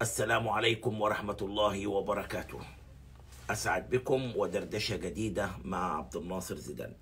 السلام عليكم ورحمة الله وبركاته أسعد بكم ودردشة جديدة مع عبد الناصر زيدان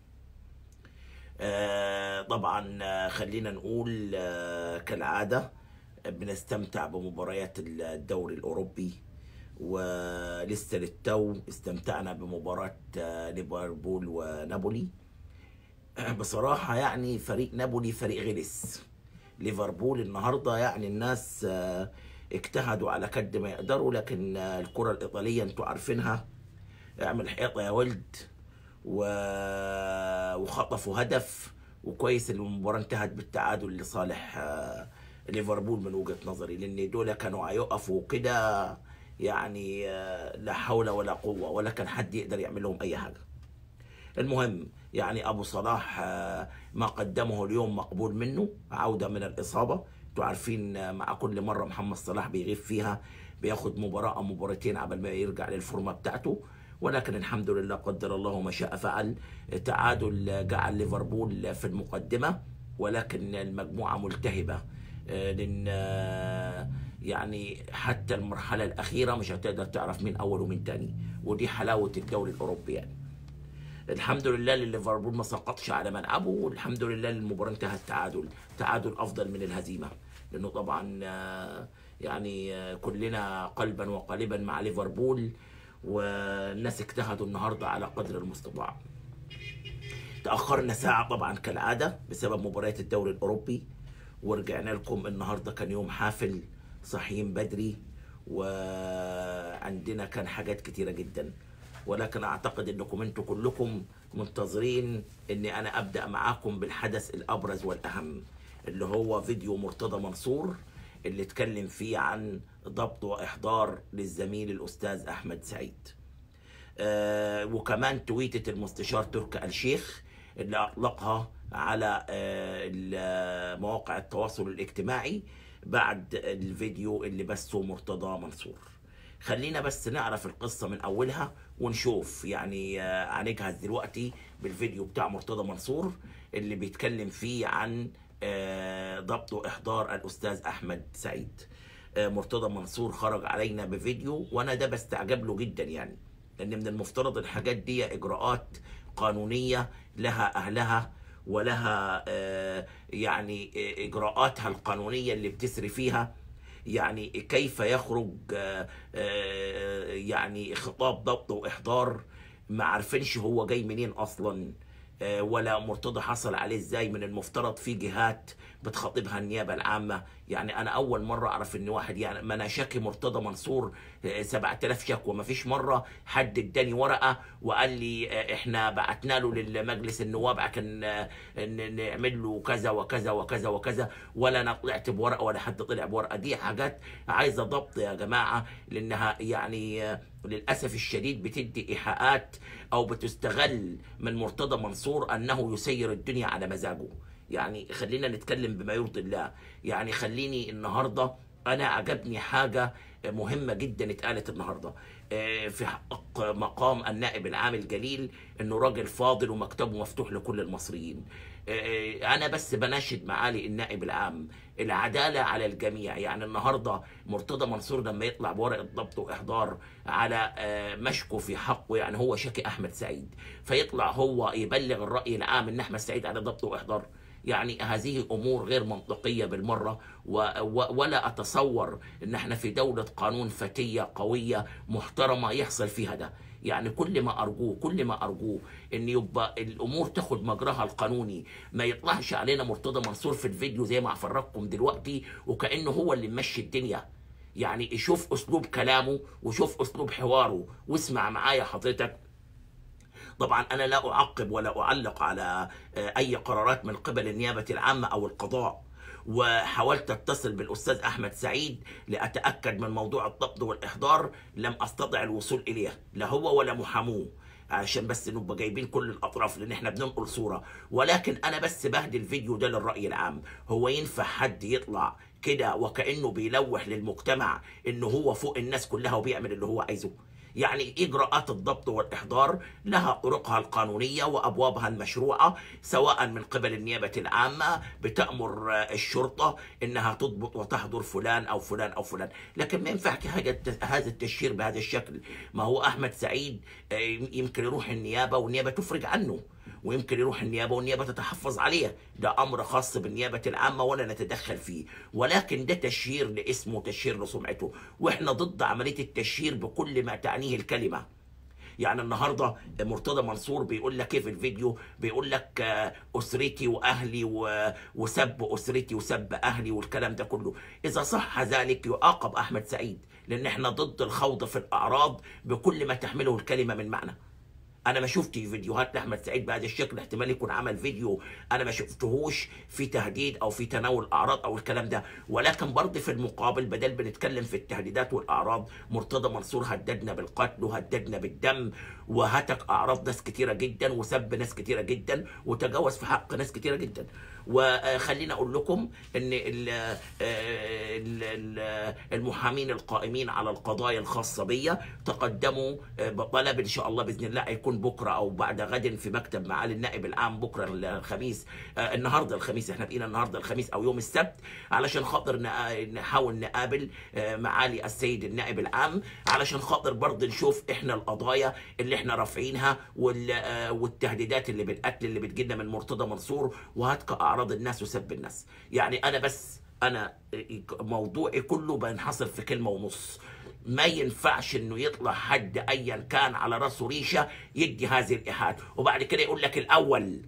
آه، طبعا آه، خلينا نقول آه، كالعادة آه، بنستمتع بمباريات الدوري الأوروبي ولسه للتو استمتعنا بمباراة آه، ليفربول ونابولي آه، بصراحة يعني فريق نابولي فريق غلس ليفربول النهاردة يعني الناس آه، اجتهدوا على قد ما يقدروا لكن آه، الكرة الإيطالية انتوا عارفينها اعمل حيطة يا ولد و... وخطفوا هدف وكويس ان المباراة انتهت بالتعادل لصالح آه، ليفربول من وجهة نظري لان دول كانوا هيقفوا كده يعني آه، لا حول ولا قوة ولا كان حد يقدر يعمل لهم اي حاجة المهم يعني ابو صلاح آه، ما قدمه اليوم مقبول منه عوده من الاصابه انتوا عارفين آه، مع كل مره محمد صلاح بيغيب فيها بياخد مباراه او مباراتين قبل ما يرجع للفورمه بتاعته ولكن الحمد لله قدر الله ما شاء فعل تعادل جعل ليفربول في المقدمه ولكن المجموعه ملتهبه آه، لان آه، يعني حتى المرحله الاخيره مش هتقدر تعرف مين اول ومين تاني ودي حلاوه الدوري الاوروبي يعني الحمد لله لليفربول ما سقطش على ملعبه والحمد لله المباراه انتهت تعادل تعادل افضل من الهزيمه لانه طبعا آه، يعني آه، كلنا قلبا وقالبا مع ليفربول والناس اجتهدوا النهارده على قدر المستطاع تاخرنا ساعه طبعا كالعاده بسبب مباريات الدوري الاوروبي ورجعنا لكم النهارده كان يوم حافل صاحيين بدري وعندنا كان حاجات كتيره جدا ولكن اعتقد انكم انتم كلكم منتظرين اني انا ابدا معاكم بالحدث الابرز والاهم اللي هو فيديو مرتضى منصور اللي اتكلم فيه عن ضبط واحضار للزميل الاستاذ احمد سعيد آه، وكمان تويتة المستشار تركي آل الشيخ اللي أطلقها على آه، ال- مواقع التواصل الاجتماعي بعد الفيديو اللي بثه مرتضى منصور خلينا بس نعرف القصة من أولها ونشوف يعني آه، هنجهز دلوقتي بالفيديو بتاع مرتضى منصور اللي بيتكلم فيه عن آه، ضبط وإحضار الأستاذ أحمد سعيد آه، مرتضى منصور خرج علينا بفيديو وأنا ده بستعجب له جدا يعني لان من المفترض الحاجات دي اجراءات قانونيه لها اهلها ولها آه، يعني آه، اجراءاتها القانونيه اللي بتسري فيها يعني كيف يخرج آه، آه، يعني خطاب ضبط واحضار ما عارفينش هو جاي منين اصلا آه، ولا مرتضى حصل عليه ازاي من المفترض في جهات بتخاطبها النيابه العامه يعني انا اول مره اعرف ان واحد يعني ما انا شاكي مرتضى منصور آه، 7000 شكوى ما فيش مره حد اداني ورقه وقال لي آه، احنا بعتنا له للمجلس النواب عشان آه، ن- نعمل له كذا وكذا وكذا وكذا ولا انا طلعت بورقه ولا حد طلع بورقه دي حاجات عايزه ضبط يا جماعه لانها يعني آه، للاسف الشديد بتدي ايحاءات او بتستغل من مرتضى منصور انه يسير الدنيا على مزاجه يعني خلينا نتكلم بما يرضي الله يعني خليني النهارده انا عجبني حاجه مهمه جدا اتقالت النهارده آه، في حق مقام النائب العام الجليل انه راجل فاضل ومكتبه مفتوح لكل المصريين آه، انا بس بناشد معالي النائب العام العداله على الجميع يعني النهارده مرتضى منصور لما يطلع بورقه ضبط واحضار على آه، مشكو في حقه يعني هو شكي احمد سعيد فيطلع هو يبلغ الراي العام ان احمد سعيد على ضبط واحضار يعني هذه امور غير منطقيه بالمره و و ولا اتصور ان احنا في دوله قانون فتيه قويه محترمه يحصل فيها ده يعني كل ما ارجوه كل ما ارجوه ان يبقى الامور تاخد مجراها القانوني ما يطلعش علينا مرتضى منصور في الفيديو زي ما هفرجكم دلوقتي وكانه هو اللي ممشي الدنيا يعني شوف اسلوب كلامه وشوف اسلوب حواره واسمع معايا حضرتك طبعا انا لا اعقب ولا اعلق على آه، اي قرارات من قبل النيابه العامه او القضاء وحاولت اتصل بالاستاذ احمد سعيد لاتاكد من موضوع الضبط والاحضار لم استطع الوصول اليه لا هو ولا محاموه عشان بس نبقى جايبين كل الاطراف لان احنا بننقل صوره ولكن انا بس بهدي الفيديو ده للراي العام هو ينفع حد يطلع كده وكانه بيلوح للمجتمع انه هو فوق الناس كلها وبيعمل اللي هو عايزه يعني إجراءات الضبط والإحضار لها طرقها القانونية وأبوابها المشروعة سواء من قبل النيابة العامة بتأمر الشرطة إنها تضبط وتحضر فلان أو فلان أو فلان لكن ما ينفع هذا التشهير بهذا الشكل ما هو أحمد سعيد يمكن يروح النيابة والنيابة تفرج عنه ويمكن يروح النيابه والنيابه تتحفظ عليه ده امر خاص بالنيابه العامه ولا نتدخل فيه ولكن ده تشهير لاسمه وتشهير لسمعته واحنا ضد عمليه التشهير بكل ما تعنيه الكلمه يعني النهارده مرتضى منصور بيقول لك ايه في الفيديو بيقول لك اسرتي واهلي وسب اسرتي وسب اهلي والكلام ده كله اذا صح ذلك يعاقب احمد سعيد لان احنا ضد الخوض في الاعراض بكل ما تحمله الكلمه من معنى انا ما شفتش فيديوهات لاحمد سعيد بهذا الشكل احتمال يكون عمل فيديو انا ما شفتهوش في تهديد او في تناول اعراض او الكلام ده ولكن برضه في المقابل بدل بنتكلم في التهديدات والاعراض مرتضى منصور هددنا بالقتل وهددنا بالدم وهتك اعراض ناس كتيره جدا وسب ناس كتيره جدا وتجاوز في حق ناس كتيره جدا وخلينا اقول لكم ان المحامين القائمين على القضايا الخاصه بيا تقدموا بطلب ان شاء الله باذن الله هيكون بكره او بعد غد في مكتب معالي النائب العام بكره الخميس النهارده الخميس احنا بقينا النهارده الخميس او يوم السبت علشان خاطر نحاول نقابل معالي السيد النائب العام علشان خاطر برضه نشوف احنا القضايا اللي احنا رافعينها والتهديدات اللي بالقتل اللي بتجينا من مرتضى منصور وهتك اعراض الناس وسب الناس يعني انا بس انا موضوعي كله بينحصر في كلمه ونص ما ينفعش انه يطلع حد ايا كان على راسه ريشه يدي هذه الايحاءات وبعد كده يقول لك الاول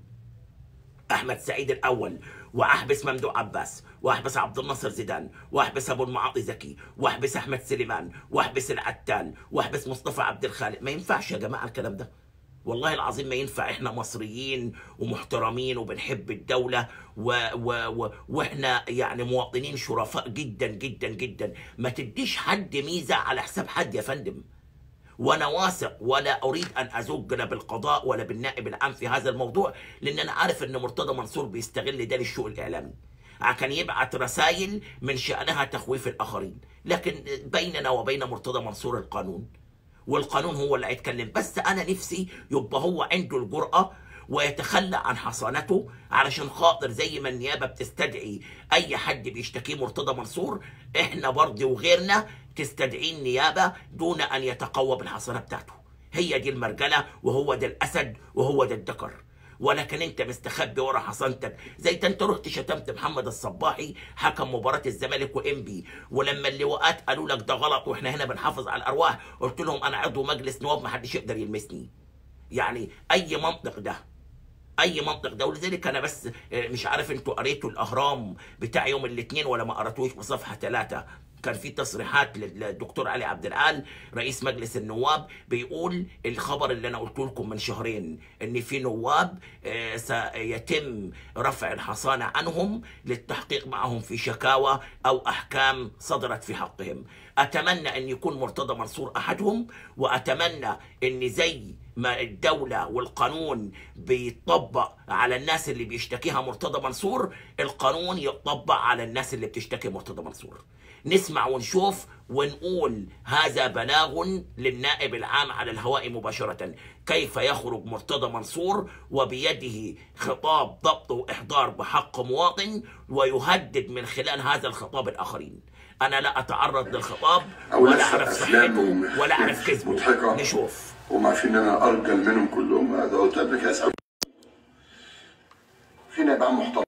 احمد سعيد الاول واحبس ممدوح عباس واحبس عبد الناصر زيدان واحبس ابو المعاطي زكي واحبس احمد سليمان واحبس العتال واحبس مصطفى عبد الخالق ما ينفعش يا جماعه الكلام ده والله العظيم ما ينفع احنا مصريين ومحترمين وبنحب الدولة و و و واحنا يعني مواطنين شرفاء جدا جدا جدا ما تديش حد ميزة على حساب حد يا فندم وانا واثق ولا اريد ان ازج لا بالقضاء ولا بالنائب العام في هذا الموضوع لان انا عارف ان مرتضى منصور بيستغل ده للشؤ الاعلامي كان يبعت رسائل من شأنها تخويف الآخرين لكن بيننا وبين مرتضى منصور القانون والقانون هو اللي هيتكلم بس انا نفسي يبقى هو عنده الجرأة ويتخلى عن حصانته علشان خاطر زي ما النيابه بتستدعي اي حد بيشتكيه مرتضى منصور احنا برضه وغيرنا تستدعي النيابه دون ان يتقوى بالحصانه بتاعته هي دي المرجله وهو ده الاسد وهو ده الذكر ولكن انت مستخبي ورا حصانتك زي ما انت رحت شتمت محمد الصباحي حكم مباراه الزمالك وانبي ولما اللواءات قالوا لك ده غلط واحنا هنا بنحافظ على الارواح قلت لهم انا عضو مجلس نواب ما حدش يقدر يلمسني يعني اي منطق ده اي منطق ده ولذلك انا بس مش عارف انتوا قريتوا الاهرام بتاع يوم الاثنين ولا ما قراتوش بصفحه ثلاثه كان في تصريحات للدكتور علي عبد العال رئيس مجلس النواب بيقول الخبر اللي انا قلت لكم من شهرين ان في نواب سيتم رفع الحصانه عنهم للتحقيق معهم في شكاوى او احكام صدرت في حقهم اتمنى ان يكون مرتضى منصور احدهم واتمنى ان زي ما الدولة والقانون بيطبق على الناس اللي بيشتكيها مرتضى منصور القانون يطبق على الناس اللي بتشتكي مرتضى منصور نسمع ونشوف ونقول هذا بلاغ للنائب العام على الهواء مباشرة كيف يخرج مرتضى منصور وبيده خطاب ضبط وإحضار بحق مواطن ويهدد من خلال هذا الخطاب الآخرين أنا لا أتعرض للخطاب ولا أعرف صحته ولا أعرف كذبه نشوف هم عارفين ان انا ارجل منهم كلهم هذا قلت قبل كده اسال في نائب عام محترم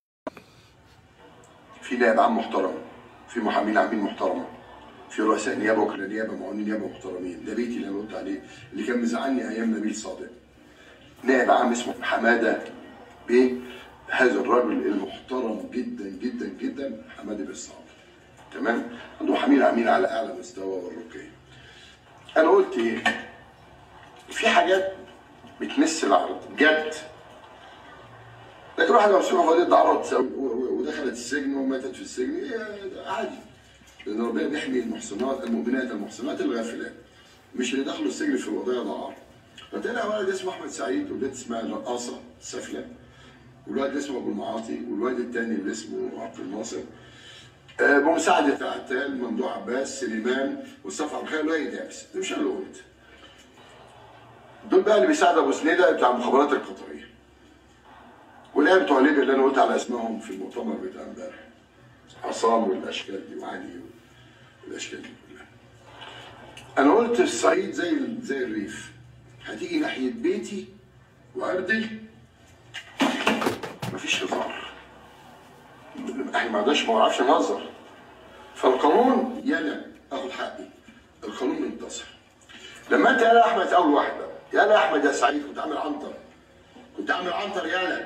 في نائب عام محترم في محامين عامين محترمه في رؤساء نيابه وكلاء نيابه معاونين نيابه محترمين ده بيتي اللي انا قلت عليه اللي كان مزعلني ايام نبيل صادق نائب عام اسمه حماده بيه هذا الرجل المحترم جدا جدا جدا حماده بيه الصعب تمام عنده محامين عامين على اعلى مستوى والرقي انا قلت ايه في حاجات بتمس العرض جد لكن واحده مرسومه في قضيه عرض ودخلت السجن وماتت في السجن إيه عادي لان ربنا بيحمي المحصنات المؤمنات المحصنات الغافلات مش اللي دخلوا السجن في قضايا دعاره فطلع ولد اسمه احمد سعيد وبنت اسمها الرقاصه سفله والولد اللي اسمه ابو المعاطي والولد الثاني اللي اسمه عبد الناصر آه، بمساعدة عتال ممدوح عباس سليمان مصطفى عبد الخير وائل دابس ده مش انا اللي قلت دول بقى اللي بيساعد ابو سنيده بتاع المخابرات القطريه والآن بتوع ليبيا اللي انا قلت على اسمائهم في المؤتمر بتاع امبارح عصام والاشكال دي وعلي والاشكال دي كلها انا قلت الصعيد زي زي الريف هتيجي ناحيه بيتي وارضي مفيش هزار احنا ما عندناش ما نعرفش نهزر فالقانون يلا اخد حقي القانون منتصر لما انت يا احمد اول واحده يا احمد يا سعيد كنت عامل عنتر كنت عامل عنتر يالا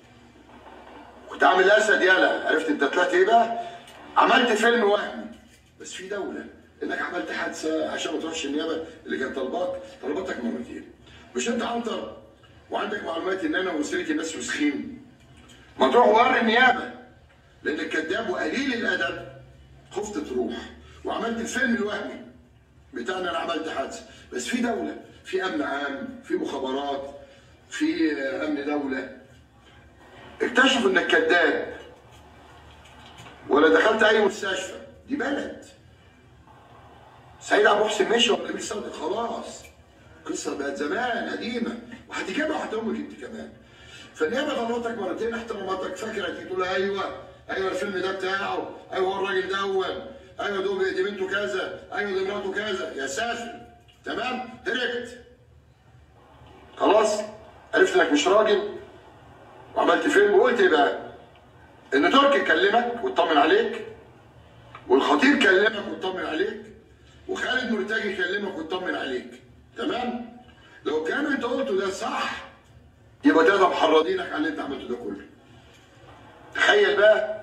كنت عامل اسد يالا عرفت انت طلعت ايه بقى عملت فيلم وهمي بس في دوله انك عملت حادثه عشان ما تروحش النيابه اللي كانت طلباك طلبتك مرتين مش انت عنتر وعندك معلومات ان انا واسرتي ناس وسخين ما تروح وري النيابه لانك كذاب وقليل الادب خفت تروح وعملت الفيلم الوهمي بتاعنا انا عملت حادثه بس في دوله في امن عام في مخابرات في امن دوله اكتشفوا انك كذاب ولا دخلت اي مستشفى دي بلد سعيد عبد المحسن مشي ولا نبيل صادق خلاص قصه بقت زمان قديمه وهتجيبها وهتقومك انت كمان فالنيابه غلطتك مرتين احترمتك فاكر هتيجي تقول ايوه ايوه الفيلم ده بتاعه ايوه هو الراجل ده اول ايوه دول دي بنته كذا ايوه دي مراته كذا يا سافل تمام هربت خلاص عرفت انك مش راجل وعملت فيلم وقلت ايه بقى؟ ان تركي كلمك واطمن عليك والخطيب كلمك واطمن عليك وخالد مرتجي كلمك واطمن عليك تمام؟ لو كان انت قلته ده صح يبقى ده محرضينك على اللي انت عملته ده كله تخيل بقى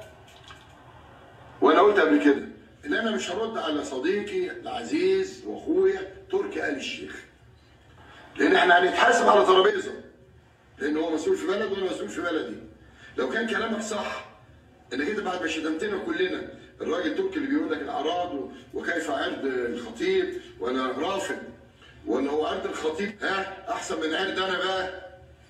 وانا قلت قبل كده ان انا مش هرد على صديقي العزيز واخويا تركي آل الشيخ لان احنا هنتحاسب على ترابيزه لان هو مسؤول في بلد وانا مسؤول في بلدي لو كان كلامك صح انك انت بعد ما شتمتنا كلنا الراجل تركي اللي بيقول لك الاعراض و- وكيف عرض الخطيب وانا رافض وان هو عرض الخطيب ها احسن من عرض انا بقى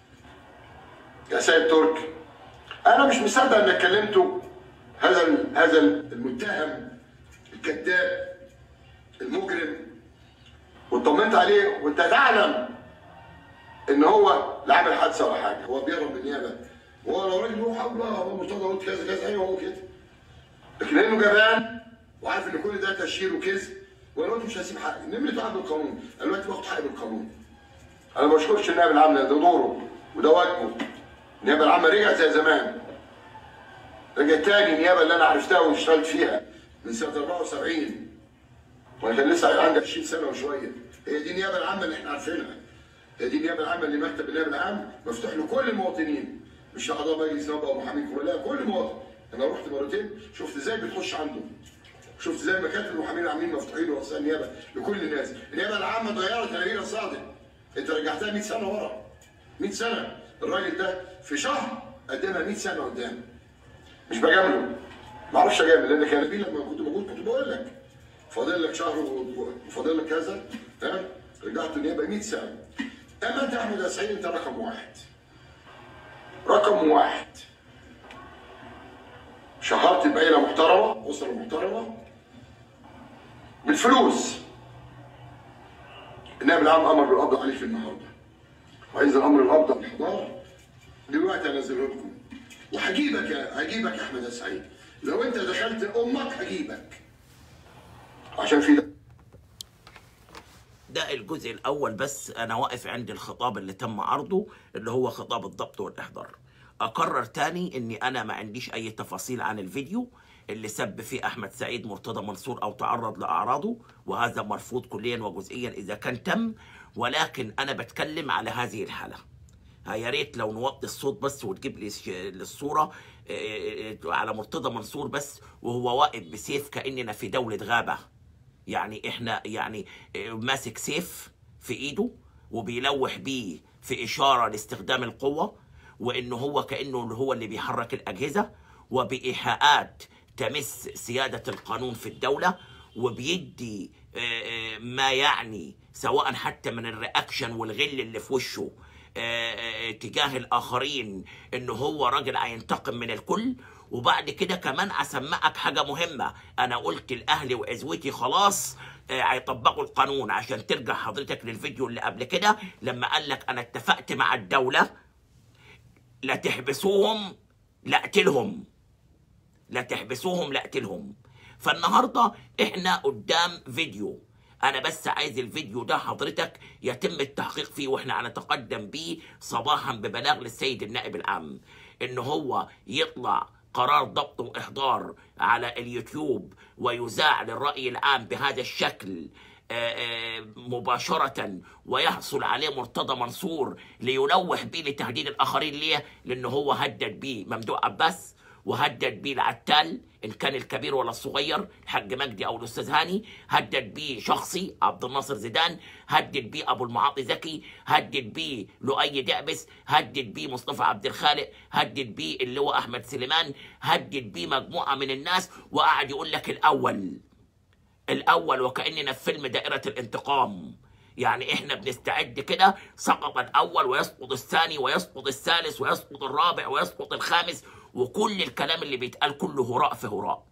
يا سيد تركي انا مش مصدق انك كلمته هذا ال- هذا المتهم الكذاب المجرم واطمنت عليه وانت تعلم ان هو لا عمل حادثه ولا حاجه هو بيهرب من النيابه هو لو راجل له حول هو مرتضى قلت كذا كذا ايوه هو كده لكن لانه جبان وعارف ان كل ده تشهير وكذب وانا قلت مش هسيب حقي نمرة واحد بالقانون انا دلوقتي باخد حقي بالقانون انا ما بشكرش النائب العام ده دوره وده واجبه النيابه العامه رجعت زي زمان رجعت تاني النيابه اللي انا عرفتها واشتغلت فيها من سنه 74 وانا كان لسه عندي 20 سنه وشويه هي دي النيابه العامه اللي احنا عارفينها هي دي النيابه العامه اللي مكتب النيابه العام مفتوح لكل المواطنين مش اعضاء مجلس نيابه او محامين كبار لا كل مواطن انا رحت مرتين شفت ازاي بتخش عنده شفت ازاي مكاتب المحامين العامين مفتوحين ورؤساء النيابه لكل الناس النيابه العامه اتغيرت يا نبيل صادق انت رجعتها 100 سنه ورا 100 سنه الراجل ده في شهر قدمها 100 سنه قدام مش بجامله ما اعرفش اجامل لان كان نبيل لما كنت موجود كنت بقول لك فاضل لك شهر و- وفاضل لك كذا تمام رجعت النيابه 100 سنه اما انت يا احمد يا سعيد انت رقم واحد رقم واحد شهرت بعيله محترمه اسره محترمه بالفلوس النائب العام امر بالقبض عليك النهارده وهينزل امر القبض بالحضاره دلوقتي هنزله لكم وهجيبك يا هجيبك يا احمد يا سعيد لو انت دخلت امك هجيبك عشان في ده ده الجزء الاول بس انا واقف عند الخطاب اللي تم عرضه اللي هو خطاب الضبط والاحضار اقرر تاني اني انا ما عنديش اي تفاصيل عن الفيديو اللي سب فيه احمد سعيد مرتضى منصور او تعرض لاعراضه وهذا مرفوض كليا وجزئيا اذا كان تم ولكن انا بتكلم على هذه الحاله ها يا ريت لو نوطي الصوت بس وتجيب لي ش- الصوره إيه، على مرتضى منصور بس وهو واقف بسيف كاننا في دوله غابه يعني احنا يعني إيه، ماسك سيف في ايده وبيلوح بيه في اشاره لاستخدام القوه وانه هو كانه اللي هو اللي بيحرك الاجهزه وبايحاءات تمس سياده القانون في الدوله وبيدي آه، آه، ما يعني سواء حتى من الرياكشن والغل اللي في وشه آه، آه، تجاه الاخرين انه هو راجل هينتقم من الكل وبعد كده كمان اسمعك حاجه مهمه انا قلت الاهلي وعزوتي خلاص آه، هيطبقوا القانون عشان ترجع حضرتك للفيديو اللي قبل كده لما قال لك انا اتفقت مع الدوله لا تحبسوهم لا اقتلهم لا تحبسوهم لا اقتلهم فالنهارده احنا قدام فيديو انا بس عايز الفيديو ده حضرتك يتم التحقيق فيه واحنا هنتقدم بيه صباحا ببلاغ للسيد النائب العام ان هو يطلع قرار ضبط واحضار على اليوتيوب ويذاع للراي العام بهذا الشكل آه، آه، مباشرة ويحصل عليه مرتضى منصور لينوه بيه لتهديد الآخرين ليه لأنه هو هدد بيه ممدوح عباس وهدد بيه العتال ان كان الكبير ولا الصغير الحاج مجدي او الاستاذ هاني هدد بيه شخصي عبد الناصر زيدان هدد بيه ابو المعاطي زكي هدد بيه لؤي دعبس هدد بيه مصطفى عبد الخالق هدد بيه اللي هو احمد سليمان هدد بيه مجموعه من الناس وقعد يقول لك الاول الاول وكاننا في فيلم دائره الانتقام يعني احنا بنستعد كده سقط الاول ويسقط الثاني ويسقط الثالث ويسقط الرابع ويسقط الخامس وكل الكلام اللي بيتقال كله هراء في هراء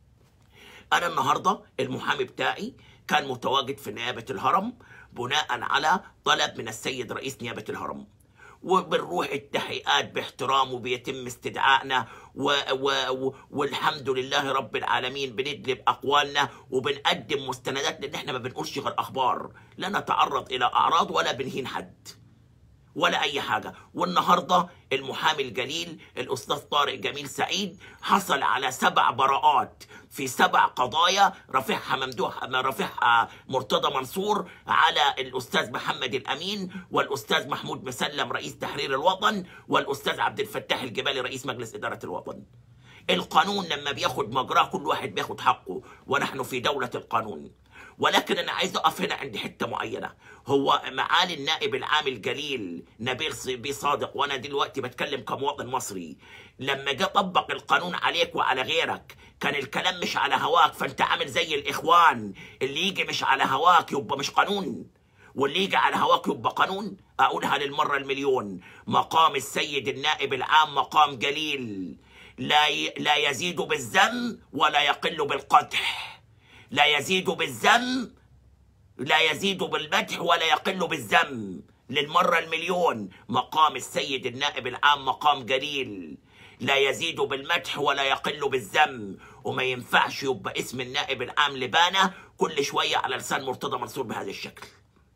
انا النهارده المحامي بتاعي كان متواجد في نيابه الهرم بناء على طلب من السيد رئيس نيابه الهرم وبنروح التحقيقات باحترام وبيتم استدعائنا و و و والحمد لله رب العالمين بندلب اقوالنا وبنقدم مستندات لان احنا ما بنقولش غير اخبار لا نتعرض الى اعراض ولا بنهين حد ولا اي حاجه والنهارده المحامي الجليل الاستاذ طارق جميل سعيد حصل على سبع براءات في سبع قضايا رافعها ممدوح رافعها مرتضى منصور على الاستاذ محمد الامين والاستاذ محمود مسلم رئيس تحرير الوطن والاستاذ عبد الفتاح الجبالي رئيس مجلس اداره الوطن القانون لما بياخد مجراه كل واحد بياخد حقه ونحن في دوله القانون ولكن انا عايز اقف هنا عند حته معينه هو معالي النائب العام الجليل نبيل بيه صادق وانا دلوقتي بتكلم كمواطن مصري لما جه طبق القانون عليك وعلى غيرك كان الكلام مش على هواك فانت عامل زي الاخوان اللي يجي مش على هواك يبقى مش قانون واللي يجي على هواك يبقى قانون اقولها للمره المليون مقام السيد النائب العام مقام جليل لا ي... لا يزيد بالذم ولا يقل بالقدح لا يزيد بالذم لا يزيد بالمدح ولا يقل بالذم للمرة المليون مقام السيد النائب العام مقام جليل لا يزيد بالمدح ولا يقل بالذم وما ينفعش يبقى اسم النائب العام لبانة كل شوية على لسان مرتضى منصور بهذا الشكل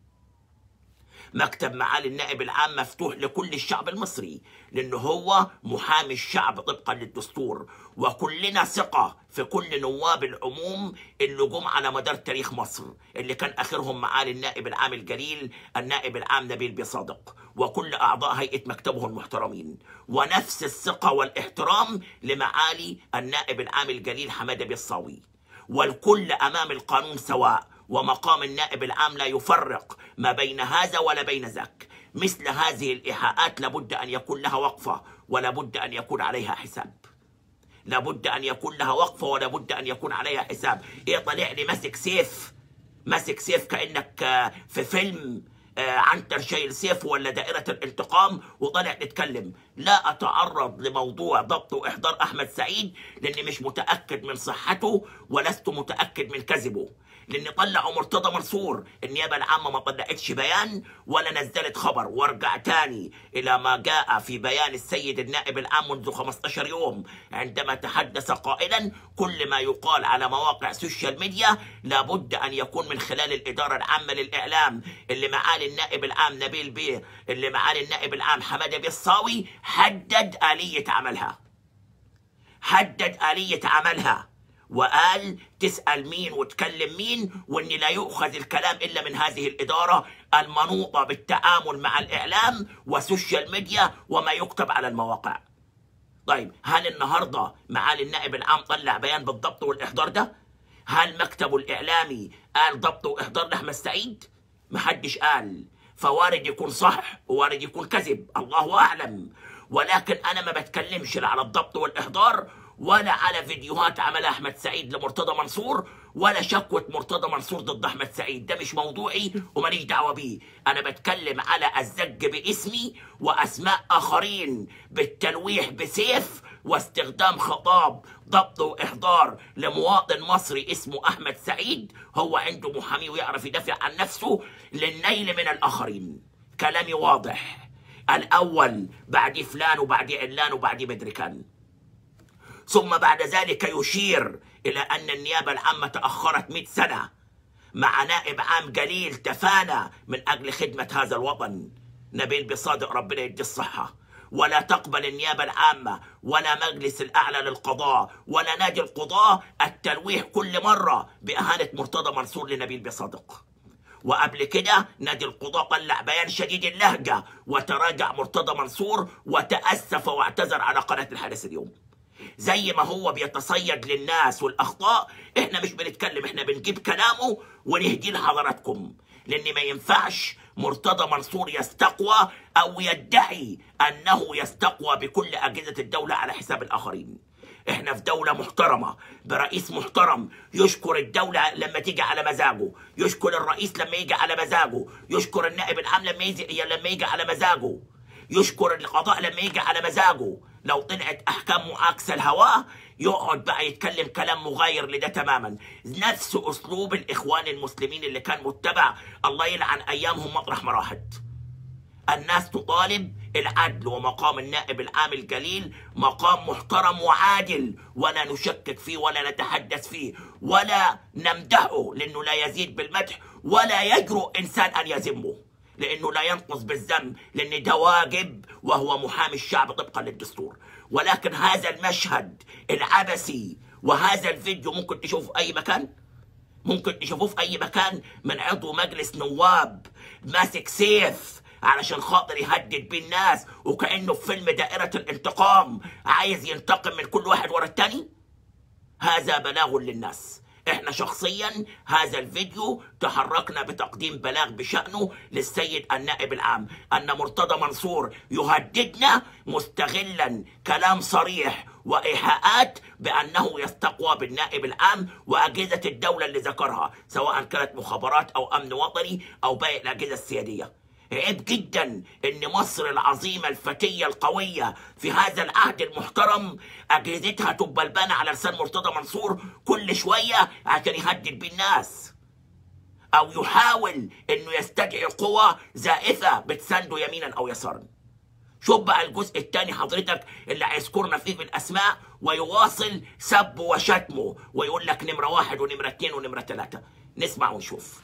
مكتب معالي النائب العام مفتوح لكل الشعب المصري لأنه هو محامي الشعب طبقا للدستور وكلنا ثقة في كل نواب العموم اللي جم على مدار تاريخ مصر اللي كان آخرهم معالي النائب العام الجليل النائب العام نبيل بيه صادق وكل أعضاء هيئة مكتبه المحترمين ونفس الثقة والاحترام لمعالي النائب العام الجليل حمادة بيه الصاوي والكل أمام القانون سواء ومقام النائب العام لا يفرق ما بين هذا ولا بين ذاك مثل هذه الإيحاءات لابد أن يكون لها وقفة ولابد أن يكون عليها حساب لابد أن يكون لها وقفة ولابد أن يكون عليها حساب إيه طالع لي ماسك سيف ماسك سيف كأنك آه، في فيلم آه، عنتر شايل سيف ولا دائرة الانتقام وطالع تتكلم لا أتعرض لموضوع ضبط وإحضار أحمد سعيد لأني مش متأكد من صحته ولست متأكد من كذبه لان طلعوا مرتضى منصور النيابه العامه ما طلعتش بيان ولا نزلت خبر وارجع تاني الى ما جاء في بيان السيد النائب العام منذ 15 يوم عندما تحدث قائلا كل ما يقال على مواقع السوشيال ميديا لابد ان يكون من خلال الاداره العامه للاعلام اللي معالي النائب العام نبيل بيه اللي معالي النائب العام حماده بيه الصاوي حدد اليه عملها حدد آلية عملها وقال تسأل مين وتكلم مين وان لا يؤخذ الكلام الا من هذه الادارة المنوطة بالتعامل مع الاعلام والسوشيال ميديا وما يكتب على المواقع طيب هل النهاردة معالي النائب العام طلع بيان بالضبط والاحضار ده هل مكتبه الاعلامي قال ضبط واحضار لاحمد سعيد محدش قال فوارد يكون صح ووارد يكون كذب الله اعلم ولكن انا ما بتكلمش لا على الضبط والاحضار ولا على فيديوهات عملها احمد سعيد لمرتضى منصور ولا شكوى مرتضى منصور ضد احمد سعيد ده مش موضوعي وماليش دعوه بيه انا بتكلم على الزج باسمي واسماء اخرين بالتلويح بسيف واستخدام خطاب ضبط واحضار لمواطن مصري اسمه احمد سعيد هو عنده محامي ويعرف يدافع عن نفسه للنيل من الاخرين كلامي واضح الاول بعد فلان وبعد علان وبعد مدري كان ثم بعد ذلك يشير إلى أن النيابة العامة تأخرت 100 سنة مع نائب عام جليل تفانى من أجل خدمة هذا الوطن نبيل بصادق ربنا يدي الصحة ولا تقبل النيابة العامة ولا مجلس الأعلى للقضاء ولا نادي القضاء التلويح كل مرة بإهانة مرتضى منصور لنبيل بصادق وقبل كده نادي القضاء طلع بيان شديد اللهجة وتراجع مرتضى منصور وتأسف واعتذر على قناة الحدث اليوم زي ما هو بيتصيد للناس والاخطاء احنا مش بنتكلم احنا بنجيب كلامه ونهديه لحضراتكم لان ما ينفعش مرتضى منصور يستقوى او يدعي انه يستقوى بكل اجهزه الدوله على حساب الاخرين احنا في دولة محترمة برئيس محترم يشكر الدولة لما تيجي على مزاجه يشكر الرئيس لما يجي على مزاجه يشكر النائب العام لما يجي لما يجي على مزاجه يشكر القضاء لما يجي على مزاجه لو طلعت احكام معاكسه لهواه يقعد بقى يتكلم كلام مغاير لده تماما نفس اسلوب الاخوان المسلمين اللي كان متبع الله يلعن ايامهم مطرح ما راحت الناس تطالب العدل ومقام النائب العام الجليل مقام محترم وعادل ولا نشكك فيه ولا نتحدث فيه ولا نمدحه لانه لا يزيد بالمدح ولا يجرؤ انسان ان يذمه لانه لا ينقص بالذنب لان ده واجب وهو محامي الشعب طبقا للدستور ولكن هذا المشهد العبثي وهذا الفيديو ممكن تشوفه في اي مكان ممكن تشوفوه في اي مكان من عضو مجلس نواب ماسك سيف علشان خاطر يهدد بيه الناس وكانه في فيلم دائره الانتقام عايز ينتقم من كل واحد ورا التاني هذا بلاغ للناس احنا شخصيا هذا الفيديو تحركنا بتقديم بلاغ بشأنه للسيد النائب العام ان مرتضى منصور يهددنا مستغلا كلام صريح وايحاءات بانه يستقوى بالنائب العام واجهزه الدوله اللي ذكرها سواء كانت مخابرات او امن وطني او باقي الاجهزه السياديه عيب جدا ان مصر العظيمه الفتيه القويه في هذا العهد المحترم اجهزتها تبقى البانه على لسان مرتضى منصور كل شويه عشان يهدد بيه الناس او يحاول انه يستدعي قوى زائفه بتسانده يمينا او يسارا شوف بقى الجزء الثاني حضرتك اللي هيذكرنا فيه بالاسماء ويواصل سبه وشتمه ويقول لك نمره واحد ونمره اثنين ونمره ثلاثه نسمع ونشوف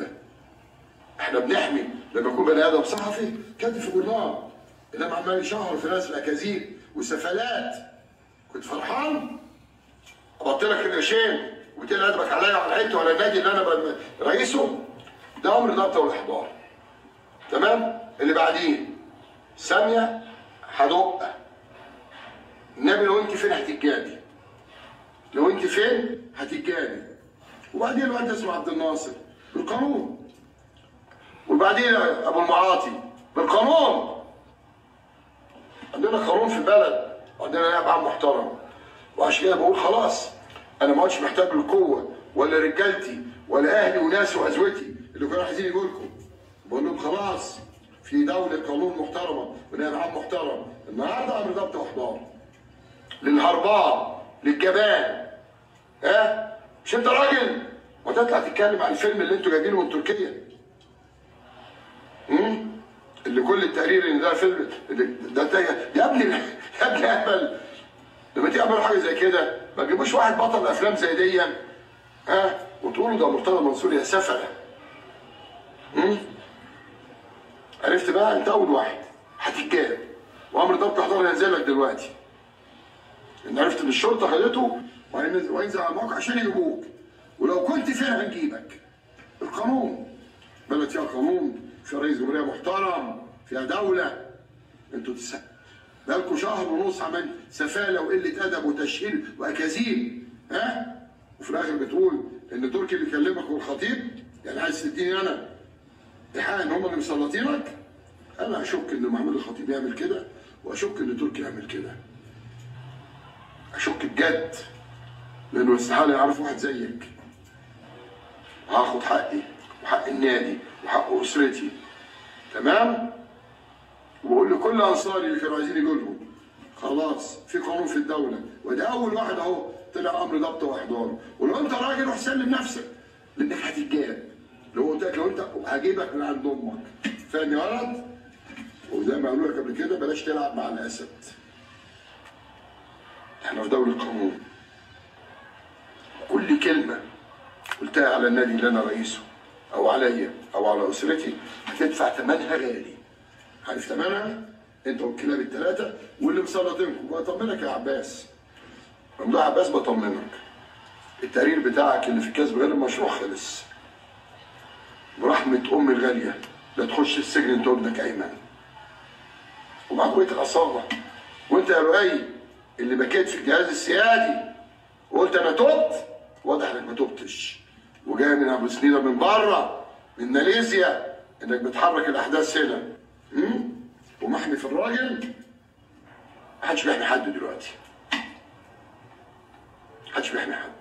احنا بنحمي لما يكون بني ادم صحفي كاتب في جورنال انما عمال يشهر في ناس الاكاذيب والسفالات كنت فرحان قبضت لك القرشين وقلت لي ادبك عليا وعلى عيلتي وعلى النادي اللي انا ب- رئيسه ده امر ضبط والاحضار تمام اللي بعديه ثانيه هدق النبي لو انت فين هتتجابي لو انت فين هتتجابي وبعدين الواد ده اسمه عبد الناصر بالقانون وبعدين ابو المعاطي بالقانون عندنا قانون في البلد وعندنا نائب عام محترم وعشان كده بقول خلاص انا ما عادش محتاج للقوه ولا رجالتي ولا اهلي وناسي وازوتي اللي كانوا عايزين يجوا لكم بقول لهم خلاص في دوله قانون محترمه ونائب عام محترم النهارده امر ضبط واحضار للهربان للجبان ها مش انت راجل وتطلع تتكلم عن الفيلم اللي انتوا جايبينه من تركيا مم؟ اللي كل التقرير ان ده فيلم اللي ده, ده يا ابني يا ابني اهبل لما تعملوا حاجه زي كده ما تجيبوش واحد بطل افلام زي دي ها وتقولوا ده مرتضى منصور يا سفله مم؟ عرفت بقى انت اول واحد هتتجاب وامر ضبط احضار هينزل لك دلوقتي ان عرفت ان الشرطه خدته وهينزل وهينزل على الموقع عشان يجيبوك ولو كنت فين هنجيبك القانون بلد فيها قانون فيها رئيس جمهوريه محترم فيها دوله انتوا تس... بقالكوا شهر ونص عمال سفاله وقله ادب وتشهير واكاذيب ها وفي الاخر بتقول ان تركي اللي كلمك والخطيب يعني عايز تديني انا ايحاء ان هم اللي مسلطينك انا اشك ان محمود الخطيب يعمل كده واشك ان تركي يعمل كده اشك بجد لانه استحاله يعرف واحد زيك وهاخد حقي وحق النادي وحق اسرتي تمام وبقول لكل انصاري اللي كانوا عايزين يجوا لهم خلاص في قانون في الدوله وده اول واحد اهو طلع امر ضبط واحضار ولو انت راجل روح سلم نفسك لانك هتتجاب لو قلت لك لو انت هجيبك من عند امك فاهم يا ولد؟ وزي ما قالوا لك قبل كده بلاش تلعب مع الاسد احنا في دوله قانون كل كلمه قلتها على النادي اللي انا رئيسه او عليا او على اسرتي هتدفع ثمنها غالي عارف ثمنها انت والكلاب الثلاثه واللي مسلطينكم بطمنك يا عباس ممدوح عباس بطمنك التقرير بتاعك اللي في كسب غير المشروع خلص برحمة أمي الغالية لا تخش السجن أنت وابنك أيمن ومعاك بقية العصابة وأنت يا لؤي اللي بكيت في الجهاز السيادي وقلت أنا تبت واضح إنك ما تبتش وجاي من أبو سنينة من بره من ماليزيا إنك بتحرك الأحداث هنا أمم؟ ومحمي في الراجل محدش بيحمي حد دلوقتي محدش بيحمي حد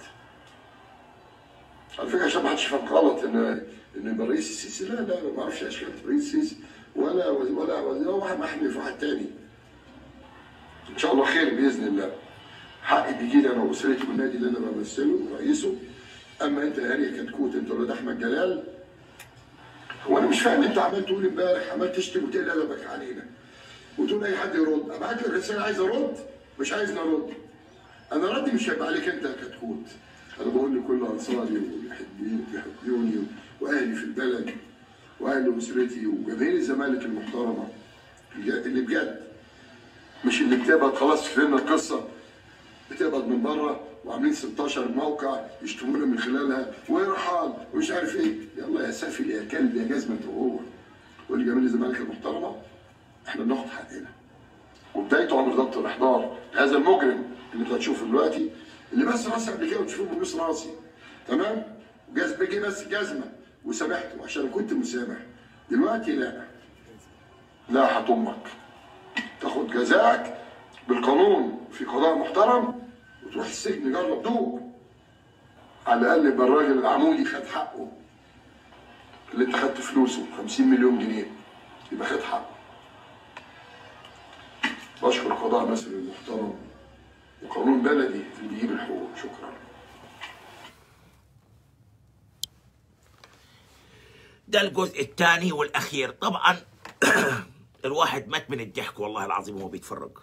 على فكره عشان ما حدش يفهم غلط ان ان يبقى رئيس السيسي لا لا لا ما اعرفش اشكال رئيس السيسي ولا ولا ولا واحد محمي في واحد تاني ان شاء الله خير باذن الله حقي بيجي لي انا واسرتي والنادي اللي انا بمثله ورئيسه اما انت يا هاني كتكوت انت ولاد احمد جلال هو انا مش فاهم انت عمال تقول امبارح عمال تشتم وتقل ادبك علينا وتقول اي حد يرد ابعت لك رساله عايز ارد مش عايز نرد انا ردي مش هيبقى عليك انت يا كتكوت انا بقول لكل انصاري وبيحبوني بيحبوني واهلي في البلد واهل اسرتي وجماهير الزمالك المحترمه اللي بجد مش اللي بتقبض خلاص فهمنا القصه بتقبض من بره وعاملين 16 موقع يشتمونا من خلالها وارحال ومش عارف ايه يلا يا سافل يا كلب يا جزمه انت وهو ولجماهير الزمالك المحترمه احنا بناخد حقنا وبدايته عمر ضبط الاحضار هذا المجرم اللي انت هتشوفه دلوقتي اللي بس راسي قبل كده وتشوفه ببوس راسي تمام جاز بيجي بس جزمه وسامحته عشان كنت مسامح دلوقتي لا لا هتمك تاخد جزاك بالقانون في قضاء محترم وتروح السجن جرب دوق على الاقل يبقى الراجل العمودي خد حقه اللي انت خدت فلوسه 50 مليون جنيه يبقى خد حقه بشكر قضاء مصر المحترم وقانون بلدي اللي بيجيب الحقوق شكرا ده الجزء الثاني والاخير طبعا الواحد مات من الضحك والله العظيم وهو بيتفرج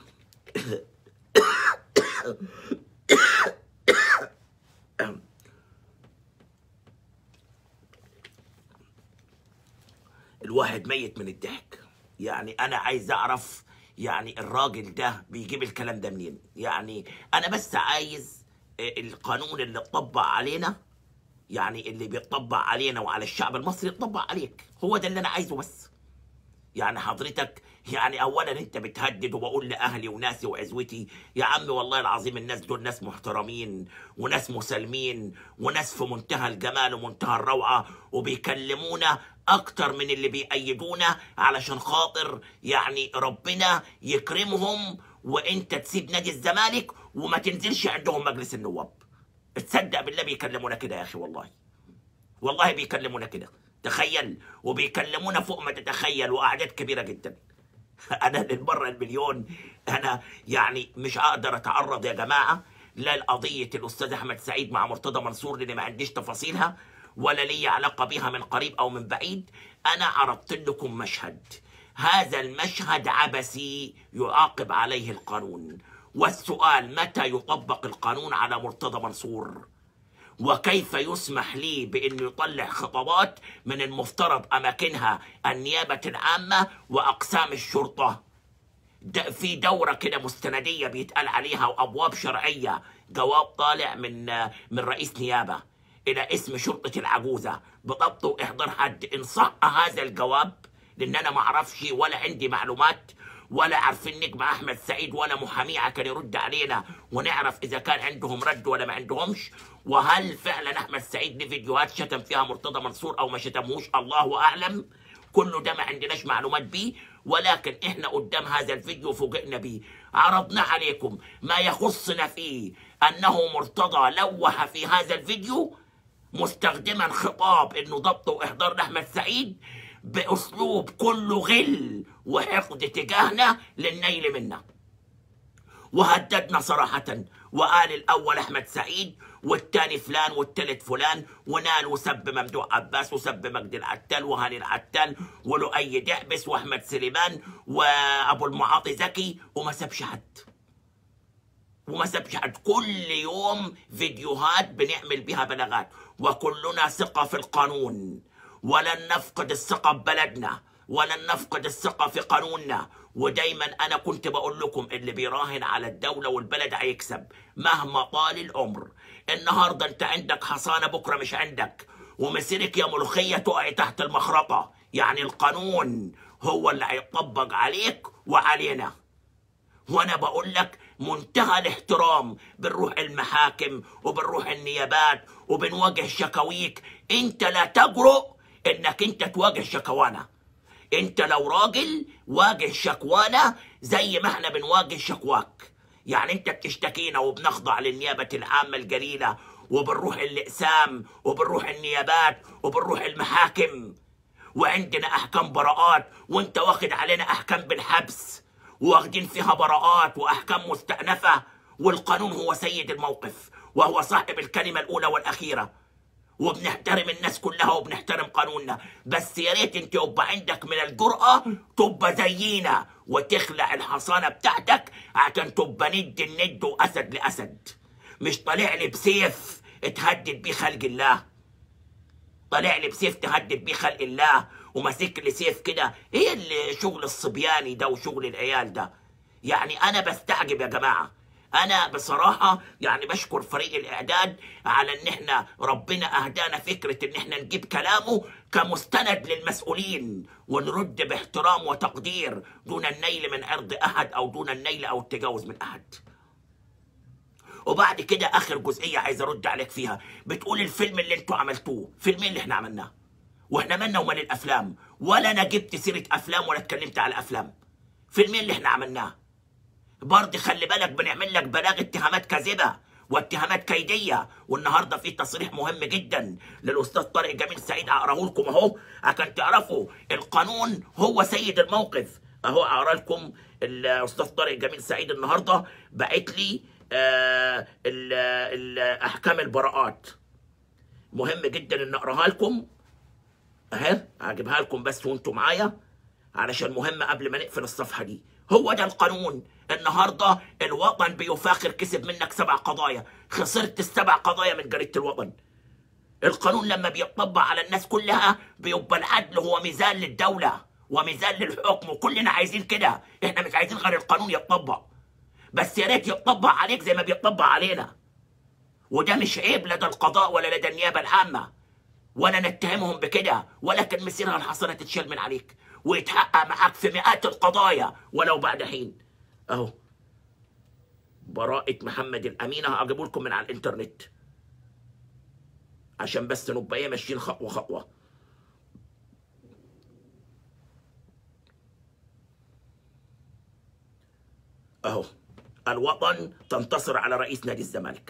الواحد ميت من الضحك يعني انا عايز اعرف يعني الراجل ده بيجيب الكلام ده منين يعني انا بس عايز القانون اللي اتطبق علينا يعني اللي بيطبق علينا وعلى الشعب المصري يطبق عليك هو ده اللي انا عايزه بس يعني حضرتك يعني اولا انت بتهدد وبقول لاهلي وناسي وعزوتي يا عم والله العظيم الناس دول ناس محترمين وناس مسالمين وناس في منتهى الجمال ومنتهى الروعه وبيكلمونا اكتر من اللي بيأيدونا علشان خاطر يعني ربنا يكرمهم وانت تسيب نادي الزمالك وما تنزلش عندهم مجلس النواب تصدق بالله بيكلمونا كده يا اخي والله والله بيكلمونا كده تخيل وبيكلمونا فوق ما تتخيل واعداد كبيره جدا انا للمره المليون انا يعني مش هقدر اتعرض يا جماعه لا لقضيه الاستاذ احمد سعيد مع مرتضى منصور لان ما عنديش تفاصيلها ولا لي علاقه بيها من قريب او من بعيد انا عرضت لكم مشهد هذا المشهد عبثي يعاقب عليه القانون والسؤال متى يطبق القانون على مرتضى منصور وكيف يسمح لي بأنه يطلع خطابات من المفترض أماكنها النيابة العامة وأقسام الشرطة د- في دورة كده مستندية بيتقال عليها وأبواب شرعية جواب طالع من من رئيس نيابة إلى اسم شرطة العجوزة بضبط وإحضار حد إن صح هذا الجواب لأن أنا ما أعرفش ولا عندي معلومات ولا عارفين نجم احمد سعيد ولا محاميه كان يرد علينا ونعرف اذا كان عندهم رد ولا ما عندهمش وهل فعلا احمد سعيد ليه فيديوهات شتم فيها مرتضى منصور او ما شتمهوش الله اعلم كله ده ما عندناش معلومات بيه ولكن احنا قدام هذا الفيديو فوجئنا بيه عرضنا عليكم ما يخصنا فيه انه مرتضى لوح في هذا الفيديو مستخدما خطاب انه ضبط واحضار لاحمد سعيد باسلوب كله غل وحقد تجاهنا للنيل منا وهددنا صراحة وقال الأول أحمد سعيد والتاني فلان والتالت فلان ونال وسب ممدوح عباس وسب مجدي العتال وهاني العتال ولؤي دعبس وأحمد سليمان وأبو المعاطي زكي وما سابش حد وما سابش حد كل يوم فيديوهات بنعمل بها بلاغات وكلنا ثقة في القانون ولن نفقد الثقة ببلدنا ولن نفقد الثقة في قانوننا ودايما أنا كنت بقول لكم اللي بيراهن على الدولة والبلد هيكسب مهما طال العمر النهاردة أنت عندك حصانة بكرة مش عندك ومسيرك يا ملوخية تقعي تحت المخرطة يعني القانون هو اللي هيطبق عليك وعلينا وانا بقول لك منتهى الاحترام بنروح المحاكم وبنروح النيابات وبنواجه شكاويك انت لا تجرؤ انك انت تواجه شكوانا انت لو راجل واجه شكوانا زي ما احنا بنواجه شكواك يعني انت بتشتكينا وبنخضع للنيابة العامة الجليلة وبنروح الاقسام وبنروح النيابات وبنروح المحاكم وعندنا احكام براءات وانت واخد علينا احكام بالحبس واخدين فيها براءات واحكام مستأنفة والقانون هو سيد الموقف وهو صاحب الكلمة الاولى والاخيرة وبنحترم الناس كلها وبنحترم قانوننا بس يا ريت انت يبقى عندك من الجرأة تبقى زينا وتخلع الحصانة بتاعتك عشان تبقى ند الند وأسد لأسد مش طالع لي بسيف اتهدد بيه خلق الله طالع لي بسيف تهدد بيه خلق الله وماسك لي سيف كده ايه اللي شغل الصبياني ده وشغل العيال ده يعني انا بستعجب يا جماعه انا بصراحه يعني بشكر فريق الاعداد على ان احنا ربنا اهدانا فكره ان احنا نجيب كلامه كمستند للمسؤولين ونرد باحترام وتقدير دون النيل من عرض احد او دون النيل او التجاوز من احد وبعد كده اخر جزئيه عايز ارد عليك فيها بتقول الفيلم اللي انتوا عملتوه فيلمين اللي احنا عملناه واحنا مالنا ومال الافلام ولا انا جبت سيره افلام ولا اتكلمت على افلام فيلمين اللي احنا عملناه برضه خلي بالك بنعمل لك بلاغ اتهامات كاذبه واتهامات كيديه والنهارده في تصريح مهم جدا للاستاذ طارق جميل سعيد اقراه لكم اهو عشان تعرفوا القانون هو سيد الموقف اهو اقرا لكم الاستاذ طارق جميل سعيد النهارده بعت لي آه ال- ال- احكام البراءات مهم جدا ان اقراها لكم اهي هجيبها لكم بس وانتوا معايا علشان مهم قبل ما نقفل الصفحه دي هو ده القانون النهارده الوطن بيفاخر كسب منك سبع قضايا خسرت السبع قضايا من جريده الوطن القانون لما بيطبق على الناس كلها بيبقى العدل هو ميزان للدوله وميزان للحكم وكلنا عايزين كده احنا مش عايزين غير القانون يطبق بس يا ريت يطبق عليك زي ما بيطبق علينا وده مش عيب لدى القضاء ولا لدى النيابه العامه ولا نتهمهم بكده ولكن مسيرها الحصانه تتشال من عليك ويتحقق معاك في مئات القضايا ولو بعد حين اهو براءة محمد الأمينة هجيبه لكم من على الإنترنت عشان بس نبقى ايه ماشيين خطوة خطوة أهو الوطن تنتصر على رئيس نادي الزمالك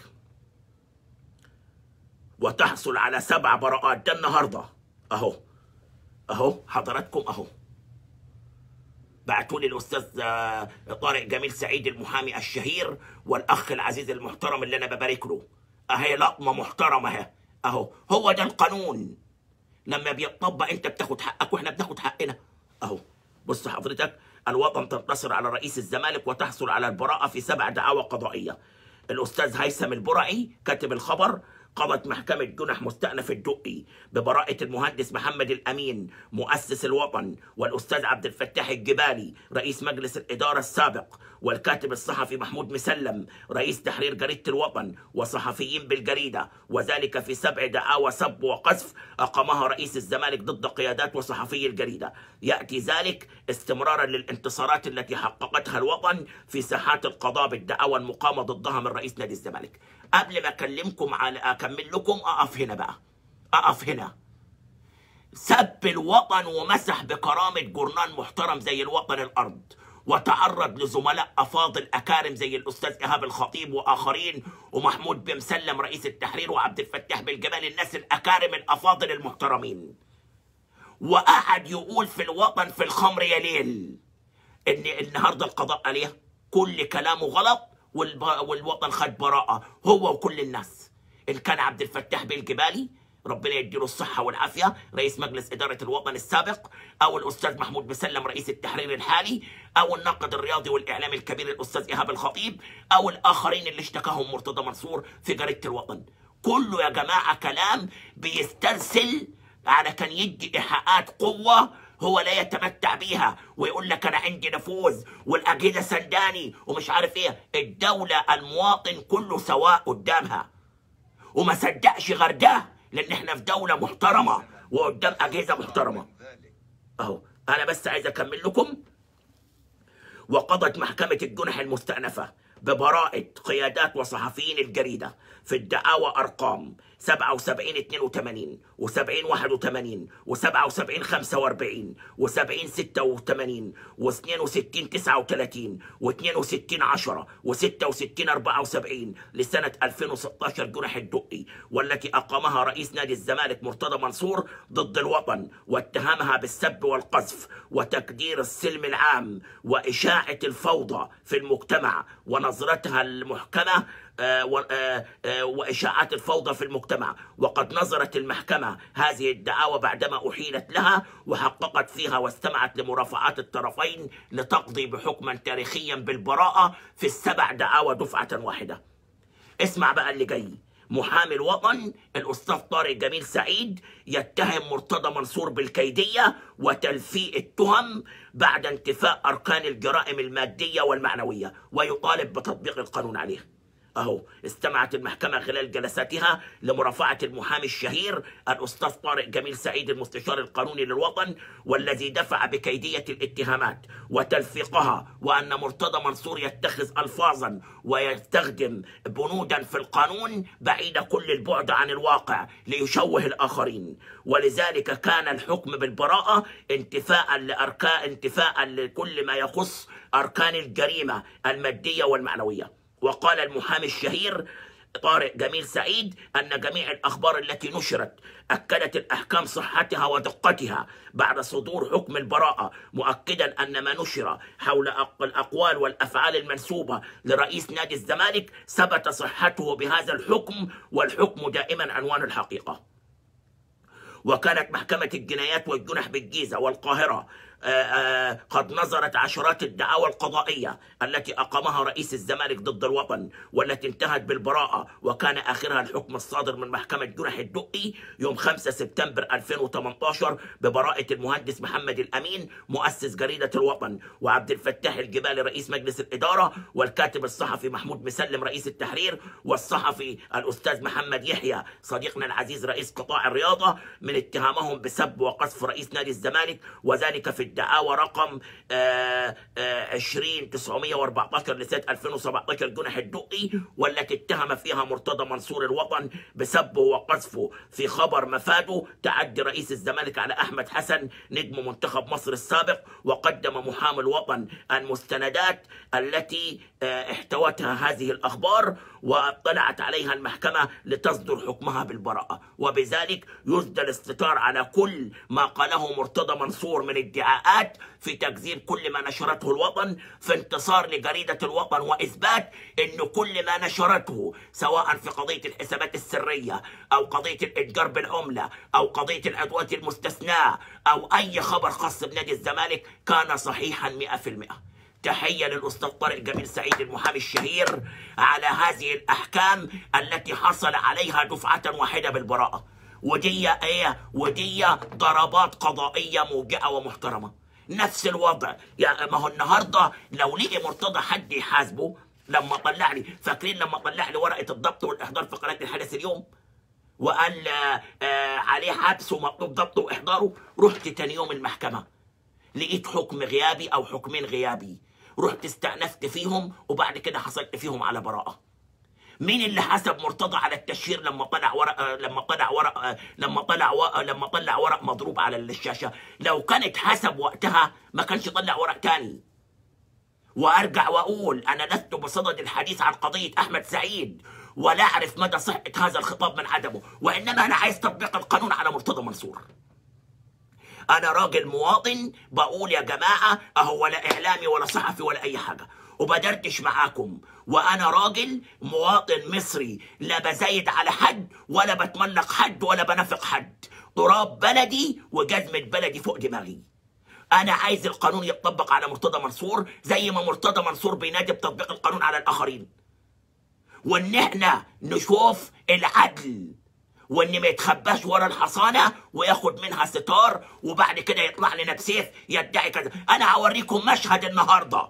وتحصل على سبع براءات ده النهارده اهو اهو حضراتكم اهو بعتوا لي الاستاذ آه، طارق جميل سعيد المحامي الشهير والاخ العزيز المحترم اللي انا ببارك له اهي لقمه محترمه اهي اهو هو ده القانون لما بيطبق انت بتاخد حقك واحنا بناخد حقنا اهو بص حضرتك الوطن تنتصر على رئيس الزمالك وتحصل على البراءة في سبع دعاوى قضائية الأستاذ هيثم البرعي كاتب الخبر قضت محكمة جنح مستأنف الدقي ببراءة المهندس محمد الأمين مؤسس الوطن والأستاذ عبد الفتاح الجبالي رئيس مجلس الإدارة السابق والكاتب الصحفي محمود مسلم رئيس تحرير جريدة الوطن وصحفيين بالجريدة وذلك في سبع دعاوى سب وقذف أقامها رئيس الزمالك ضد قيادات وصحفي الجريدة يأتي ذلك استمرارا للانتصارات التي حققتها الوطن في ساحات القضاء بالدعاوى المقامة ضدها من رئيس نادي الزمالك قبل ما أكلمكم على أكمل لكم أقف هنا بقى أقف هنا سب الوطن ومسح بكرامة جورنال محترم زي الوطن الأرض وتعرض لزملاء افاضل اكارم زي الاستاذ ايهاب الخطيب واخرين ومحمود بن مسلم رئيس التحرير وعبد الفتاح بالجبال الناس الاكارم الافاضل المحترمين وقعد يقول في الوطن في الخمر يا ليل ان النهارده القضاء عليه كل كلامه غلط والب- والوطن خد براءه هو وكل الناس ان كان عبد الفتاح بالجبالي ربنا يديله الصحة والعافية رئيس مجلس إدارة الوطن السابق أو الأستاذ محمود مسلم رئيس التحرير الحالي أو الناقد الرياضي والإعلامي الكبير الأستاذ إيهاب الخطيب أو الآخرين اللي اشتكاهم مرتضى منصور في جريدة الوطن كله يا جماعة كلام بيسترسل على كان يدي إيحاءات قوة هو لا يتمتع بيها ويقول لك انا عندي نفوذ والاجهزه سنداني ومش عارف ايه الدوله المواطن كله سواء قدامها وما صدقش غير ده لان احنا في دوله محترمه وقدام اجهزه محترمه اهو انا بس عايز اكمل لكم وقضت محكمة الجنح المستأنفة ببراءة قيادات وصحفيين الجريدة في الدعاوى أرقام 77 82 و70 81 و77 45 و70 86 و62 39 و62 10 و66 74 لسنة 2016 جنح الدقي والتي أقامها رئيس نادي الزمالك مرتضى منصور ضد الوطن واتهمها بالسب والقذف وتكدير السلم العام وإشاعة الفوضى في المجتمع ونظرتها المحكمة آه، و- آه، آه، وإشاعات الفوضى في المجتمع وقد نظرت المحكمة هذه الدعاوى بعدما أحيلت لها وحققت فيها واستمعت لمرافعات الطرفين لتقضي بحكما تاريخيا بالبراءة في السبع دعاوى دفعة واحدة اسمع بقى اللي جاي محامي الوطن الاستاذ طارق جميل سعيد يتهم مرتضى منصور بالكيديه وتلفيق التهم بعد انتفاء اركان الجرائم الماديه والمعنويه ويطالب بتطبيق القانون عليه اهو استمعت المحكمة خلال جلساتها لمرافعة المحامي الشهير الأستاذ طارق جميل سعيد المستشار القانوني للوطن والذي دفع بكيدية الاتهامات وتلفيقها وأن مرتضى منصور يتخذ ألفاظا ويستخدم بنودا في القانون بعيدة كل البعد عن الواقع ليشوه الآخرين ولذلك كان الحكم بالبراءة انتفاء لأركان انتفاء لكل ما يخص أركان الجريمة المادية والمعنوية وقال المحامي الشهير طارق جميل سعيد أن جميع الأخبار التي نشرت أكدت الأحكام صحتها ودقتها بعد صدور حكم البراءة مؤكدا أن ما نشر حول أق- الأقوال والأفعال المنسوبة لرئيس نادي الزمالك ثبت صحته بهذا الحكم والحكم دائما عنوان الحقيقة وكانت محكمة الجنايات والجنح بالجيزة والقاهرة آه، آه، قد نظرت عشرات الدعاوى القضائية التي أقامها رئيس الزمالك ضد الوطن والتي انتهت بالبراءة وكان آخرها الحكم الصادر من محكمة جنح الدقي يوم 5 سبتمبر 2018 ببراءة المهندس محمد الأمين مؤسس جريدة الوطن وعبد الفتاح الجبالي رئيس مجلس الإدارة والكاتب الصحفي محمود مسلم رئيس التحرير والصحفي الأستاذ محمد يحيى صديقنا العزيز رئيس قطاع الرياضة من اتهامهم بسب وقذف رئيس نادي الزمالك وذلك في الدعاوى رقم آه، آه، 20914 لسنة 2017 جنح الدقي والتي اتهم فيها مرتضى منصور الوطن بسبه وقذفه في خبر مفاده تعدي رئيس الزمالك على أحمد حسن نجم منتخب مصر السابق وقدم محامي الوطن المستندات التي آه، احتوتها هذه الأخبار واطلعت عليها المحكمة لتصدر حكمها بالبراءة وبذلك يسدى الاستطار على كل ما قاله مرتضى منصور من ادعاءات في تكذيب كل ما نشرته الوطن في انتصار لجريدة الوطن وإثبات أن كل ما نشرته سواء في قضية الحسابات السرية أو قضية الإتجار بالعملة أو قضية الأدوات المستثناة أو أي خبر خاص بنادي الزمالك كان صحيحا 100% تحية للأستاذ طارق جميل سعيد المحامي الشهير على هذه الأحكام التي حصل عليها دفعة واحدة بالبراءة ودي ايه ودي ضربات قضائية موجعة ومحترمة نفس الوضع يا ما هو النهارده لو لقي مرتضى حد يحاسبه لما طلع لي فاكرين لما طلع لي ورقة الضبط والإحضار في قناة الحدث اليوم وقال آه، آه، عليه حبس ومطلوب ضبطه وإحضاره رحت تاني يوم المحكمة لقيت حكم غيابي او حكمين غيابي رحت استأنفت فيهم وبعد كده حصلت فيهم على براءة مين اللي حسب مرتضى على التشهير لما طلع ورق آه، لما طلع ورق آه، لما طلع و- آه، لما طلع ورق مضروب على الشاشة لو كانت حسب وقتها ما كانش طلع ورق تاني وارجع واقول انا لست بصدد الحديث عن قضيه احمد سعيد ولا اعرف مدى صحه هذا الخطاب من عدمه وانما انا عايز تطبيق القانون على مرتضى منصور انا راجل مواطن بقول يا جماعه اهو ولا اعلامي ولا صحفي ولا اي حاجه وبدردش معاكم وانا راجل مواطن مصري لا بزايد على حد ولا بتملق حد ولا بنافق حد تراب بلدي وجزمه بلدي فوق دماغي انا عايز القانون يتطبق على مرتضى منصور زي ما مرتضى منصور بينادي بتطبيق القانون على الاخرين وان احنا نشوف العدل وان ما يتخباش ورا الحصانه وياخد منها ستار وبعد كده يطلع لنا بسيف يدعي كذا انا هوريكم مشهد النهارده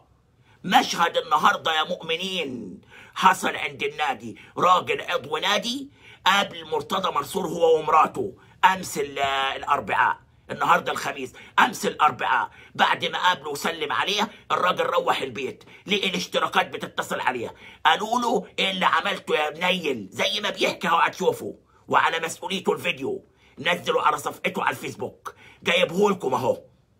مشهد النهارده يا مؤمنين حصل عند النادي راجل عضو نادي قابل مرتضى منصور هو ومراته امس ال- الاربعاء النهارده الخميس امس الاربعاء بعد ما قابله وسلم عليه الراجل روح البيت لقي الاشتراكات بتتصل عليه قالوا له ايه اللي عملته يا منيل زي ما بيحكي اهو هتشوفه وعلى مسؤوليته الفيديو نزله على صفحته على الفيسبوك جايبه لكم اهو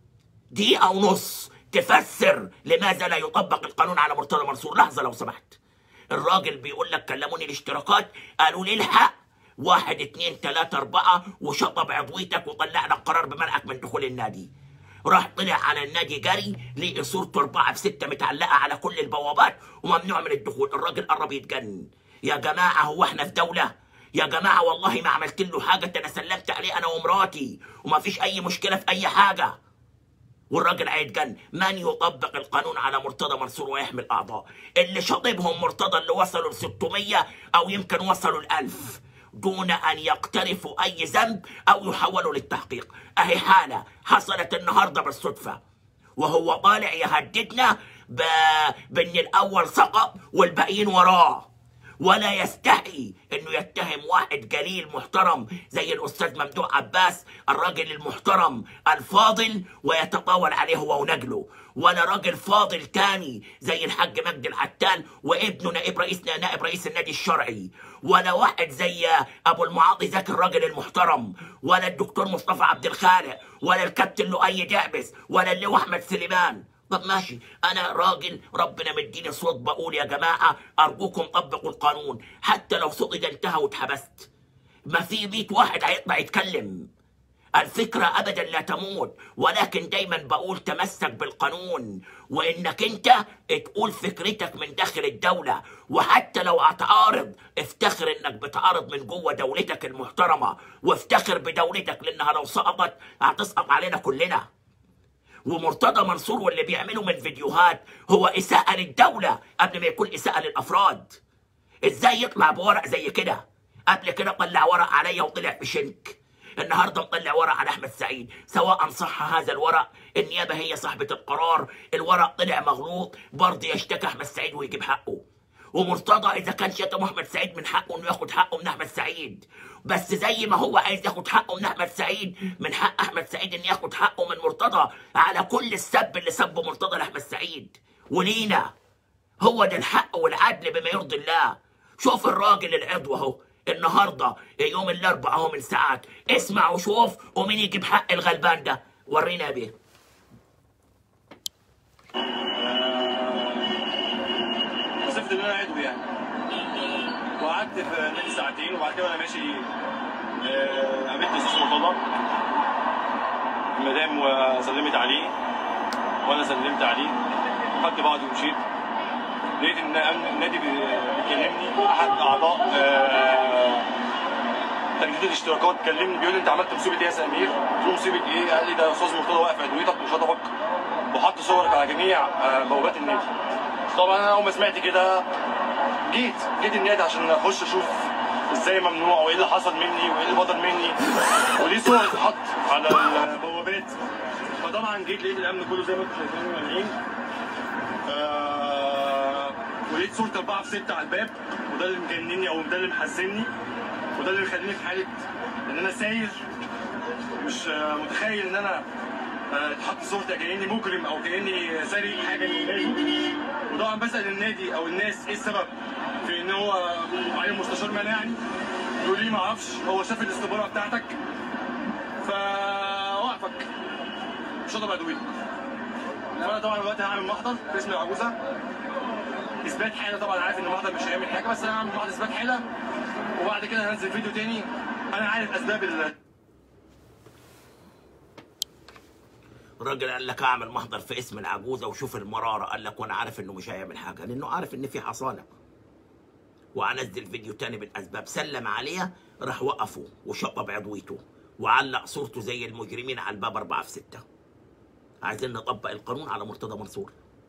دقيقة ونص تفسر لماذا لا يطبق القانون على مرتضى منصور لحظة لو سمحت الراجل بيقول لك كلموني الاشتراكات قالوا لي الحق واحد اتنين تلاتة اربعة وشطب عضويتك وطلعنا قرار بمنعك من دخول النادي راح طلع على النادي جري لقي صورته اربعة في ستة متعلقة على كل البوابات وممنوع من الدخول الراجل قرب يتجنن يا جماعة هو احنا في دولة يا جماعة والله ما عملت له حاجة ده انا سلمت عليه انا ومراتي وما فيش اي مشكلة في اي حاجة والراجل هيتجن من يطبق القانون على مرتضى منصور ويحمل اعضاء اللي شاطبهم مرتضى اللي وصلوا ل 600 او يمكن وصلوا ل 1000 دون ان يقترفوا اي ذنب او يحولوا للتحقيق اهي حاله حصلت النهارده بالصدفه وهو طالع يهددنا ب... بان الاول سقط والباقيين وراه ولا يستحي انه يتهم واحد جليل محترم زي الاستاذ ممدوح عباس الراجل المحترم الفاضل ويتطاول عليه هو ونجله ولا راجل فاضل تاني زي الحاج مجدي العتال وابنه نائب رئيس نائب رئيس النادي الشرعي ولا واحد زي ابو المعاطي زكي الراجل المحترم ولا الدكتور مصطفى عبد الخالق ولا الكابتن لؤي دعبس ولا اللواء احمد سليمان طب ماشي انا راجل ربنا مديني صوت بقول يا جماعه ارجوكم طبقوا القانون حتى لو صوتي ده انتهى واتحبست ما في 100 واحد هيطلع يتكلم الفكرة أبدا لا تموت ولكن دايما بقول تمسك بالقانون وإنك أنت تقول فكرتك من داخل الدولة وحتى لو هتعارض افتخر إنك بتعارض من جوه دولتك المحترمة وافتخر بدولتك لأنها لو سقطت هتسقط علينا كلنا ومرتضى منصور واللي بيعمله من فيديوهات هو إساءة للدولة قبل ما يكون إساءة للأفراد إزاي يطلع بورق زي كده قبل كده طلع ورق عليا وطلع في شنك النهارده مطلع ورق على احمد سعيد سواء صح هذا الورق النيابه هي صاحبه القرار الورق طلع مغلوط برضه يشتكي احمد سعيد ويجيب حقه ومرتضى اذا كان شتم احمد سعيد من حقه انه ياخد حقه من احمد سعيد بس زي ما هو عايز ياخد حقه من احمد سعيد من حق احمد سعيد ان ياخد حقه من مرتضى على كل السب اللي سبه مرتضى لاحمد سعيد ولينا هو ده الحق والعدل بما يرضي الله شوف الراجل العضو اهو النهارده يوم الاربعاء اهو من ساعات اسمع وشوف ومين يجيب حق الغلبان ده ورينا بيه وصفت ان انا عضو يعني وقعدت في النادي ساعتين وبعد كده وانا ماشي آه، قابلت استاذ مرتضى المدام وسلمت عليه وانا سلمت عليه خدت بعضي ومشيت لقيت ان النادي بي- بيكلمني احد اعضاء آه، تجديد الاشتراكات كلمني بيقول لي انت عملت مصيبه ايه يا سمير؟ قلت له مصيبه ايه؟ قال لي ده استاذ مرتضى واقف عدويتك وشطبك وحط صورك على جميع آه، بوابات النادي. طبعا انا اول ما سمعت كده جيت جيت النادي عشان اخش اشوف ازاي ممنوع وايه اللي حصل مني وايه اللي بدر مني وليه صور اتحط على البوابات فطبعا جيت لقيت الامن كله زي ما انتم شايفين مليين آه، ولقيت صورة أربعة في ستة على الباب وده اللي مجنني أو ده اللي محزني وده اللي مخليني في حالة إن أنا ساير مش آه، متخيل إن أنا آه، اتحط صورتي كأني مجرم أو كأني سارق حاجة من النادي وطبعا بسأل النادي أو الناس إيه السبب في إن هو معين مستشار مناعني يقول لي ما أعرفش هو شاف الاستبارة بتاعتك فوقفك شطب أدويتك وانا طبعا دلوقتي هعمل محضر في اسم العجوزه اثبات حاله طبعا عارف ان المحضر مش هيعمل حاجه بس انا هعمل محضر اثبات حاله وبعد كده هنزل فيديو تاني انا عارف اسباب ال- الراجل قال لك اعمل محضر في اسم العجوزه وشوف المراره قال لك وانا عارف انه مش هيعمل حاجه لانه عارف ان في حصانه وانزل فيديو تاني بالاسباب سلم عليها راح وقفه وشطب عضويته وعلق صورته زي المجرمين على الباب أربعة في ستة عايزين نطبق القانون على مرتضى منصور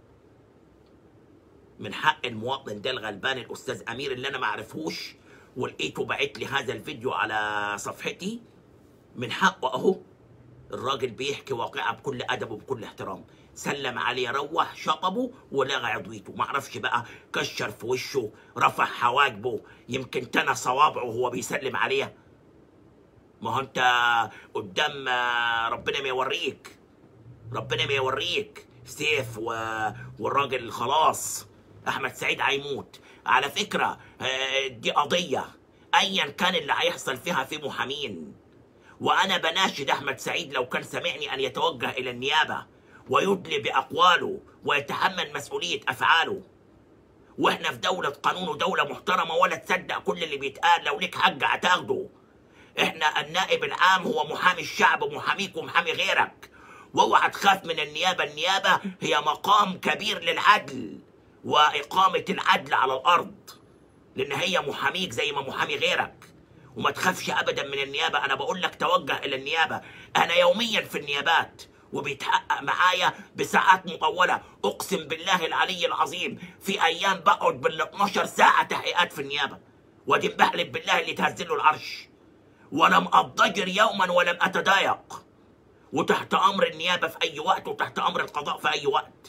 من حق المواطن ده الغلبان الاستاذ امير اللي انا ما اعرفهوش ولقيته باعت لي هذا الفيديو على صفحتي من حقه اهو الراجل بيحكي واقعه بكل ادب وبكل احترام سلم عليه روح شطبه ولغى عضويته ما اعرفش بقى كشر في وشه رفع حواجبه يمكن تنى صوابعه وهو بيسلم عليه ما هو انت قدام آه، ربنا ما يوريك ربنا ما يوريك سيف و... والراجل خلاص احمد سعيد هيموت على فكره آه، دي قضيه ايا كان اللي هيحصل فيها في محامين وانا بناشد احمد سعيد لو كان سمعني ان يتوجه الى النيابه ويدلي باقواله ويتحمل مسؤوليه افعاله واحنا في دوله قانون ودوله محترمه ولا تصدق كل اللي بيتقال لو ليك حق هتاخده احنا النائب العام هو محامي الشعب ومحاميك ومحامي غيرك واوعى تخاف من النيابه النيابه هي مقام كبير للعدل واقامه العدل على الارض لان هي محاميك زي ما محامي غيرك وما تخافش ابدا من النيابه انا بقول لك توجه الى النيابه انا يوميا في النيابات وبيتحقق معايا بساعات مطوله اقسم بالله العلي العظيم في ايام بقعد بال 12 ساعه تحقيقات في النيابه وادي بحلف بالله اللي تهزله العرش ولم اضجر يوما ولم اتضايق وتحت امر النيابه في اي وقت وتحت امر القضاء في اي وقت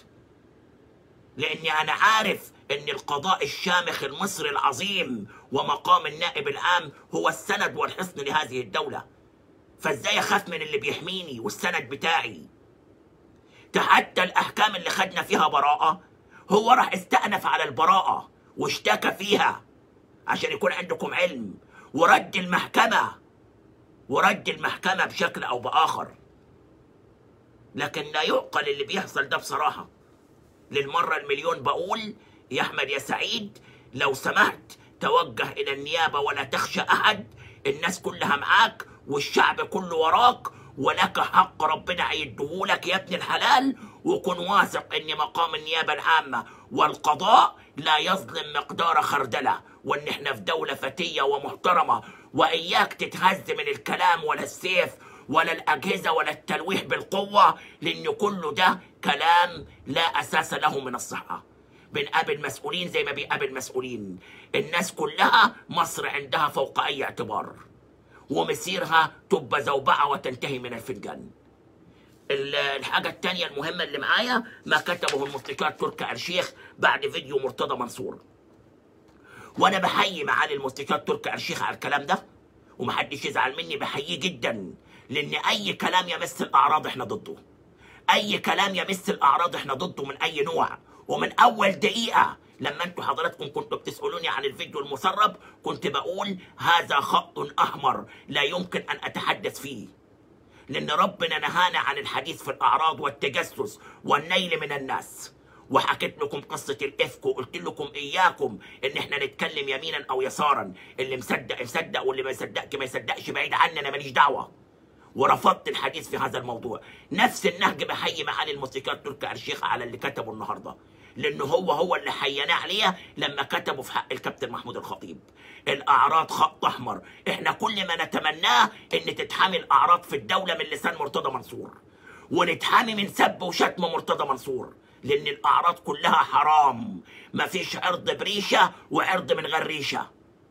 لاني انا عارف ان القضاء الشامخ المصري العظيم ومقام النائب العام هو السند والحصن لهذه الدوله فازاي اخاف من اللي بيحميني والسند بتاعي ده حتى الاحكام اللي خدنا فيها براءه هو راح استأنف على البراءه واشتكى فيها عشان يكون عندكم علم ورد المحكمه ورد المحكمه بشكل او باخر لكن لا يعقل اللي بيحصل ده بصراحه للمرة المليون بقول يا أحمد يا سعيد لو سمحت توجه إلى النيابة ولا تخشى أحد الناس كلها معاك والشعب كله وراك ولك حق ربنا هيديهولك يا ابن الحلال وكن واثق ان مقام النيابه العامه والقضاء لا يظلم مقدار خردله وان احنا في دوله فتيه ومحترمه واياك تتهز من الكلام ولا السيف ولا الأجهزة ولا التلويح بالقوة لأن كله ده كلام لا أساس له من الصحة بنقابل مسؤولين زي ما بيقابل مسؤولين الناس كلها مصر عندها فوق أي اعتبار ومسيرها تبقى زوبعة وتنتهي من الفنجان ال- الحاجة التانية المهمة اللي معايا ما كتبه المستشار تركي آل الشيخ بعد فيديو مرتضى منصور وانا بحيي معالي المستشار تركي آل الشيخ على الكلام ده ومحدش يزعل مني بحييه جدا لان اي كلام يمس الاعراض احنا ضده اي كلام يمس الاعراض احنا ضده من اي نوع ومن اول دقيقه لما انتوا حضراتكم كنتوا بتسالوني عن الفيديو المسرب كنت بقول هذا خط احمر لا يمكن ان اتحدث فيه لان ربنا نهانا عن الحديث في الاعراض والتجسس والنيل من الناس وحكيت لكم قصة الإفك وقلت لكم إياكم إن إحنا نتكلم يمينا أو يسارا اللي مصدق يصدق واللي ما يصدقش ما يصدقش بعيد عني أنا ماليش دعوة ورفضت الحديث في هذا الموضوع نفس النهج بحيي معالي الموسيقار تركي آل الشيخ على اللي كتبه النهارده لانه هو هو اللي حيناه عليه لما كتبوا في حق الكابتن محمود الخطيب الاعراض خط احمر احنا كل ما نتمناه ان تتحمي الاعراض في الدوله من لسان مرتضى منصور ونتحمي من سب وشتم مرتضى منصور لان الاعراض كلها حرام مفيش عرض بريشه وعرض من غير ريشه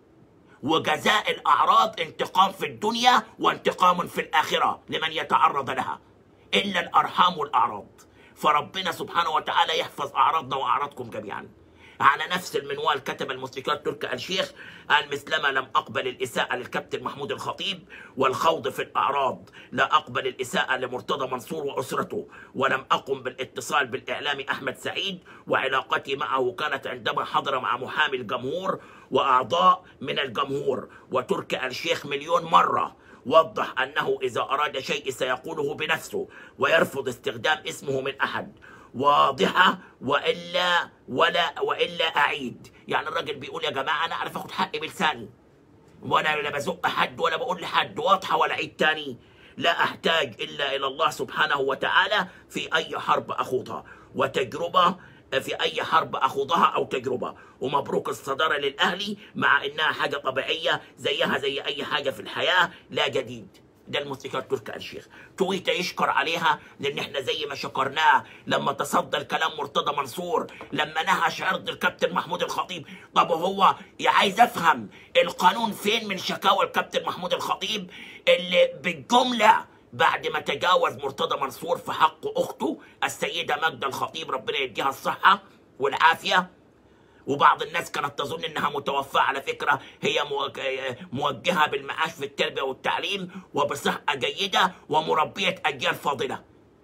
وجزاء الأعراض انتقام في الدنيا وانتقام في الآخرة لمن يتعرض لها إلا الأرحام والأعراض فربنا سبحانه وتعالى يحفظ أعراضنا وأعراضكم جميعا على نفس المنوال كتب المستشار تركي آل الشيخ قال مثلما لم أقبل الإساءة للكابتن محمود الخطيب والخوض في الأعراض لا أقبل الإساءة لمرتضى منصور وأسرته ولم أقم بالاتصال بالإعلامي أحمد سعيد وعلاقتي معه كانت عندما حضر مع محامي الجمهور وأعضاء من الجمهور وتركي آل الشيخ مليون مرة وضح أنه إذا أراد شيء سيقوله بنفسه ويرفض استخدام اسمه من أحد واضحه والا ولا والا اعيد يعني الراجل بيقول يا جماعه انا اعرف اخد حقي بلساني وانا لا بزق حد ولا بقول لحد واضحه ولا عيد تاني لا احتاج الا الى الله سبحانه وتعالى في اي حرب اخوضها وتجربه في اي حرب اخوضها او تجربه ومبروك الصداره للاهلي مع انها حاجه طبيعيه زيها زي اي حاجه في الحياه لا جديد ده الموسيقار تركي آل الشيخ تويتا يشكر عليها لان احنا زي ما شكرناه لما تصدى الكلام مرتضى منصور لما نهش عرض الكابتن محمود الخطيب طب هو يا عايز افهم القانون فين من شكاوى الكابتن محمود الخطيب اللي بالجمله بعد ما تجاوز مرتضى منصور في حق اخته السيده ماجده الخطيب ربنا يديها الصحه والعافيه وبعض الناس كانت تظن انها متوفاه على فكره هي مو- موجهه بالمعاش في التربيه والتعليم وبصحه جيده ومربيه اجيال فاضله.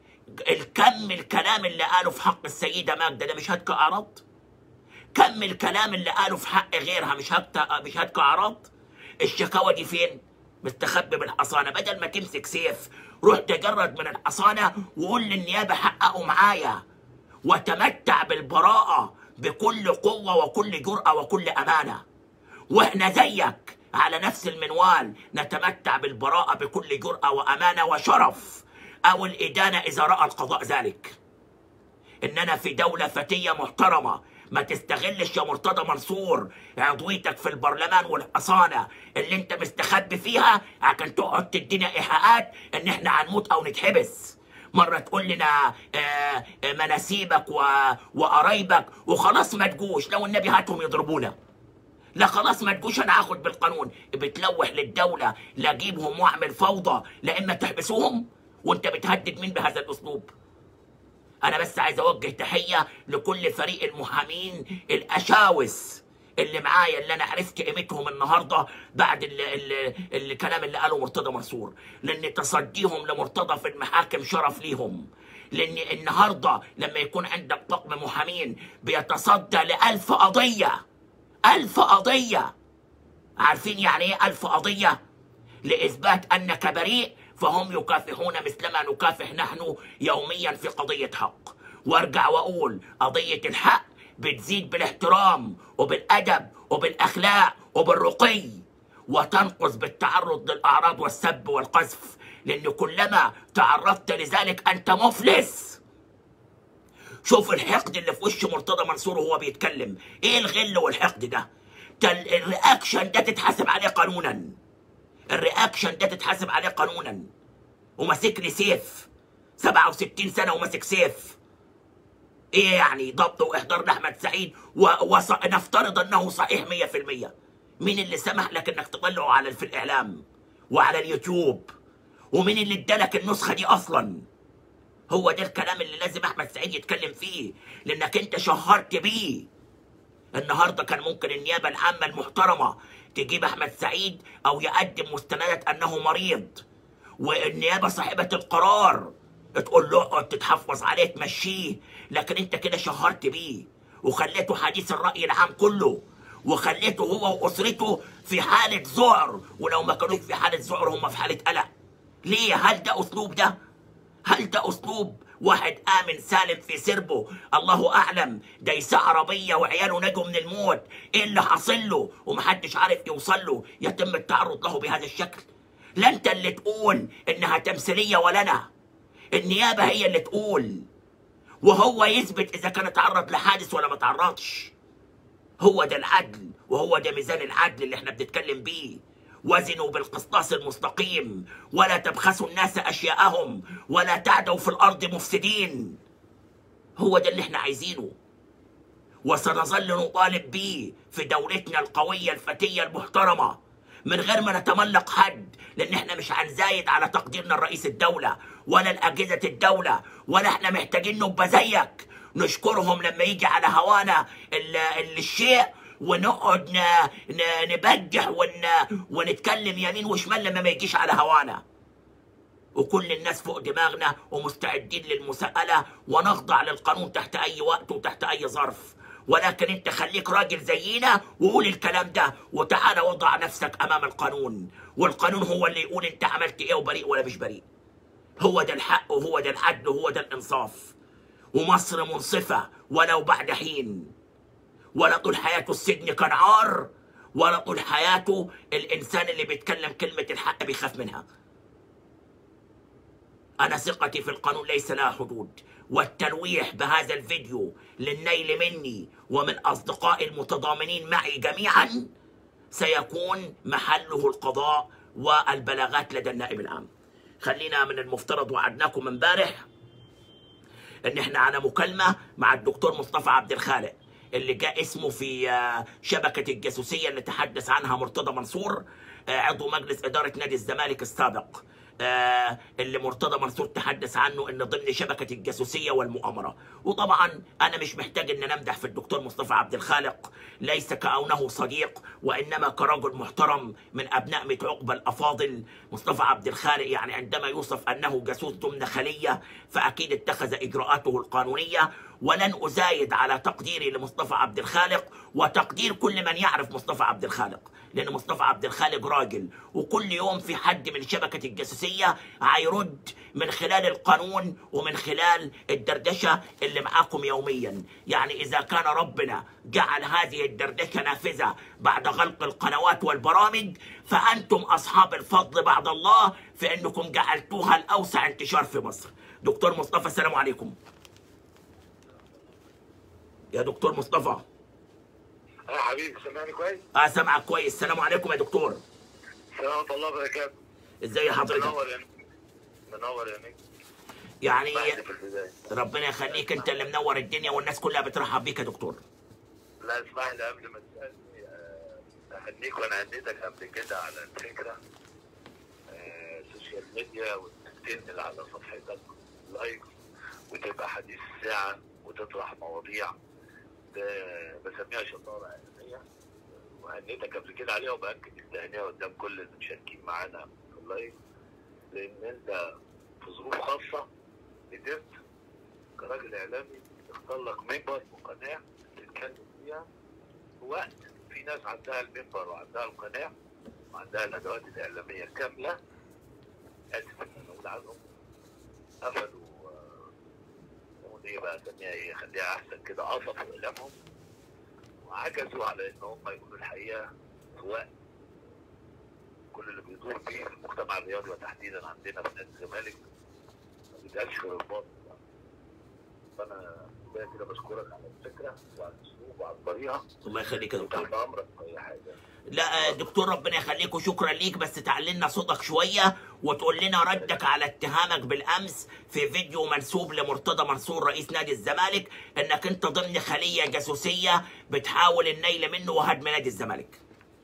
الكم الكلام اللي قاله في حق السيده ماجده ده مش هتك اعراض؟ كم الكلام اللي قاله في حق غيرها مش هتك مش هتك اعراض؟ الشكاوى دي فين؟ مستخبي بالحصانه بدل ما تمسك سيف روح تجرد من الحصانه وقول للنيابه حققوا معايا وتمتع بالبراءة بكل قوة وكل جرأة وكل أمانة وإحنا زيك على نفس المنوال نتمتع بالبراءة بكل جرأة وأمانة وشرف أو الإدانة إذا رأى القضاء ذلك إننا في دولة فتية محترمة ما تستغلش يا مرتضى منصور عضويتك في البرلمان والحصانة اللي انت مستخبي فيها عشان تقعد تدينا إيحاءات إن احنا هنموت أو نتحبس مرة تقول لنا آه، آه، مناسيبك و... وقرايبك وخلاص ما تجوش لو النبي هاتهم يضربونا لا خلاص ما تجوش انا هاخد بالقانون بتلوح للدولة لا اجيبهم واعمل فوضى لا اما تحبسوهم وانت بتهدد مين بهذا الاسلوب انا بس عايز اوجه تحيه لكل فريق المحامين الاشاوس اللي معايا اللي انا عرفت قيمتهم النهارده بعد ال ال الكلام اللي قاله مرتضى منصور لان تصديهم لمرتضى في المحاكم شرف ليهم لان النهارده لما يكون عندك طقم محامين بيتصدى لألف قضيه ألف قضيه عارفين يعني ايه ألف قضيه لإثبات أنك بريء فهم يكافحون مثلما نكافح نحن يوميا في قضية حق وارجع وأقول قضية الحق بتزيد بالاحترام وبالأدب وبالأخلاق وبالرقي وتنقص بالتعرض للأعراض والسب والقذف لأن كلما تعرضت لذلك أنت مفلس شوف الحقد اللي في وش مرتضى منصور وهو بيتكلم ايه الغل والحقد ده ده ال- الرياكشن ده تتحاسب عليه قانونا الرياكشن ده تتحاسب عليه قانونا وماسك لي سيف 67 سنه وماسك سيف ايه يعني ضبط واحضار لاحمد سعيد ونفترض انه صحيح 100% مين اللي سمح لك انك تطلعه على في الاعلام وعلى اليوتيوب ومين اللي ادالك النسخه دي اصلا هو ده الكلام اللي لازم احمد سعيد يتكلم فيه لانك انت شهرت بيه النهارده كان ممكن النيابه العامه المحترمه تجيب احمد سعيد او يقدم مستندات انه مريض والنيابه صاحبه القرار تقول له اقعد تتحفظ عليه تمشيه لكن انت كده شهرت بيه وخليته حديث الراي العام كله وخليته هو واسرته في حاله ذعر ولو ما كانوش في حاله ذعر هم في حاله قلق ليه هل ده اسلوب ده هل ده اسلوب واحد امن سالم في سربه الله اعلم دايسه عربيه وعياله نجوا من الموت ايه اللي حاصل له ومحدش عارف يوصل له يتم التعرض له بهذا الشكل لا انت اللي تقول انها تمثيليه ولا انا النيابه هي اللي تقول وهو يثبت اذا كان اتعرض لحادث ولا ما تعرضش هو ده العدل وهو ده ميزان العدل اللي احنا بنتكلم بيه وزنوا بالقسطاس المستقيم ولا تبخسوا الناس اشياءهم ولا تعدوا في الارض مفسدين هو ده اللي احنا عايزينه وسنظل نطالب بيه في دولتنا القوية الفتية المحترمة من غير ما نتملق حد لان احنا مش هنزايد على تقديرنا لرئيس الدولة ولا لأجهزة الدولة ولا احنا محتاجين نبقى زيك نشكرهم لما يجي على هوانا ال- ال- الشيء ونقعد ن... ن... نبجح ون... ونتكلم يمين وشمال لما ما يجيش على هوانا وكل الناس فوق دماغنا ومستعدين للمساءلة ونخضع للقانون تحت أي وقت وتحت أي ظرف ولكن أنت خليك راجل زينا وقول الكلام ده وتعالى وضع نفسك أمام القانون والقانون هو اللي يقول أنت عملت إيه وبريء ولا مش بريء هو ده الحق وهو ده العدل وهو ده الإنصاف ومصر منصفة ولو بعد حين ولا طول حياته السجن كان عار ولا طول حياته الإنسان اللي بيتكلم كلمة الحق بيخاف منها أنا ثقتي في القانون ليس لها حدود والتلويح بهذا الفيديو للنيل مني ومن أصدقائي المتضامنين معي جميعا سيكون محله القضاء والبلاغات لدى النائب العام خلينا من المفترض وعدناكم امبارح ان احنا على مكالمه مع الدكتور مصطفى عبد الخالق اللي جاء اسمه في آه، شبكه الجاسوسيه اللي تحدث عنها مرتضى منصور آه، عضو مجلس اداره نادي الزمالك السابق آه، اللي مرتضى منصور تحدث عنه ان ضمن شبكه الجاسوسيه والمؤامره وطبعا انا مش محتاج ان أنا امدح في الدكتور مصطفى عبد الخالق ليس كونه صديق وانما كرجل محترم من ابناء ميت عقبه الافاضل مصطفى عبد الخالق يعني عندما يوصف انه جاسوس ضمن خليه فاكيد اتخذ اجراءاته القانونيه ولن ازايد على تقديري لمصطفى عبد الخالق وتقدير كل من يعرف مصطفى عبد الخالق لان مصطفى عبد الخالق راجل وكل يوم في حد من شبكه الجاسوسيه هيرد من خلال القانون ومن خلال الدردشه اللي معاكم يوميا يعني اذا كان ربنا جعل هذه الدردشه نافذه بعد غلق القنوات والبرامج فانتم اصحاب الفضل بعد الله في انكم جعلتوها الاوسع انتشار في مصر دكتور مصطفى السلام عليكم يا دكتور مصطفى اه حبيبي سامعني كويس؟ اه سامعك كويس السلام عليكم يا دكتور سلامة الله وبركاته ازاي حضرتك منور يا نجم منور يا نجم يعني بعد في البداية ربنا يخليك انت اللي منور الدنيا والناس كلها بترحب بيك يا دكتور لا اسمح لي قبل ما تسألني آه، أهنيك وأنا هنيتك قبل كده على الفكرة آه، السوشيال ميديا وإنك تنقل على صفحتك لايك وتبقى حديث الساعة وتطرح مواضيع ده بسميها شطارة إعلامية وهنيتك قبل كده عليها وبأكد التهنئة قدام كل المشاركين معانا في اللايف لأن أنت في ظروف خاصة قدرت كراجل إعلامي تختار لك منبر وقناة تتكلم فيها في وقت في ناس عندها المنبر وعندها القناة وعندها الأدوات الإعلامية كاملة آسف إن أنا أقول عنهم قفلوا آه، نقول إيه بقى أسميها إيه خليها أحسن كده قصفوا إعلامهم وعجزوا على إن هم يقولوا الحقيقة في وقت كل اللي بيدور فيه في المجتمع الرياضي وتحديدا عندنا في نادي الزمالك ما بيتقالش غير الباطل فانا كده كده بشكرك على الفكره وعلى الاسلوب وعلى الطريقه الله يخليك يا دكتور وتحت امرك في اي حاجه لا آه، دكتور ربنا يخليك وشكرا ليك بس تعلي لنا صوتك شويه وتقول لنا ردك على اتهامك بالامس في فيديو منسوب لمرتضى منصور رئيس نادي الزمالك انك انت ضمن خليه جاسوسيه بتحاول النيل منه وهدم نادي الزمالك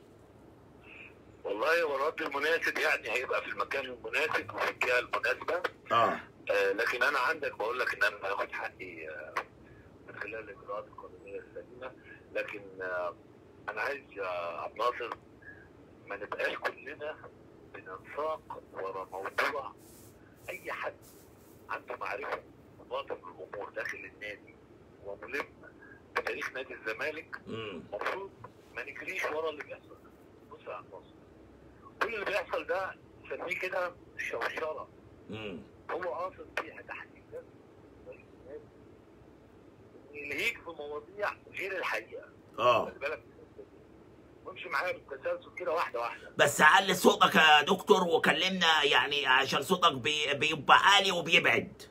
والله هو الرد المناسب يعني هيبقى في المكان المناسب وفي الجهه المناسبه اه آه لكن انا عندك بقول لك ان انا هاخد حقي آه من خلال الاجراءات القانونيه السليمه لكن آه انا عايز يا عبد الناصر ما نبقاش كلنا بننساق ورا موضوع اي حد عنده معرفه بباطن الامور داخل النادي وملم بتاريخ نادي الزمالك امم المفروض ما نجريش ورا اللي بيحصل ده. بص يا عبد الناصر كل اللي بيحصل ده نسميه كده شوشره امم هو قاصد فيها تحديدا رئيس النادي إن يلهيك في مواضيع غير الحقيقه اه خلي بالك من الحتة دي. وامشي معايا بالتسلسل كده واحده واحده بس علي صوتك يا دكتور وكلمنا يعني عشان صوتك بي بيبقى عالي وبيبعد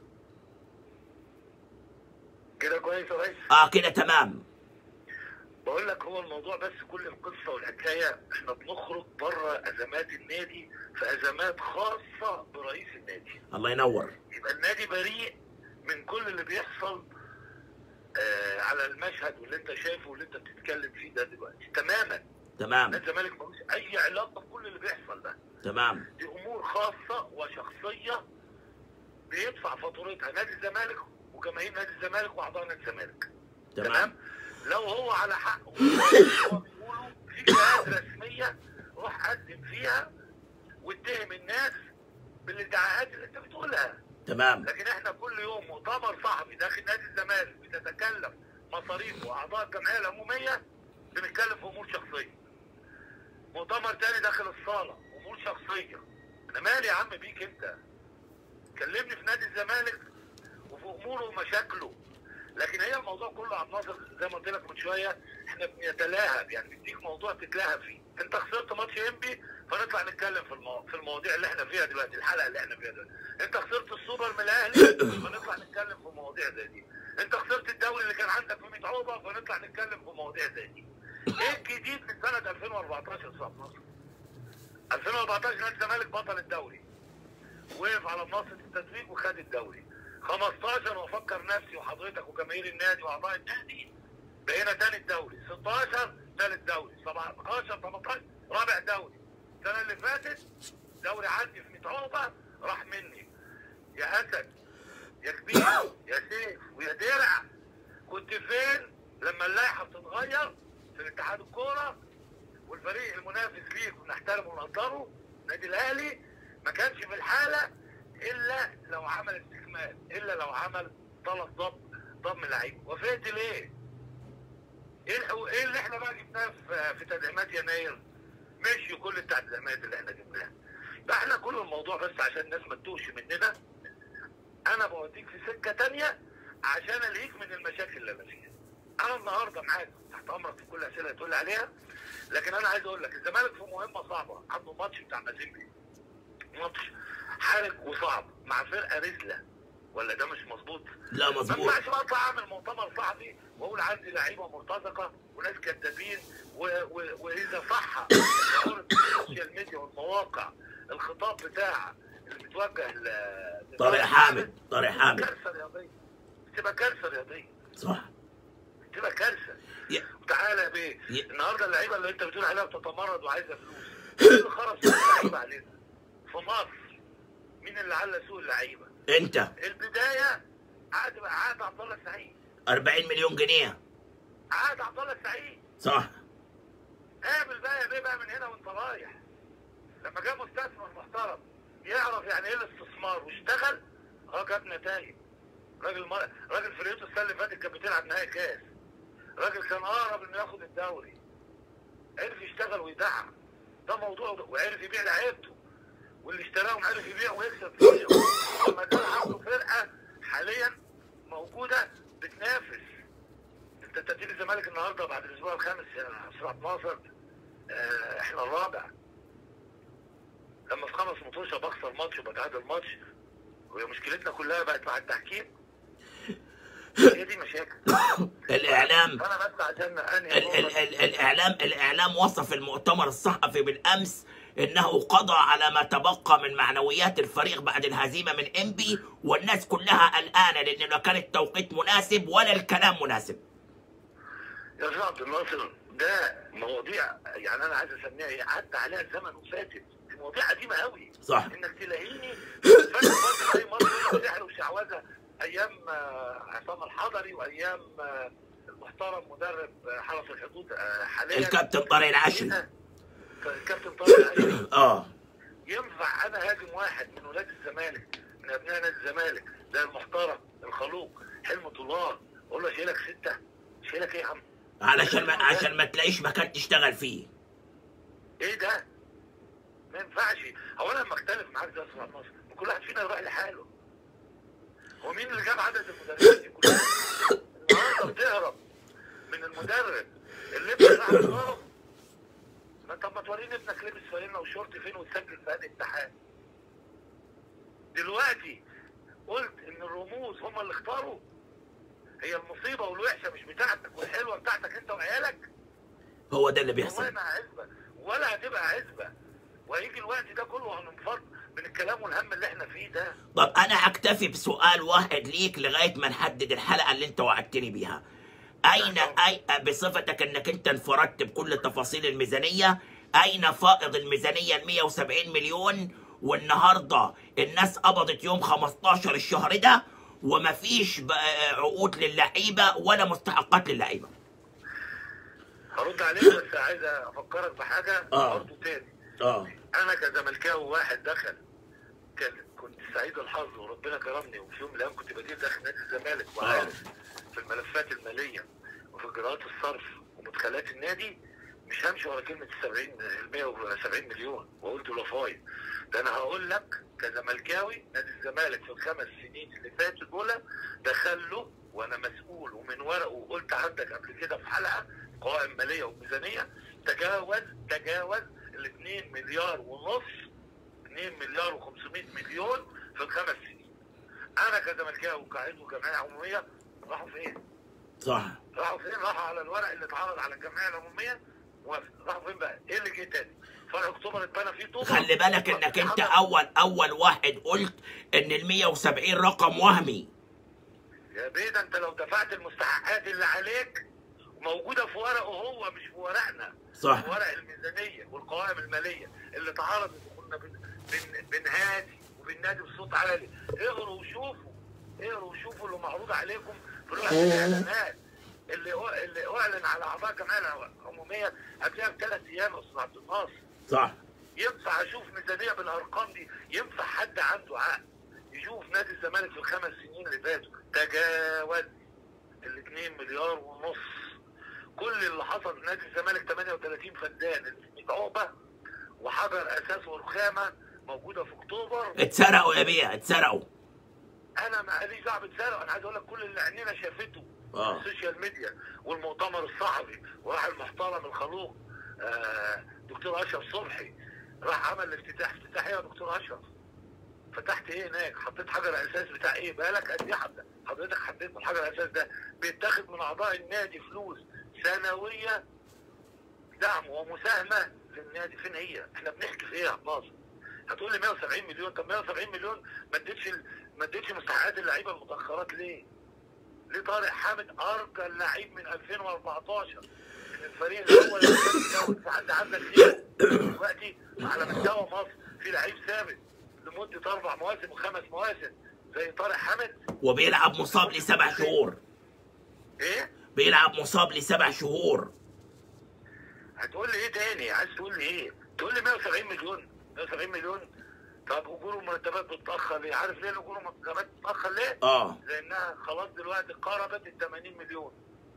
كده كويس يا ريس اه كده تمام بقول لك هو الموضوع بس كل القصه والحكايه احنا بنخرج بره ازمات النادي في ازمات خاصه برئيس النادي الله ينور يبقى النادي بريء من كل اللي بيحصل آه على المشهد واللي انت شايفه واللي انت بتتكلم فيه ده دلوقتي تماما تمام نادي الزمالك ملوش اي علاقه بكل اللي بيحصل ده تمام دي امور خاصه وشخصيه بيدفع فاتورتها نادي الزمالك وجماهير نادي الزمالك واعضاء نادي الزمالك تمام لو هو على حق هو بيقولوا في جهات رسميه روح قدم فيها واتهم الناس بالادعاءات اللي انت بتقولها تمام لكن احنا كل يوم مؤتمر صحفي داخل نادي الزمالك بتتكلم مصاريف واعضاء الجمعيه العموميه بنتكلم في امور شخصيه. مؤتمر تاني داخل الصاله امور شخصيه. انا مالي يا عم بيك انت. كلمني في نادي الزمالك وفي اموره ومشاكله لكن هي الموضوع كله عبد الناصر زي ما قلت لك من شويه احنا بنتلاهب يعني بنديك موضوع تتلاهب فيه انت خسرت ماتش انبي فنطلع نتكلم في المو... في المواضيع اللي احنا فيها دلوقتي الحلقه اللي احنا فيها دلوقتي انت خسرت السوبر من الاهلي فنطلع نتكلم في مواضيع زي دي انت خسرت الدوري اللي كان عندك في 100 عقبه فنطلع نتكلم في مواضيع زي دي ايه الجديد من سنه 2014 يا استاذ ناصر 2014 نادي الزمالك بطل الدوري وقف على منصه التتويج وخد الدوري 15 وافكر نفسي وحضرتك وجماهير النادي واعضاء النادي بقينا تاني الدوري 16 تالت دوري 17 18 رابع دوري السنه اللي فاتت دوري عندي في 100 عقبه راح مني يا اسد يا كبير يا سيف ويا درع كنت فين لما اللائحه بتتغير في اتحاد الكوره والفريق المنافس ليك ونحترمه ونقدره النادي الاهلي ما كانش في الحاله الا لو عمل استكمال الا لو عمل طلب ضم ضم لعيبه وافقت ليه؟ ايه الحو- ايه اللي احنا بقى جبناه في في تدعيمات يناير؟ مشي كل التدعيمات اللي احنا جبناها. فاحنا كل الموضوع بس عشان الناس ما تتوهش مننا انا بوديك في سكه تانية عشان الهيك من المشاكل اللي انا فيها. انا النهارده معاك تحت امرك في كل الاسئله اللي تقول لي عليها لكن انا عايز اقول لك الزمالك في مهمه صعبه عنده ماتش بتاع مازيمبي ماتش حرج وصعب مع فرقه رزله ولا ده مش مظبوط؟ لا ما مظبوط ينفعش بقى اطلع اعمل مؤتمر صحفي واقول عندي لعيبه مرتزقه وناس كذابين و- و- واذا صح ظهور السوشيال ميديا والمواقع الخطاب بتاع اللي بيتوجه ل طارق حامد طارق حامد كارثه رياضيه بتبقى كارثه رياضيه صح بتبقى كارثه يا- تعالى يا بيه ي- النهارده اللعيبه اللي انت بتقول عليها بتتمرد وعايزه فلوس مين اللي خرج سوق اللعيبه علينا في مصر مين اللي على سوق اللعيبه انت البدايه عقد عقد عبد الله السعيد 40 مليون جنيه عقد عبد الله السعيد صح قابل بقى يا بيه بقى من هنا وانت رايح لما جاب مستثمر محترم يعرف يعني ايه الاستثمار واشتغل اه جاب نتائج راجل مر... راجل فرقته السنه اللي فاتت كانت بتلعب نهائي كاس راجل كان اقرب انه ياخد الدوري عرف يشتغل ويدعم ده موضوع وعرف يبيع لعيبته واللي اشتراهم عرف يبيع ويكسب فيهم لما كان عنده فرقه حاليا موجوده بتنافس انت ترتيب الزمالك النهارده بعد الاسبوع الخامس يا استاذ عبد الناصر آه، احنا الرابع لما في خمس ماتشات بخسر ماتش وبتعادل ماتش وهي مشكلتنا كلها بقت مع التحكيم هي دي مشاكل الاعلام فانا بس عشان انهي ال ال النقطة ال الاعلام الاعلام وصف المؤتمر الصحفي بالامس انه قضى على ما تبقى من معنويات الفريق بعد الهزيمه من انبي والناس كلها قلقانه لانه لا كان التوقيت مناسب ولا الكلام مناسب يا استاذ عبد الناصر ده مواضيع يعني انا عايز اسميها ايه عدى عليها الزمن وفاتت دي مواضيع قديمه قوي صح. انك تلاقيني فاكر برضه زي مصر سحر وشعوذه ايام آه، عصام الحضري وايام آه، المحترم مدرب آه، حرس الحدود آه، حاليا الكابتن طارق العشري الكابتن طارق العشري اه ينفع انا هاجم واحد من ولاد الزمالك من ابناء نادي الزمالك زي المحترم الخلوق حلم طولان اقول له شيلك سته شيلك ايه يا عم؟ علشان ما عشان ما تلاقيش مكان تشتغل فيه ايه ده؟ ما ينفعش هو انا لما اختلف معاك ده يا مصر كل واحد فينا يروح لحاله هو مين اللي جاب عدد المدربين دي كلها؟ النهارده بتهرب من المدرب اللي ابنك راح يضرب ما طب ما توريني ابنك لبس فانلة وشورت فين وتسجل في هذه الاتحاد دلوقتي قلت ان الرموز هم اللي اختاروا هي المصيبه والوحشه مش بتاعتك والحلوه بتاعتك انت وعيالك هو ده اللي والله بيحصل ما عزبه ولا هتبقى عزبه وهيجي الوقت ده كله هننفض من الكلام والهم اللي احنا فيه ده طب انا هكتفي بسؤال واحد ليك لغايه ما نحدد الحلقه اللي انت وعدتني بيها اين اي بصفتك انك انت انفردت بكل تفاصيل الميزانيه اين فائض الميزانيه ال 170 مليون والنهارده الناس قبضت يوم 15 الشهر ده ومفيش بقى عقود للعيبه ولا مستحقات للعيبه هرد عليك بس عايز افكرك بحاجه آه. برضه تاني اه انا كزملكاوي واحد دخل كان كنت سعيد الحظ وربنا كرمني وفي يوم من الايام كنت بدير داخل نادي الزمالك وعارف في الملفات الماليه وفي اجراءات الصرف ومدخلات النادي مش همشي ورا كلمه ال 70 ال 170 مليون واقول دول فايد ده انا هقول لك كزملكاوي نادي الزمالك في الخمس سنين اللي فاتوا دول دخل له وانا مسؤول ومن ورقه وقلت عندك قبل كده في حلقه قوائم ماليه وميزانيه تجاوز تجاوز ال 2 مليار ونص 2 مليار و500 مليون في الخمس سنين انا كزملكاوي وكعضو جمعيه عموميه راحوا فين؟ صح راحوا فين؟ راحوا على الورق اللي اتعرض على الجمعيه العموميه موافق راحوا فين بقى؟ ايه اللي جه تاني؟ فرع اكتوبر اتبنى فيه طوبه خلي بالك انك انت اول اول واحد قلت ان ال 170 رقم وهمي يا بيه ده انت لو دفعت المستحقات اللي عليك موجوده في ورقه هو مش في ورقنا صح في ورق الميزانيه والقوائم الماليه اللي اتعرضت وكنا بن بن بنهادي وبننادي بصوت عالي اقروا وشوفوا اقروا وشوفوا اللي معروض عليكم في لوحه الاعلانات اللي أ- اللي اعلن على اعضاء الجمعيه العموميه قبلها بثلاث ايام يا استاذ عبد الناصر صح ينفع اشوف ميزانيه بالارقام دي ينفع حد عنده عقل يشوف نادي الزمالك في الخمس سنين اللي فاتوا تجاوز ال 2 مليار ونص كل اللي حصل نادي الزمالك 38 فدان اللي في عقبه وحجر اساس ورخامه موجوده في اكتوبر اتسرقوا يا بيه اتسرقوا انا ماليش دعوه بتسرق انا عايز اقول لك كل اللي عينينا شافته آه. السوشيال ميديا والمؤتمر الصحفي وراح المحترم الخلوق آه دكتور اشرف صبحي راح عمل الافتتاح افتتاح ايه يا دكتور اشرف فتحت ايه هناك حطيت حجر اساس بتاع ايه بقالك قد ايه حضرتك حضرتك حطيت من حجر الاساس ده بيتاخد من اعضاء النادي فلوس سنويه دعم ومساهمه للنادي فين هي؟ احنا بنحكي في ايه يا عبد الناصر؟ هتقول لي 170 مليون طب 170 مليون ما اديتش ال- ما اديتش مستحقات اللعيبه المتاخرات ليه؟ ليه طارق حامد ارجى اللعيب من 2014 من الفريق الاول اللي كان بيتجوز في حد عندك ليه؟ دلوقتي على مستوى مصر في لعيب ثابت لمده اربع مواسم وخمس مواسم زي طارق حامد وبيلعب مصاب لسبع شهور ايه؟ بيلعب مصاب لسبع شهور هتقول لي ايه تاني؟ عايز تقول لي ايه؟ تقول لي 170 مليون 170 مليون طب اجور المرتبات بتتاخر ليه؟ عارف ليه الاجور المرتبات بتتاخر ليه؟ اه لانها خلاص دلوقتي قربت ال 80 مليون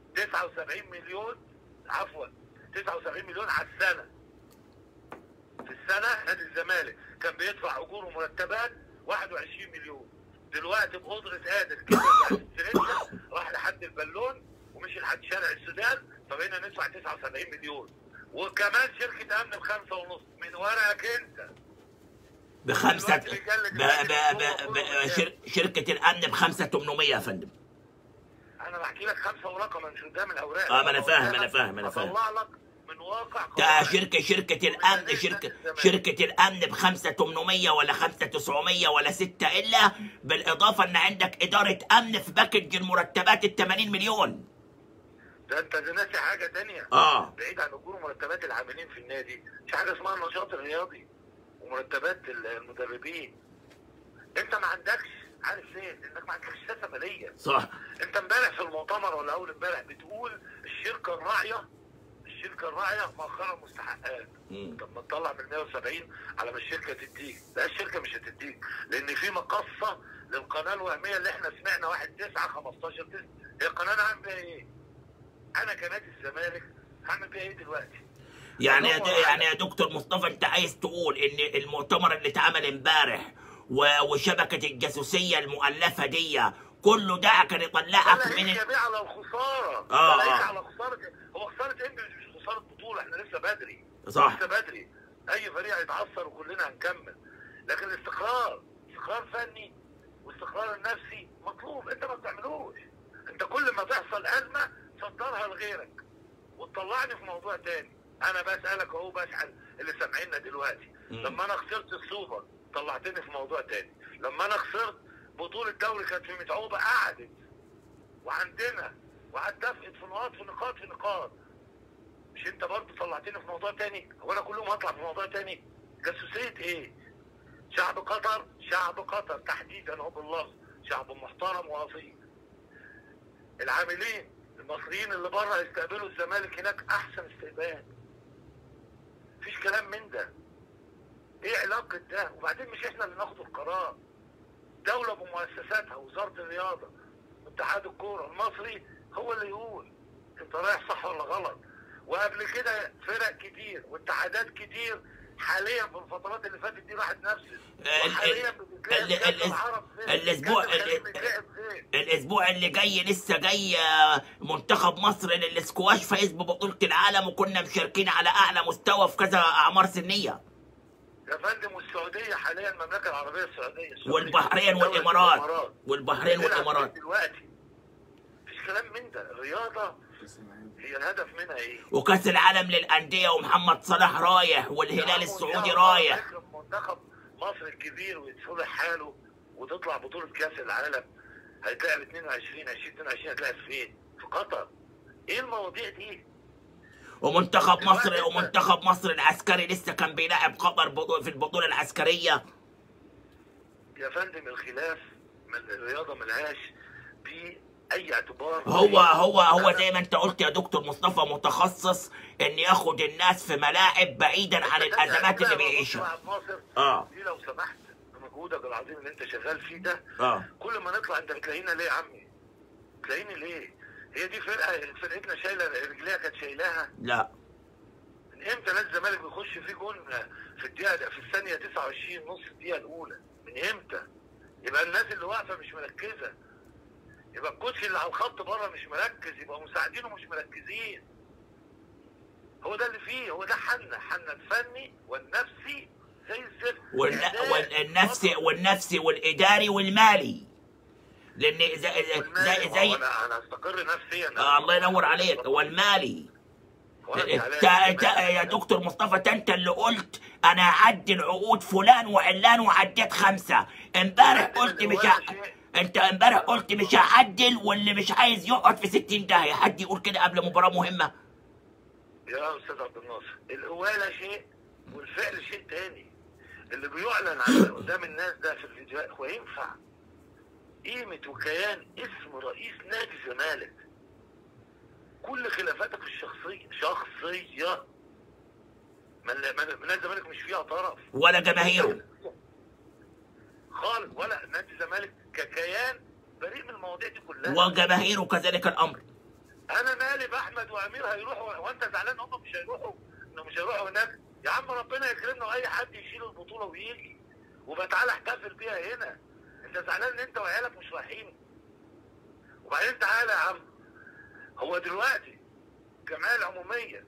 79 مليون عفوا 79 مليون على السنه في السنه نادي الزمالك كان بيدفع اجور ومرتبات 21 مليون دلوقتي بقدرة قادر كده بتاعت السرنجة راح لحد البالون ومشي لحد شارع السودان فبقينا ندفع 79 مليون وكمان شركة أمن بخمسة ونص من ورقك أنت بخمسة ب... ب... ب... ب... شر... شركة الأمن بخمسة 800 يا فندم انا بحكي لك خمسه ورقم مش قدام الاوراق آه، ما أنا فاهم، أنا فاهم، أنا فاهم. اطلع لك من واقع ده قواعد. شركة شركة الأمن شركة شركة الأمن بخمسة 800 ولا خمسة 900 ولا ستة إلا بالإضافة إن عندك إدارة أمن في باكج المرتبات ال 80 مليون ده انت ناسي حاجه تانية آه بعيد عن اجور مرتبات العاملين في النادي في حاجه اسمها النشاط الرياضي ومرتبات المدربين انت ما عندكش عارف ليه؟ لانك ما عندكش سياسه ماليه صح انت امبارح في المؤتمر ولا اول امبارح بتقول الشركه الراعيه الشركه الراعيه مؤخرا مستحقات مم. طب ما تطلع من 170 على ما الشركه تديك لا الشركه مش هتديك لان في مقصه للقناه الوهميه اللي احنا سمعنا 1 9 15 9 هي القناه انا هعمل بيها ايه؟ انا كنادي الزمالك هعمل بيها ايه دلوقتي؟ يعني يا هو د- يعني يا دكتور مصطفى انت عايز تقول ان المؤتمر اللي اتعمل امبارح و- وشبكه الجاسوسيه المؤلفه دي كله ده كان يطلعك ولا من هيك بيه على الخساره آه، ولا هيك آه. على خساره هو خساره انبي مش خساره بطوله احنا لسه بدري صح لسه بدري اي فريق هيتعثر وكلنا هنكمل لكن الاستقرار استقرار فني واستقرار النفسي مطلوب انت ما بتعملوش انت كل ما تحصل ازمه تصدرها لغيرك وتطلعني في موضوع تاني انا بسالك اهو بسال اللي سامعيننا دلوقتي مم. لما انا خسرت السوبر طلعتني في موضوع تاني لما انا خسرت بطوله دوري كانت في متعوبه قعدت وعندنا وقعدت افقد في نقاط في نقاط في نقاط مش انت برضه طلعتني في موضوع تاني هو انا كل يوم هطلع في موضوع تاني جاسوسيه ايه شعب قطر شعب قطر تحديدا هو باللفظ شعب محترم واصيل العاملين المصريين اللي بره يستقبلوا الزمالك هناك احسن استقبال مفيش كلام من ده ايه علاقه ده وبعدين مش احنا اللي ناخد القرار دولة بمؤسساتها وزارة الرياضة اتحاد الكورة المصري هو اللي يقول انت رايح صح ولا غلط وقبل كده فرق كتير واتحادات كتير حاليا في الفترات اللي فاتت دي راحت نفسها ال- وحاليا ال- بتتلعب ال- كأس ال- العرب فين؟ الأسبوع- كأس الخليج ال- بيتلعب فين؟ الاسبوع اللي جاي لسه جاي آه، منتخب مصر للسكواش فايز ببطولة العالم وكنا مشاركين على اعلى مستوى في كذا اعمار سنية يا فندم والسعوديه حاليا المملكه العربيه السعوديه السعودية. والبحرين دولة والامارات والبحرين بتلعب والامارات دلوقتي مفيش كلام من ده الرياضه هي الهدف منها ايه؟ وكاس العالم للاندية ومحمد صلاح رايح والهلال السعودي رايح فكرة منتخب مصر الكبير ويتصلح حاله وتطلع بطولة كأس العالم هيتلعب 22 2022 هتلعب فين؟ في قطر. ايه المواضيع دي؟ ومنتخب مصر دلوقتي أنت- ومنتخب مصر العسكري لسه كان بيلاعب قطر بطو- في البطولة العسكرية يا فندم الخلاف من الرياضة ملهاش بأي اعتبار هو هو هو أنا- زي ما انت قلت يا دكتور مصطفى متخصص ان ياخد الناس في ملاعب بعيدا عن أنت الازمات كده اللي يا بيعيشها دكتور عبد الناصر، اه دي لو سمحت بمجهودك العظيم اللي انت شغال فيه ده اه كل ما نطلع انت بتلاقينا ليه يا عمي؟ بتلاقيني ليه؟ هي دي فرقه فرقتنا شايله رجليها كانت شايلاها لا من امتى نادي الزمالك بيخش فيه جون في الدقيقه في الثانيه 29 نص الدقيقه الاولى؟ من امتى؟ يبقى الناس اللي واقفه مش مركزه يبقى الكوتش اللي على الخط بره مش مركز يبقى مساعدينه مش مركزين هو ده اللي فيه هو ده حنا حنا الفني والنفسي زي الزفت والن... إعداد والنفسي خطأ. والنفسي والاداري والمالي لان زي زي, والمالي، زي, ما هو زي... انا انا استقر نفسيا آه الله ينور عليك والمالي وأنا انت زعلان. انت يا دكتور مصطفى ده انت اللي قلت انا هعدل عقود فلان وعلان وعديت خمسه امبارح قلت مش ه... انت امبارح قلت مش هعدل واللي مش عايز يقعد في 60 داهيه حد يقول كده قبل مباراه مهمه يا استاذ عبد الناصر القواله شيء والفعل شيء تاني اللي بيعلن على قدام الناس ده في الفيديوهات هو ينفع قيمة وكيان اسم رئيس نادي الزمالك كل خلافاتك الشخصية شخصية من من نادي الزمالك مش فيها طرف ولا جماهيره خالص ولا نادي الزمالك ككيان بريء من المواضيع دي كلها وجماهيره كذلك الامر انا مالي باحمد وامير هيروحوا وانت زعلان هم مش هيروحوا انه مش هيروحوا هناك يا عم ربنا يكرمنا واي حد يشيل البطوله ويجي وبقى تعالى احتفل بيها هنا انت زعلان ان انت وعيالك مش رايحين وبعدين تعالى يا عم هو دلوقتي الجمعيه العموميه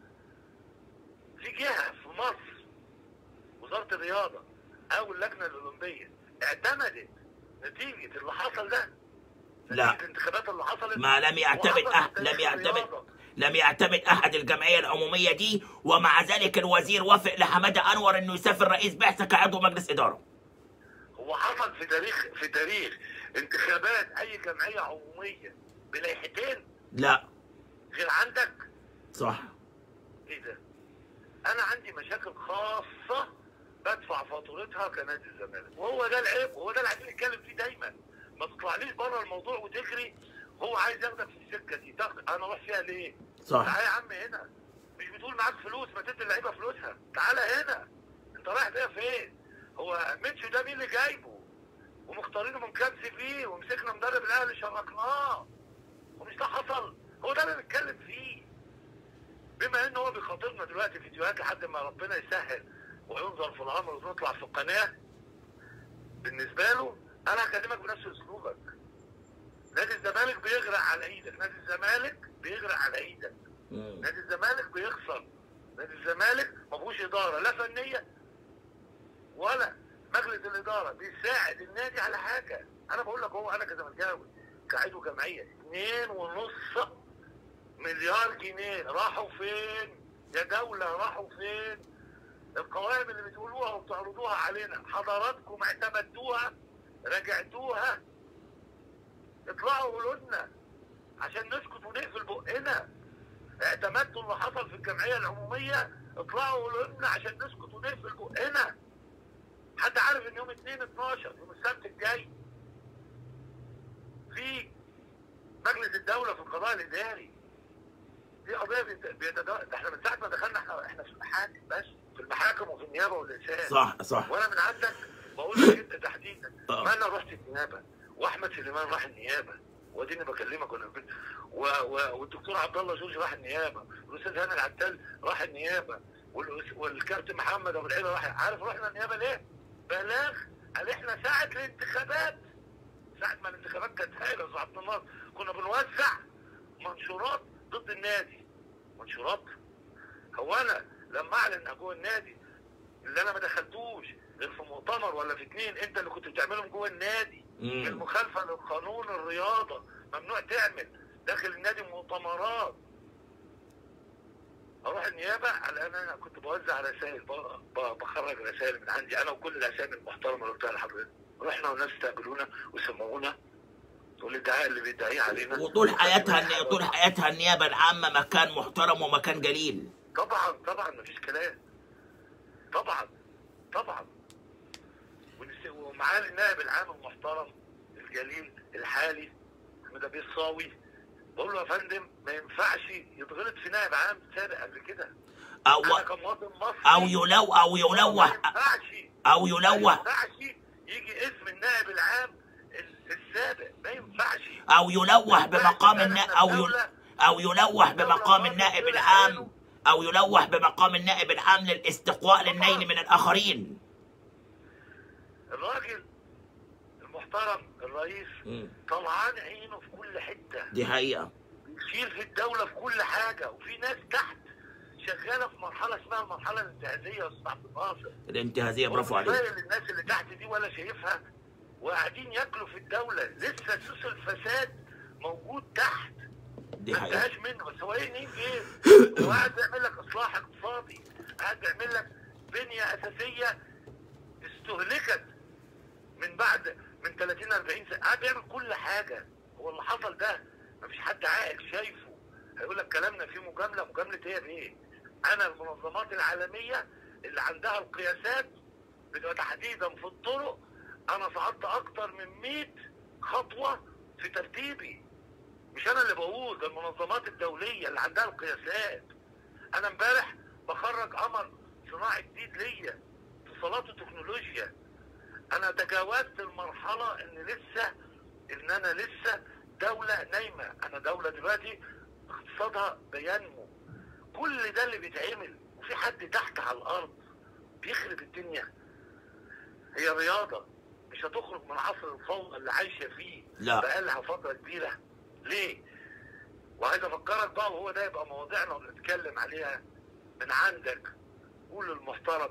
في جهه في مصر وزاره الرياضه او اللجنه الاولمبيه اعتمدت نتيجه اللي حصل ده لا. نتيجه الانتخابات اللي حصلت ما لم يعتمد وحصلت أح... في لم تاريخ يعتمد الرياضة. لم يعتمد احد الجمعيه العموميه دي ومع ذلك الوزير وافق لحماده انور انه يسافر رئيس بعثه كعضو مجلس اداره هو حصل في تاريخ في تاريخ انتخابات اي جمعيه عموميه بلائحتين لا غير عندك صح ايه ده؟ انا عندي مشاكل خاصه بدفع فاتورتها كنادي الزمالك وهو ده العيب وهو ده اللي عايزين نتكلم فيه دايما ما تطلعليش بره الموضوع وتجري هو عايز ياخدك في السكه دي تاخد انا اروح فيها ليه؟ صح تعالى يا عم هنا مش بتقول معاك فلوس ما تدي اللعيبه فلوسها تعالى هنا انت رايح بيها فين؟ هو ميتشو ده مين اللي جايبه؟ ومختارينه من كام سي في ومسكنا مدرب الاهلي شركناه ومش ده حصل هو ده اللي بنتكلم فيه بما ان هو بيخاطبنا دلوقتي فيديوهات لحد ما ربنا يسهل وينظر في الامر ونطلع في القناه بالنسبه له انا هكلمك بنفس اسلوبك نادي الزمالك بيغرق على ايدك نادي الزمالك بيغرق على ايدك مم. نادي الزمالك بيخسر نادي الزمالك ما فيهوش اداره لا فنيه ولا مجلس الاداره بيساعد النادي على حاجه انا بقول لك هو انا كزملكاوي كعضو جمعيه اتنين ونص مليار جنيه راحوا فين يا دوله راحوا فين القوائم اللي بتقولوها وبتعرضوها علينا حضراتكم اعتمدتوها راجعتوها اطلعوا قولوا لنا عشان نسكت ونقفل بقنا اعتمدتوا اللي حصل في الجمعيه العموميه اطلعوا قولوا لنا عشان نسكت ونقفل بقنا حد عارف ان يوم 2 12 يوم السبت الجاي في مجلس الدوله في القضاء الاداري دي قضيه بيت- بيتدا- ده احنا من ساعه ما دخلنا احنا احنا في المحاكم بس في المحاكم وفي النيابه والارشاد صح صح وانا من عندك بقول لك انت تحديدا آه. ما انا رحت النيابه واحمد سليمان راح النيابه واديني بكلمك وانا في البيت و... و... والدكتور عبد الله جورج راح النيابه والاستاذ هاني العتال راح النيابه والأس- والكابتن محمد ابو العيله راح عارف رحنا النيابه ليه؟ بلاغ قال احنا ساعه الانتخابات ساعه ما الانتخابات كانت هايله يا عبد الناصر كنا بنوزع منشورات ضد النادي منشورات هو انا لما اعلن أنا جوه النادي اللي انا ما دخلتوش غير في مؤتمر ولا في اتنين انت اللي كنت بتعملهم جوه النادي مم. المخالفه للقانون الرياضه ممنوع تعمل داخل النادي مؤتمرات اروح النيابه على ان انا كنت بوزع رسائل ب- ب- بخرج رسائل من عندي انا وكل الاسامي المحترمه اللي قلتها لحضرتك رحنا والناس استقبلونا وسمعونا والادعاء اللي بيدعيه علينا وطول حياتها طول حياتها النيابه العامه مكان محترم ومكان جليل طبعا طبعا مفيش كلام طبعا طبعا ونس- ومعالي النائب العام المحترم الجليل الحالي احمد ابي الصاوي بقول له يا فندم ما ينفعش يتغلط في نائب عام سابق قبل كده او انا كمواطن مصري او يلو او ما يلوح ينفعش او ما يلوح ينفعش يجي اسم النائب العام السابق ما ينفعش او يلوح بمقام النا او يل او يلوح بمقام النائب العام او يلوح بمقام النائب العام للاستقواء للنيل من الاخرين الراجل المحترم الرئيس مم. طلعان عينه في كل حته دي حقيقه بيشيل في الدوله في كل حاجه وفي ناس تحت شغاله في مرحله اسمها المرحله الانتهازيه يا استاذ عبد الناصر الانتهازيه برافو عليك ومتخيل الناس اللي تحت دي ولا شايفها وقاعدين ياكلوا في الدوله لسه سوس الفساد موجود تحت دي ما حقيقه انتهاش منه بس هو ايه نيجي ايه؟ هو قاعد بيعمل لك اصلاح اقتصادي قاعد بيعمل لك بنيه اساسيه استهلكت من بعد من 30 40 سنه قاعد بيعمل كل حاجه هو اللي حصل ده مفيش حد عاقل شايفه هيقول لك كلامنا فيه مجامله مجامله ايه بايه؟ انا المنظمات العالميه اللي عندها القياسات بتبقى تحديدا في الطرق انا صعدت اكتر من 100 خطوه في ترتيبي مش انا اللي بقول ده المنظمات الدوليه اللي عندها القياسات انا امبارح بخرج قمر صناعي جديد ليا اتصالات وتكنولوجيا انا تجاوزت المرحله ان لسه ان انا لسه دوله نايمه انا دوله دلوقتي اقتصادها بينمو كل ده اللي بيتعمل وفي حد تحت على الارض بيخرب الدنيا هي رياضه مش هتخرج من عصر الفوضى اللي عايشه فيه لا. بقالها فتره كبيره ليه؟ وعايز افكرك بقى وهو ده يبقى مواضيعنا ونتكلم عليها من عندك قول للمحترم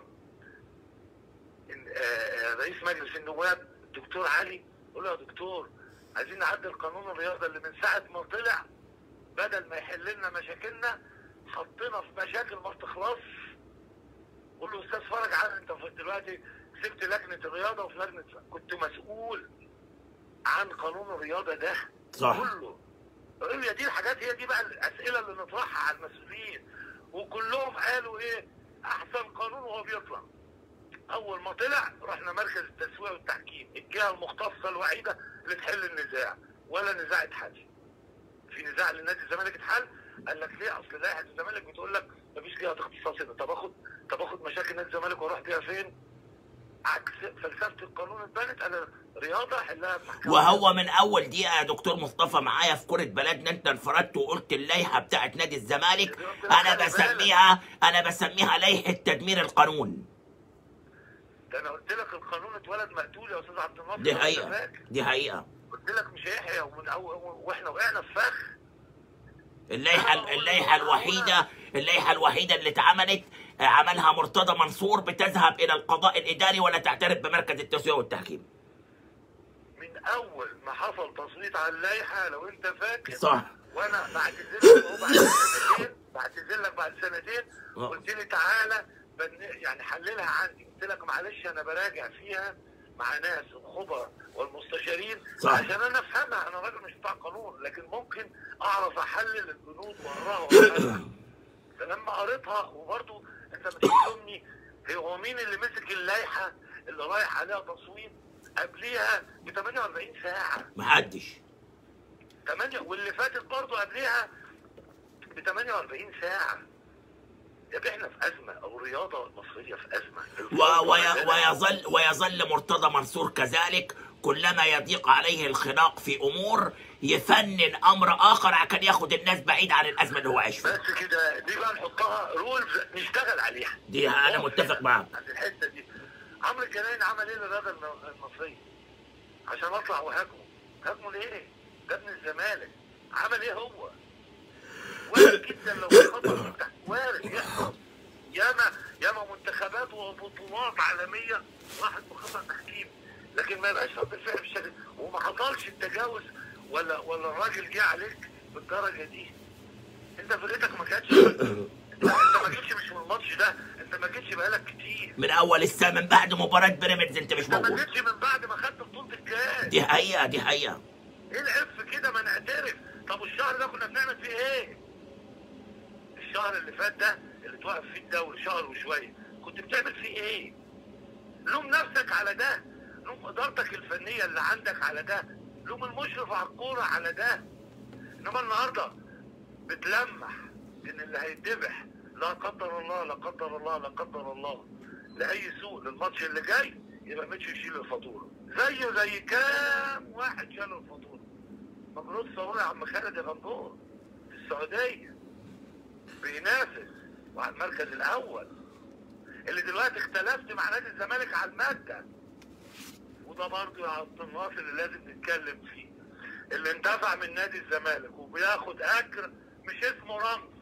إن آه، آه، رئيس مجلس النواب الدكتور علي قول له يا دكتور عايزين نعدل قانون الرياضه اللي من ساعه ما طلع بدل ما يحل لنا مشاكلنا حطينا في مشاكل ما بتخلصش قول له استاذ فرج عارف انت في- دلوقتي سبت لجنه الرياضه وفي لجنه كنت مسؤول عن قانون الرياضه ده صح. كله هي دي الحاجات هي دي بقى الاسئله اللي نطرحها على المسؤولين وكلهم قالوا ايه احسن قانون وهو بيطلع اول ما طلع رحنا مركز التسويق والتحكيم الجهه المختصه الوحيده اللي تحل النزاع ولا نزاع اتحل في نزاع لنادي الزمالك اتحل قال لك ليه اصل لائحه الزمالك بتقول لك مفيش ليها اختصاص هنا طب اخد طب اخد مشاكل نادي الزمالك واروح بيها فين؟ عكس فلسفه القانون اتبنت انا رياضه حلها بمحكمة. وهو من اول دقيقه يا دكتور مصطفى معايا في كره بلدنا انت انفردت وقلت اللائحه بتاعت نادي الزمالك انا بسميها انا بسميها لائحه تدمير القانون ده انا قلت لك القانون اتولد مقتول يا استاذ عبد الناصر دي وأنت حقيقه فاكر. دي حقيقه قلت لك مش هيحيى ومن أو واحنا وقعنا في فخ اللائحه اللائحه الوحيده اللائحه الوحيده اللي اتعملت آه، عملها مرتضى منصور بتذهب الى القضاء الاداري ولا تعترف بمركز التسويه والتحكيم من اول ما حصل تصويت على اللائحه لو انت فاكر صح. وانا بعتذر لك أهو بعد سنتين بعتذر لك بعد سنتين آه. قلت لي تعالى بن- يعني حللها عندي قلت لك معلش انا براجع فيها مع ناس الخبراء والمستشارين صح. عشان انا افهمها انا راجل مش بتاع قانون لكن ممكن اعرف احلل البنود واقراها وأفهمها. فلما قريتها وبرضه انت بتحكمني هو مين اللي مسك اللائحه اللي رايح عليها تصويت قبليها ب 48 ساعه محدش 8 واللي فاتت برضه قبليها ب 48 ساعه يا ابني احنا في ازمه او الرياضه المصريه في ازمه و- وي- ويظل ويظل مرتضى منصور كذلك كلما يضيق عليه الخناق في امور يفنن امر اخر عشان ياخد الناس بعيد عن الازمه اللي هو عايش فيها بس كده دي بقى نحطها رولز نشتغل عليها دي انا متفق معاك عند الحته دي عمرو الجناين عمل ايه للرياضه المصريه عشان اطلع وهاجمه هاجمه ليه؟ ده ابن الزمالك عمل ايه هو؟ وارد جدا لو في خطر من تحت وارد يحصل ياما ياما منتخبات وبطولات عالميه راحت بخطا تحكيم لكن ما يبقاش رد الفعل بالشكل وما حصلش التجاوز ولا ولا الراجل جه عليك بالدرجه دي انت فرقتك ما كانتش انت انت ما جيتش مش من الماتش ده انت ما جيتش بقالك كتير من اول السنه من بعد مباراه بيراميدز انت مش انت ما موجود جيتش من بعد ما خدت بطوله الكاس دي حقيقه دي حقيقه ايه العف كده ما نعترف طب والشهر ده كنا بنعمل فيه ايه الشهر اللي فات ده اللي توقف فيه الدوري شهر وشويه كنت بتعمل فيه ايه لوم نفسك على ده لوم ادارتك الفنيه اللي عندك على ده لوم المشرف على الكوره على ده انما النهارده بتلمح ان اللي هيتذبح لا قدر الله لا قدر الله لا قدر الله لاي سوء للماتش اللي جاي يبقى ميتشو يشيل الفاتوره زيه زي كام واحد شال الفاتوره مبروك صور يا عم خالد يا غندور في السعوديه بينافس وعلى المركز الاول اللي دلوقتي اختلفت مع نادي الزمالك على الماده وده برضه يا عبد الناصر اللي لازم نتكلم فيه اللي انتفع من نادي الزمالك وبياخد اجر مش اسمه رمز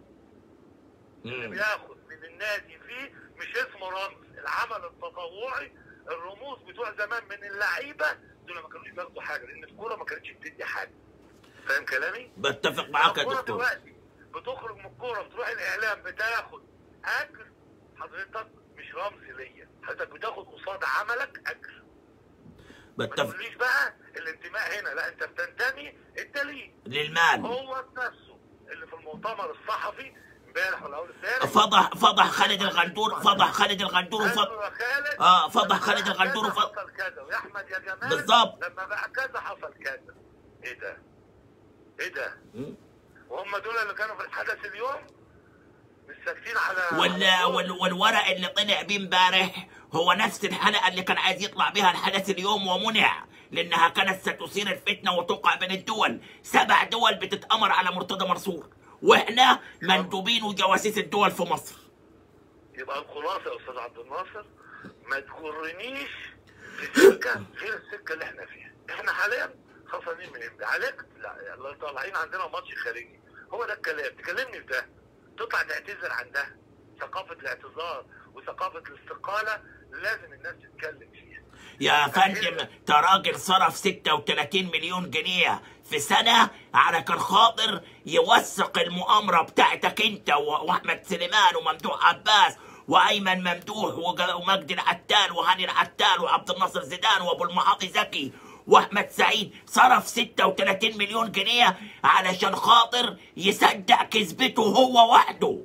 اللي مم. بياخد من النادي فيه مش اسمه رمز العمل التطوعي الرموز بتوع زمان من اللعيبه دول ما كانوش بياخدوا حاجه لان الكوره ما كانتش بتدي حاجه فاهم كلامي؟ بتفق معاك يا الكورة دكتور دلوقتي بتخرج من الكوره بتروح الاعلام بتاخد اجر حضرتك مش رمز ليا حضرتك بتاخد قصاد عملك اجر ما بتفق تقوليش بقى الانتماء هنا لا انت بتنتمي انت ليه للمال هو نفسه اللي في المؤتمر الصحفي امبارح ولا اول امبارح فضح فضح خالد الغندور فضح خالد الغندور وفضح أيوة يا خالد آه، فضح لما خالد بقى الغندور كذا وفضح- حصل كذا ويا احمد يا جمال بالظبط. لما بقى كذا حصل كذا ايه ده؟ ايه ده؟ مم. وهم دول اللي كانوا في الحدث اليوم مش ساكتين على وال وال والورق اللي طلع بيه امبارح هو نفس الحلقه اللي كان عايز يطلع بها الحدث اليوم ومنع لانها كانت ستثير الفتنه وتوقع بين الدول سبع دول بتتامر على مرتضى منصور واحنا مندوبين وجواسيس الدول في مصر يبقى الخلاصه يا استاذ عبد الناصر ما تجرنيش في سكه غير السكه اللي احنا فيها احنا حاليا خسرانين من امتى عليك لا اللي طالعين عندنا ماتش خارجي هو ده الكلام تكلمني في ده تطلع تعتذر عن ده ثقافه الاعتذار وثقافه الاستقاله لازم الناس تتكلم فيها يا فندم ده راجل صرف 36 مليون جنيه في سنة على كان خاطر يوثق المؤامرة بتاعتك انت و- واحمد سليمان وممدوح عباس وايمن ممدوح وج- ومجدي العتال وهاني العتال وعبد الناصر زيدان وابو المعاطي زكي واحمد سعيد صرف 36 مليون جنيه علشان خاطر يصدق كذبته هو وحده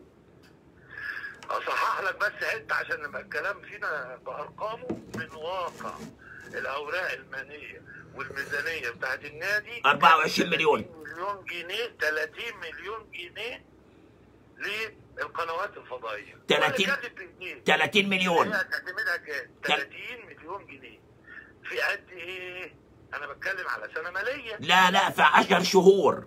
اصحح لك بس حته عشان نبقى الكلام فينا بارقامه من واقع الاوراق الماليه والميزانيه بتاعت النادي 24 مليون. 30 مليون جنيه 30 مليون جنيه للقنوات الفضائيه 30 ولا كاتب بايديه 30 مليون هي هتعتمدها كام 30 مليون جنيه في قد ايه انا بتكلم على سنه ماليه لا لا في 10 شهور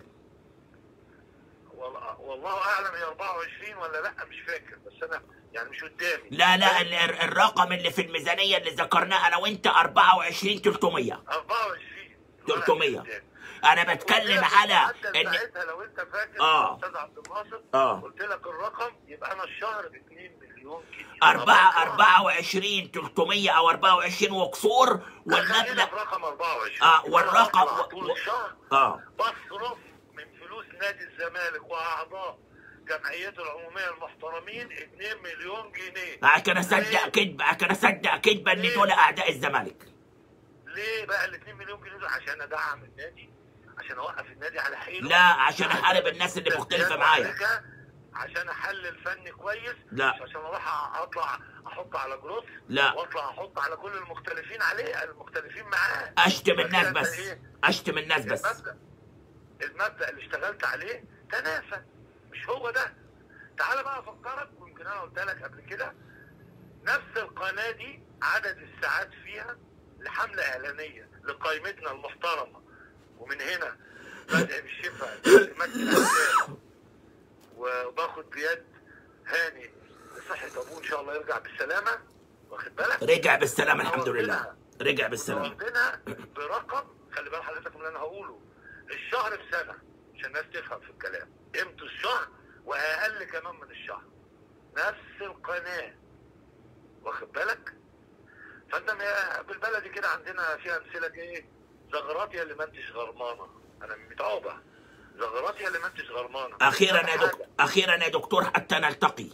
والله, والله اعلم هي 24 ولا لا مش فاكر بس انا يعني مش قدامي لا لا ال- ال- الرقم اللي في الميزانية اللي ذكرناه أنا وأنت 24 300 24 300 أنا بتكلم على إن ساعتها لو انت فاكر آه. استاذ عبد الناصر آه. قلت لك الرقم يبقى انا الشهر ب 2 مليون جنيه أربعة 24 300 أو 24 وكسور والمبلغ والمبلغ في رقم 24 آه، يبقى والرقم- أنا بطلع طول و- الشهر آه بصرف من فلوس نادي الزمالك واعضاء جمعيته العموميه المحترمين 2 مليون جنيه عشان أصدق كذبة عشان أصدق كذبة إن دول أعداء الزمالك ليه بقى ال 2 مليون جنيه دول عشان ادعم النادي عشان اوقف النادي على حيله لا عشان أحارب الناس اللي مختلفة معايا عشان احلل فني كويس لا. مش عشان اروح اطلع احط على جروس لا. واطلع احط على كل المختلفين عليه المختلفين معاه أشتم الناس فكده بس إيه؟ أشتم الناس بس المبدا المبدا اللي اشتغلت عليه تنافى مش هو ده تعال بقى افكرك ويمكن انا قلت لك قبل كده نفس القناه دي عدد الساعات فيها لحمله اعلانيه لقائمتنا المحترمه ومن هنا بدعي بالشفاء لمجد الأجسام وباخد بيد هاني لصحة ابوه ان شاء الله يرجع بالسلامه واخد بالك رجع بالسلامه الحمد لله رجع بالسلامه واخدينها برقم خلي بال حضرتك من اللي انا هقوله الشهر بسنه عشان الناس تفهم في الكلام قيمته الشهر واقل كمان من الشهر نفس القناه واخد بالك فانت ما- بالبلدي كده عندنا فيها امثله ايه زغرات يا اللي ما انتش غرمانه انا متعوبه زغرات يا اللي ما انتش غرمانه اخيرا يا حاجة. دكتور اخيرا يا دكتور حتى نلتقي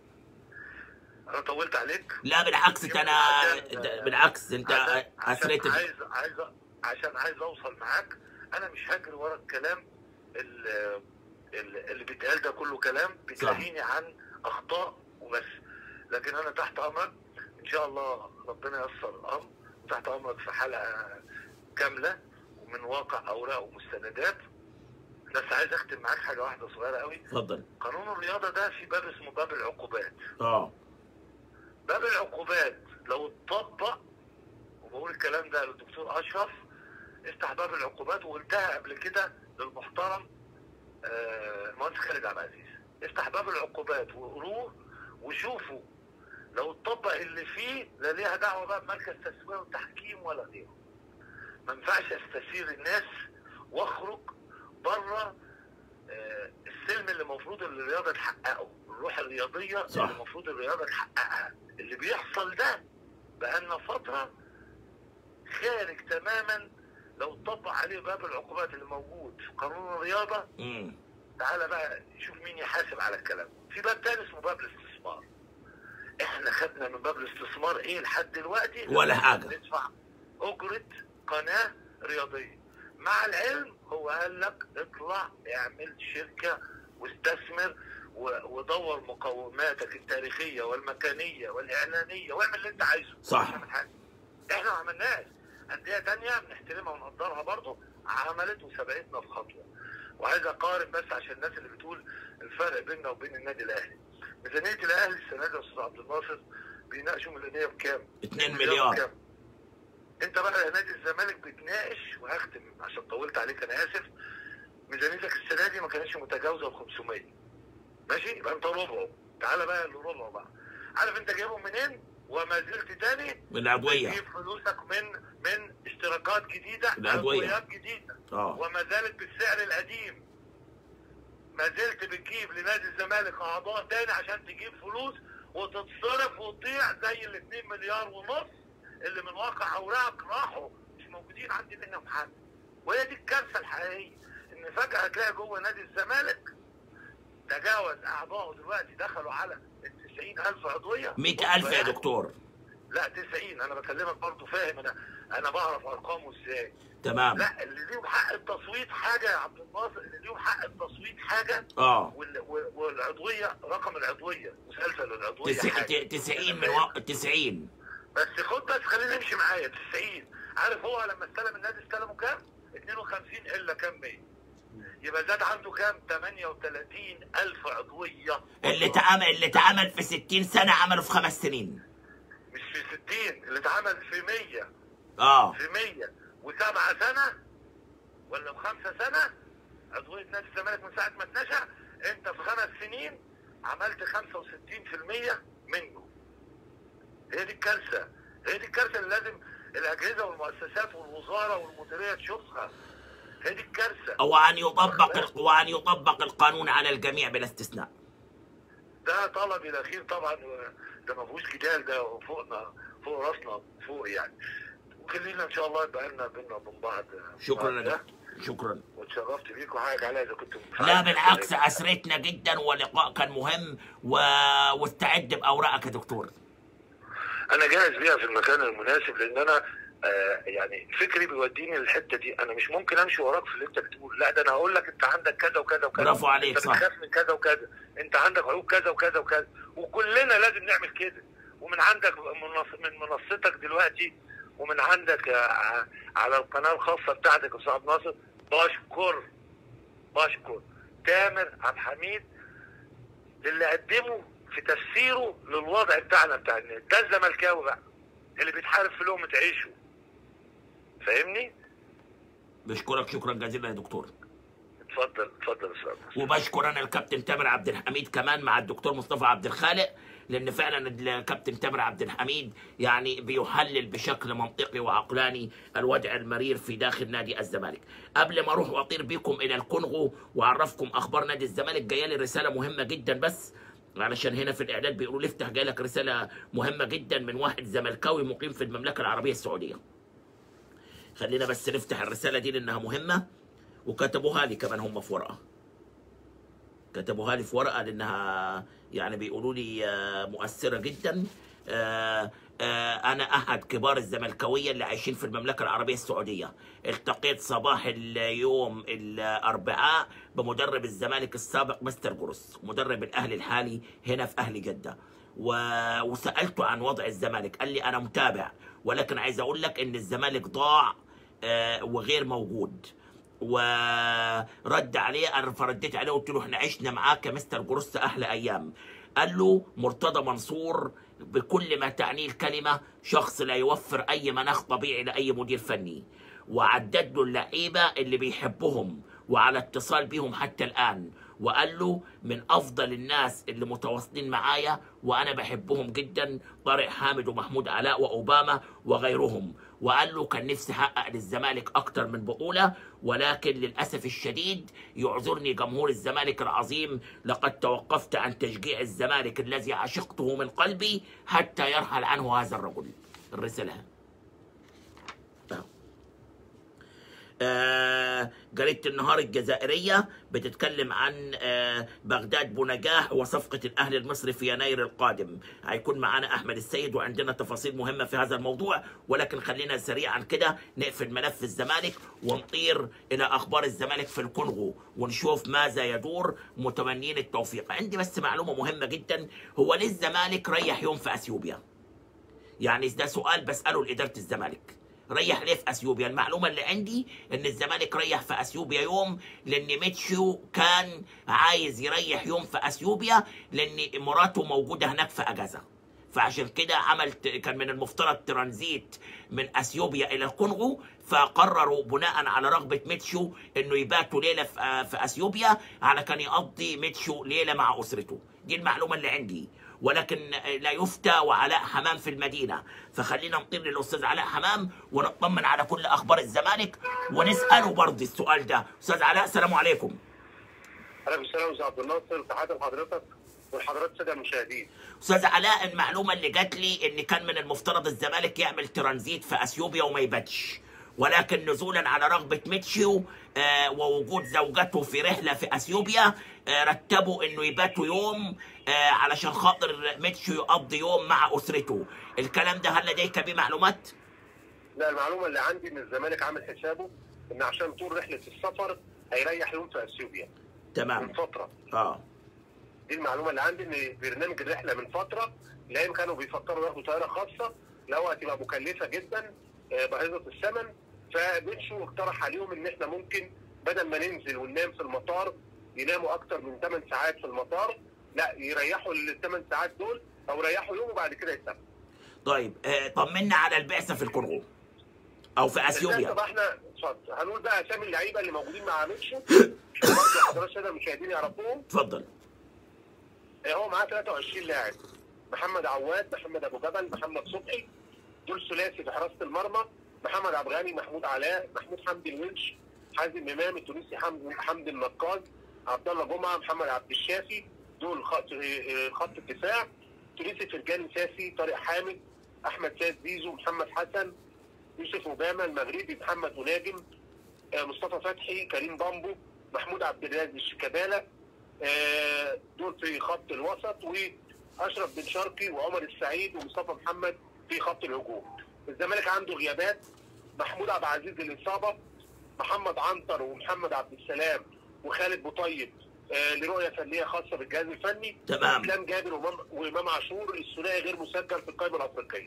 انا طولت عليك لا بالعكس انت انا عشان- بالعكس انت عشان- عشان اثريت عايز عايز عشان عايز اوصل معاك انا مش هجري ورا الكلام ال- ال- اللي بيتقال ده كله كلام بيتلهيني عن اخطاء وبس لكن انا تحت امرك ان شاء الله ربنا ييسر الامر وتحت امرك في حلقه كامله ومن واقع اوراق ومستندات بس عايز اختم معاك حاجه واحده صغيره قوي اتفضل قانون الرياضه ده في باب اسمه باب العقوبات اه باب العقوبات لو اتطبق وبقول الكلام ده للدكتور اشرف افتح باب العقوبات وقلتها قبل كده للمحترم آه، المهندس خالد عبد العزيز افتح باب العقوبات وقروه وشوفوا لو اتطبق اللي فيه لا ليها دعوه بقى بمركز تسويه وتحكيم ولا غيره ما ينفعش استثير الناس واخرج بره آه، السلم اللي المفروض الرياضه تحققه الروح الرياضيه صح. اللي المفروض الرياضه تحققها اللي بيحصل ده بقالنا فتره خارج تماما لو اتطبق عليه باب العقوبات اللي موجود في قانون الرياضه امم تعالى بقى شوف مين يحاسب على الكلام في باب تاني اسمه باب الاستثمار احنا خدنا من باب الاستثمار ايه لحد دلوقتي ولا حاجة. ندفع اجرة قناة رياضية مع العلم هو قال لك اطلع اعمل شركة واستثمر و- ودور مقوماتك التاريخية والمكانية والإعلانية واعمل اللي انت عايزه صح. مش هنعمل حاجة. احنا ما عملناش أندية تانية بنحترمها ونقدرها برضه عملت وسبقتنا في خطوة وعايز اقارن بس عشان الناس اللي بتقول الفرق بيننا وبين النادي الاهلي ميزانيه الاهلي السنه دي يا استاذ عبد الناصر بيناقشوا ميزانيه بكام؟ 2 مليار بكام؟ انت بقى يا نادي الزمالك بتناقش وهختم عشان طولت عليك انا اسف ميزانيتك السنه دي ما كانتش متجاوزه ال 500 ماشي يبقى انت ربعه تعالى بقى لربعه بقى عارف انت جايبهم منين؟ وما زلت تاني من العضويه تجيب فلوسك من من اشتراكات جديده العضوية. عضويات جديده اه وما زالت بالسعر القديم ما زلت بتجيب لنادي الزمالك اعضاء تاني عشان تجيب فلوس وتتصرف وتضيع زي ال 2 مليار ونص اللي من واقع اوراقك راحوا مش موجودين عندي منهم حد وهي دي الكارثه الحقيقيه ان فجاه هتلاقي جوه نادي الزمالك تجاوز اعضائه دلوقتي دخلوا على ال 90000 عضويه 100000 يا دكتور لا 90 انا بكلمك برضه فاهم انا انا بعرف ارقامه ازاي تمام لا اللي ليهم حق التصويت حاجه يا عبد الناصر اللي ليهم حق التصويت حاجه اه وال- وال- والعضويه رقم العضويه مسلسل العضويه تس- حاجه ت- 90 من و... 90 بس خد بس خلينا نمشي معايا 90 عارف هو لما استلم النادي استلمه كام؟ 52 الا كام 100 يبقى زاد عنده كام؟ 38 ألف عضوية اللي اتعمل اللي اتعمل في 60 سنه عمله في خمس سنين مش في 60 اللي اتعمل في 100 اه في 100 وسبعة سنة ولا في خمسة سنة عضوية نادي الزمالك من ساعة ما اتنشأ انت في خمس سنين عملت 65% منه هي دي الكارثة هي دي الكارثة اللي لازم الأجهزة والمؤسسات والوزارة والمديرية تشوفها هي دي الكارثة وان يطبق ال- وان يطبق القانون على الجميع بلا استثناء ده طلبي الأخير طبعا ده ما فيهوش جدال ده فوقنا فوق راسنا فوق يعني وخلينا إن شاء الله يبقى لنا بينا وبين بعض شكرا يا ده. دكتور شكرا واتشرفت بيك وحقك عليا اذا كنت لا بالعكس اسرتنا جدا واللقاء كان مهم و... واستعد باوراقك يا دكتور انا جاهز بيها في المكان المناسب لان انا آه يعني فكري بيوديني للحته دي انا مش ممكن امشي وراك في اللي انت بتقول لا ده انا هقول لك انت عندك كذا وكذا وكذا برافو عليك، انت صح. بتخاف من كذا وكذا انت عندك عيوب كذا وكذا وكذا وكلنا لازم نعمل كده ومن عندك منص- من منصتك دلوقتي ومن عندك آه، على القناه الخاصه بتاعتك يا استاذ عبد الناصر بشكر بشكر تامر عبد الحميد اللي قدمه في تفسيره للوضع بتاعنا بتاع الناس ده الزملكاوي بقى اللي بيتحارب في لقمه عيشه فاهمني؟ بشكرك شكرا جزيلا يا دكتور اتفضل اتفضل يا استاذ وبشكر انا الكابتن تامر عبد الحميد كمان مع الدكتور مصطفى عبد الخالق لان فعلا الكابتن تامر عبد الحميد يعني بيحلل بشكل منطقي وعقلاني الوضع المرير في داخل نادي الزمالك قبل ما اروح واطير بيكم الى الكونغو واعرفكم اخبار نادي الزمالك جايه لي رساله مهمه جدا بس علشان هنا في الاعداد بيقولوا لي افتح جاي لك رساله مهمه جدا من واحد زملكاوي مقيم في المملكه العربيه السعوديه خلينا بس نفتح الرساله دي لانها مهمه وكتبوها لي كمان هم في ورقه كتبوها لي في ورقه لانها يعني بيقولوا لي آه، مؤثره جدا آه، آه، انا احد كبار الزملكاويه اللي عايشين في المملكه العربيه السعوديه التقيت صباح اليوم الاربعاء بمدرب الزمالك السابق مستر جروس مدرب الاهلي الحالي هنا في اهل جده و... وسالته عن وضع الزمالك قال لي انا متابع ولكن عايز اقول لك ان الزمالك ضاع آه، وغير موجود ورد عليه انا فرديت عليه قلت له احنا عشنا معاك يا مستر جروس احلى ايام قال له مرتضى منصور بكل ما تعنيه الكلمه شخص لا يوفر اي مناخ طبيعي لاي مدير فني وعدد له اللعيبه اللي بيحبهم وعلى اتصال بيهم حتى الان وقال له من افضل الناس اللي متواصلين معايا وانا بحبهم جدا طارق حامد ومحمود علاء واوباما وغيرهم وقال له كان نفسي احقق للزمالك اكتر من بطوله ولكن للاسف الشديد يعذرني جمهور الزمالك العظيم لقد توقفت عن تشجيع الزمالك الذي عشقته من قلبي حتى يرحل عنه هذا الرجل الرساله أهو. آه، جريدة النهار الجزائرية بتتكلم عن آه، بغداد بونجاح وصفقة الأهلي المصري في يناير القادم هيكون معانا أحمد السيد وعندنا تفاصيل مهمة في هذا الموضوع ولكن خلينا سريعا كده نقفل ملف الزمالك ونطير إلى أخبار الزمالك في الكونغو ونشوف ماذا يدور متمنين التوفيق عندي بس معلومة مهمة جدا هو ليه الزمالك ريح يوم في أثيوبيا يعني ده سؤال بسأله لإدارة الزمالك ريح ليه في اثيوبيا المعلومه اللي عندي ان الزمالك ريح في اثيوبيا يوم لان ميتشو كان عايز يريح يوم في اثيوبيا لان مراته موجوده هناك في اجازه فعشان كده عمل كان من المفترض ترانزيت من اثيوبيا الى الكونغو فقرروا بناء على رغبه ميتشو انه يباتوا ليله في في اثيوبيا على كان يقضي ميتشو ليله مع اسرته دي المعلومه اللي عندي ولكن لا يفتى وعلاء حمام في المدينه فخلينا نطير للاستاذ علاء حمام ونطمن على كل اخبار الزمالك ونساله برضه السؤال ده استاذ علاء السلام عليكم عليكم السلام استاذ عبد الناصر تحياتي لحضرتك والحضرات الساده المشاهدين استاذ علاء المعلومه اللي جات لي ان كان من المفترض الزمالك يعمل ترانزيت في اثيوبيا وما يباتش ولكن نزولا على رغبه ميتشيو آه ووجود زوجته في رحله في اثيوبيا آه رتبوا انه يباتوا يوم آه علشان خاطر ميتشيو يقضي يوم مع اسرته الكلام ده هل لديك به معلومات لا المعلومه اللي عندي ان الزمالك عامل حسابه ان عشان طول رحله السفر هيريح يوم في اثيوبيا من تمام فتره اه دي المعلومه اللي عندي ان برنامج الرحله من فتره لان كانوا بيفكروا ياخدوا طياره خاصه لو هتبقى مكلفه جدا آه، باهظه الثمن فبيتشو اقترح عليهم ان احنا ممكن بدل ما ننزل وننام في المطار يناموا اكتر من 8 ساعات في المطار لا يريحوا الثمان ساعات دول او يريحوا يوم وبعد كده يسافروا طيب آه طمنا على البعثه في الكونغو او في اثيوبيا طب احنا اتفضل هنقول بقى اسامي اللعيبه اللي موجودين مع ميتشو عشان برضه حضرات الساده المشاهدين يعرفوهم اتفضل آه، هو معاه 23 لاعب محمد عواد محمد ابو جبل محمد صبحي دول ثلاثي في حراسه المرمى محمد عبد الغني محمود علاء محمود حمدي الونش حازم امام التونسي حمدي حمدي النقاز عبد الله جمعه محمد عبد الشافي دول خط آه، خط الدفاع تونسي فرجاني ساسي طارق حامد احمد سيد زيزو محمد حسن يوسف اوباما المغربي محمد مناجم آه، مصطفى فتحي كريم بامبو محمود عبد الرازق شيكابالا آه، دول في خط الوسط واشرف بن شرقي وعمر السعيد ومصطفى محمد في خط الهجوم. الزمالك عنده غيابات محمود عبد العزيز الاصابه محمد عنتر ومحمد عبد السلام وخالد بوطيب آه، لرؤيه فنيه خاصه بالجهاز الفني تمام. اسلام جابر وإمام- وامام عاشور الثنائي غير مسجل في القائمه الافريقيه.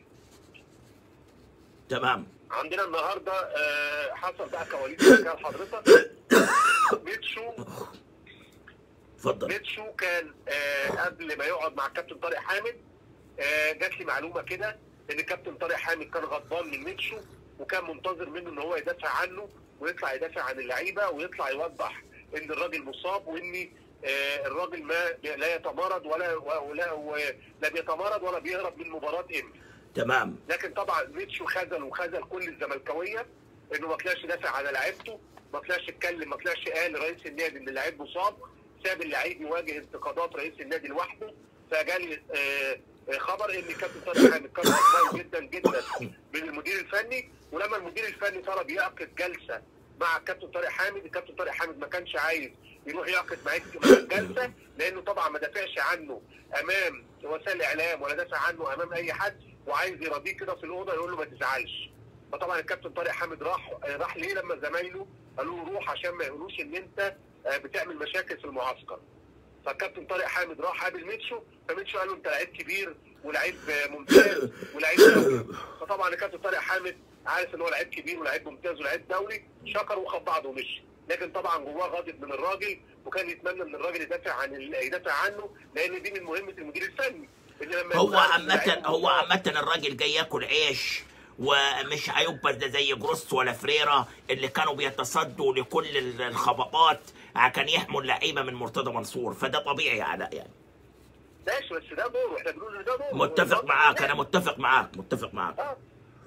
تمام عندنا النهارده آه، حصل بقى كواليس حكايه لحضرتك ميتشو اتفضل ميتشو كان آه قبل ما يقعد مع الكابتن طارق حامد آه جات لي معلومه كده ان الكابتن طارق حامد كان غضبان من ميتشو وكان منتظر منه ان هو يدافع عنه ويطلع يدافع عن اللعيبه ويطلع يوضح ان الراجل مصاب وان آه، الراجل ما لا يتمرد ولا ولا ولم يتمرد ولا بيهرب من مباراه ام تمام لكن طبعا ميتشو خذل وخذل كل الزملكاويه انه ما طلعش دافع على لعيبته ما طلعش اتكلم ما طلعش قال لرئيس النادي ان اللعيب مصاب ساب اللعيب يواجه انتقادات رئيس النادي لوحده فجالي آه، آه، خبر ان كابتن طارق حامد كان غضبان جدا جدا من المدير الفني ولما المدير الفني طلب يعقد جلسه مع الكابتن طارق حامد الكابتن طارق حامد ما كانش عايز يروح يعقد معاه معاه جلسه لانه طبعا ما دافعش عنه امام وسائل الاعلام ولا دافع عنه امام اي حد وعايز يرضيه كده في الاوضه يقول له ما تزعلش فطبعا الكابتن طارق حامد راح راح ليه لما زمايله قالوا له روح عشان ما يقولوش ان انت آه، بتعمل مشاكل في المعسكر فالكابتن طارق حامد راح قابل ميتشو فميتشو قال له انت لعيب كبير ولعيب آه، ممتاز ولعيب دولي فطبعا الكابتن طارق حامد عارف ان هو لعيب كبير ولعيب ممتاز ولعيب دولي شكر وخد بعضه ومشي لكن طبعا جواه غاضب من الراجل وكان يتمنى ان الراجل يدافع عن ال- يدافع عنه لان دي من مهمه المدير الفني ان لما هو يبقى عامة اللعيب هو مصاب- عامة الراجل جاي ياكل عيش ومش هيبقى ده زي جروس ولا فريرا اللي كانوا بيتصدوا لكل ال- الخبطات عشان يحموا اللعيبه من مرتضى منصور فده طبيعي يا علاء يعني ماشي بس ده دوره احنا بنقول ان ده دوره متفق معاك انا متفق معاك متفق معاك اه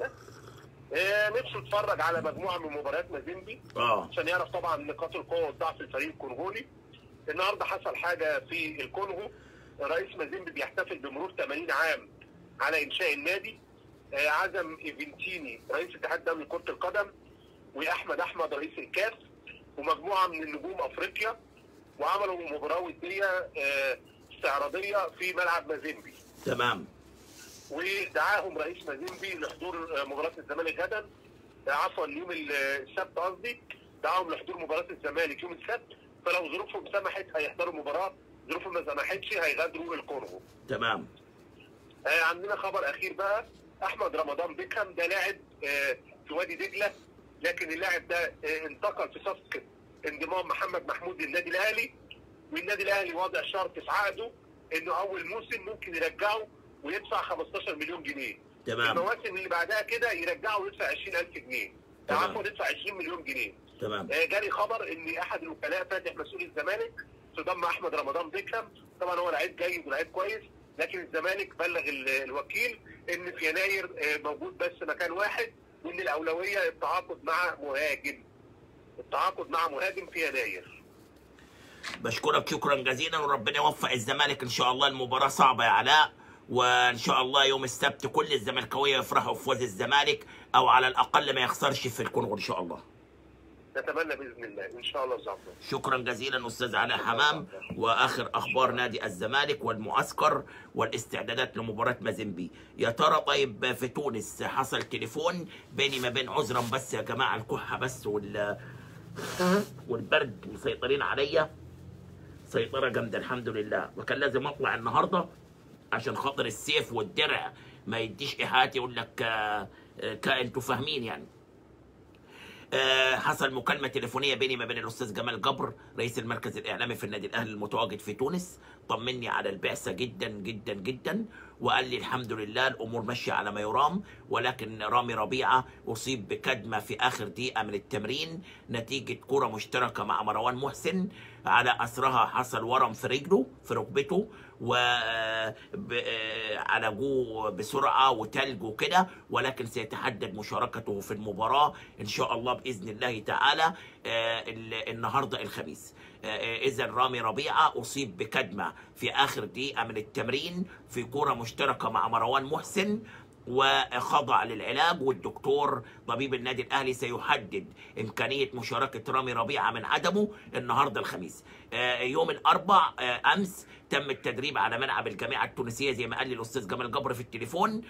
آه، نفسه اتفرج على مجموعه من مباريات مازيمبي اه عشان يعرف طبعا نقاط القوه والضعف الفريق الكونغولي النهارده حصل حاجه في الكونغو رئيس مازيمبي بيحتفل بمرور 80 عام على انشاء النادي آه، عزم ايفنتيني رئيس الاتحاد الدولي لكره القدم واحمد احمد رئيس الكاف ومجموعه من نجوم افريقيا وعملوا مباراه وديه آه، استعراضيه في ملعب مازيمبي تمام ودعاهم رئيس مازيمبي لحضور مباراه الزمالك غدا عفوا اليوم السبت قصدي دعاهم لحضور مباراه الزمالك يوم السبت فلو ظروفهم سمحت هيحضروا المباراه ظروفهم ما سمحتش هيغادروا الكونغو تمام آه عندنا خبر اخير بقى احمد رمضان بيكهام ده لاعب آه في وادي دجله لكن اللاعب ده آه انتقل في صفقه انضمام محمد محمود للنادي الاهلي والنادي الاهلي واضع شرط في عقده انه اول موسم ممكن يرجعه ويدفع 15 مليون جنيه تمام المواسم اللي بعدها كده يرجعه ويدفع 20000 جنيه تمام. عفوا يدفع 20 مليون جنيه تمام آه، جالي خبر ان احد الوكلاء فاتح مسؤول الزمالك في ضم احمد رمضان بيكهام طبعا هو لعيب جيد ولعيب كويس لكن الزمالك بلغ ال- الوكيل ان في يناير آه، موجود بس مكان واحد وان الاولويه التعاقد مع مهاجم التعاقد مع مهاجم في يناير بشكرك شكرا جزيلا وربنا يوفق الزمالك ان شاء الله المباراه صعبه يا علاء وان شاء الله يوم السبت كل الزملكاويه يفرحوا بفوز الزمالك او على الاقل ما يخسرش في الكونغو ان شاء الله نتمنى باذن الله ان شاء الله زعفر شكرا جزيلا استاذ علاء حمام واخر اخبار نادي الزمالك والمعسكر والاستعدادات لمباراه مازيمبي يا ترى طيب في تونس حصل تليفون بيني ما بين عذرا بس يا جماعه الكحه بس وال والبرد مسيطرين عليا سيطره جامده الحمد لله وكان لازم اطلع النهارده عشان خاطر السيف والدرع ما يديش ايحاءات يقول لك آه، آه، كا- انتوا فاهمين يعني آه، حصل مكالمة تليفونية بيني ما بين الأستاذ جمال جبر رئيس المركز الإعلامي في النادي الأهلي المتواجد في تونس طمني على البعثة جدا جدا جدا وقال لي الحمد لله الأمور ماشية على ما يرام ولكن رامي ربيعة أصيب بكدمة في آخر دقيقة من التمرين نتيجة كرة مشتركة مع مروان محسن على أثرها حصل ورم في رجله في ركبته و ب- آه، عالجوه بسرعه وتلج وكده ولكن سيتحدد مشاركته في المباراه ان شاء الله باذن الله تعالى آه، ال- النهارده الخميس اذا رامي ربيعه اصيب بكدمه في اخر دقيقه من التمرين في كره مشتركه مع مروان محسن وخضع للعلاج والدكتور طبيب النادي الاهلي سيحدد امكانيه مشاركه رامي ربيعه من عدمه النهارده الخميس آه، يوم الاربع آه، امس تم التدريب على ملعب الجامعه التونسيه زي ما قال لي الاستاذ جمال جبر في التليفون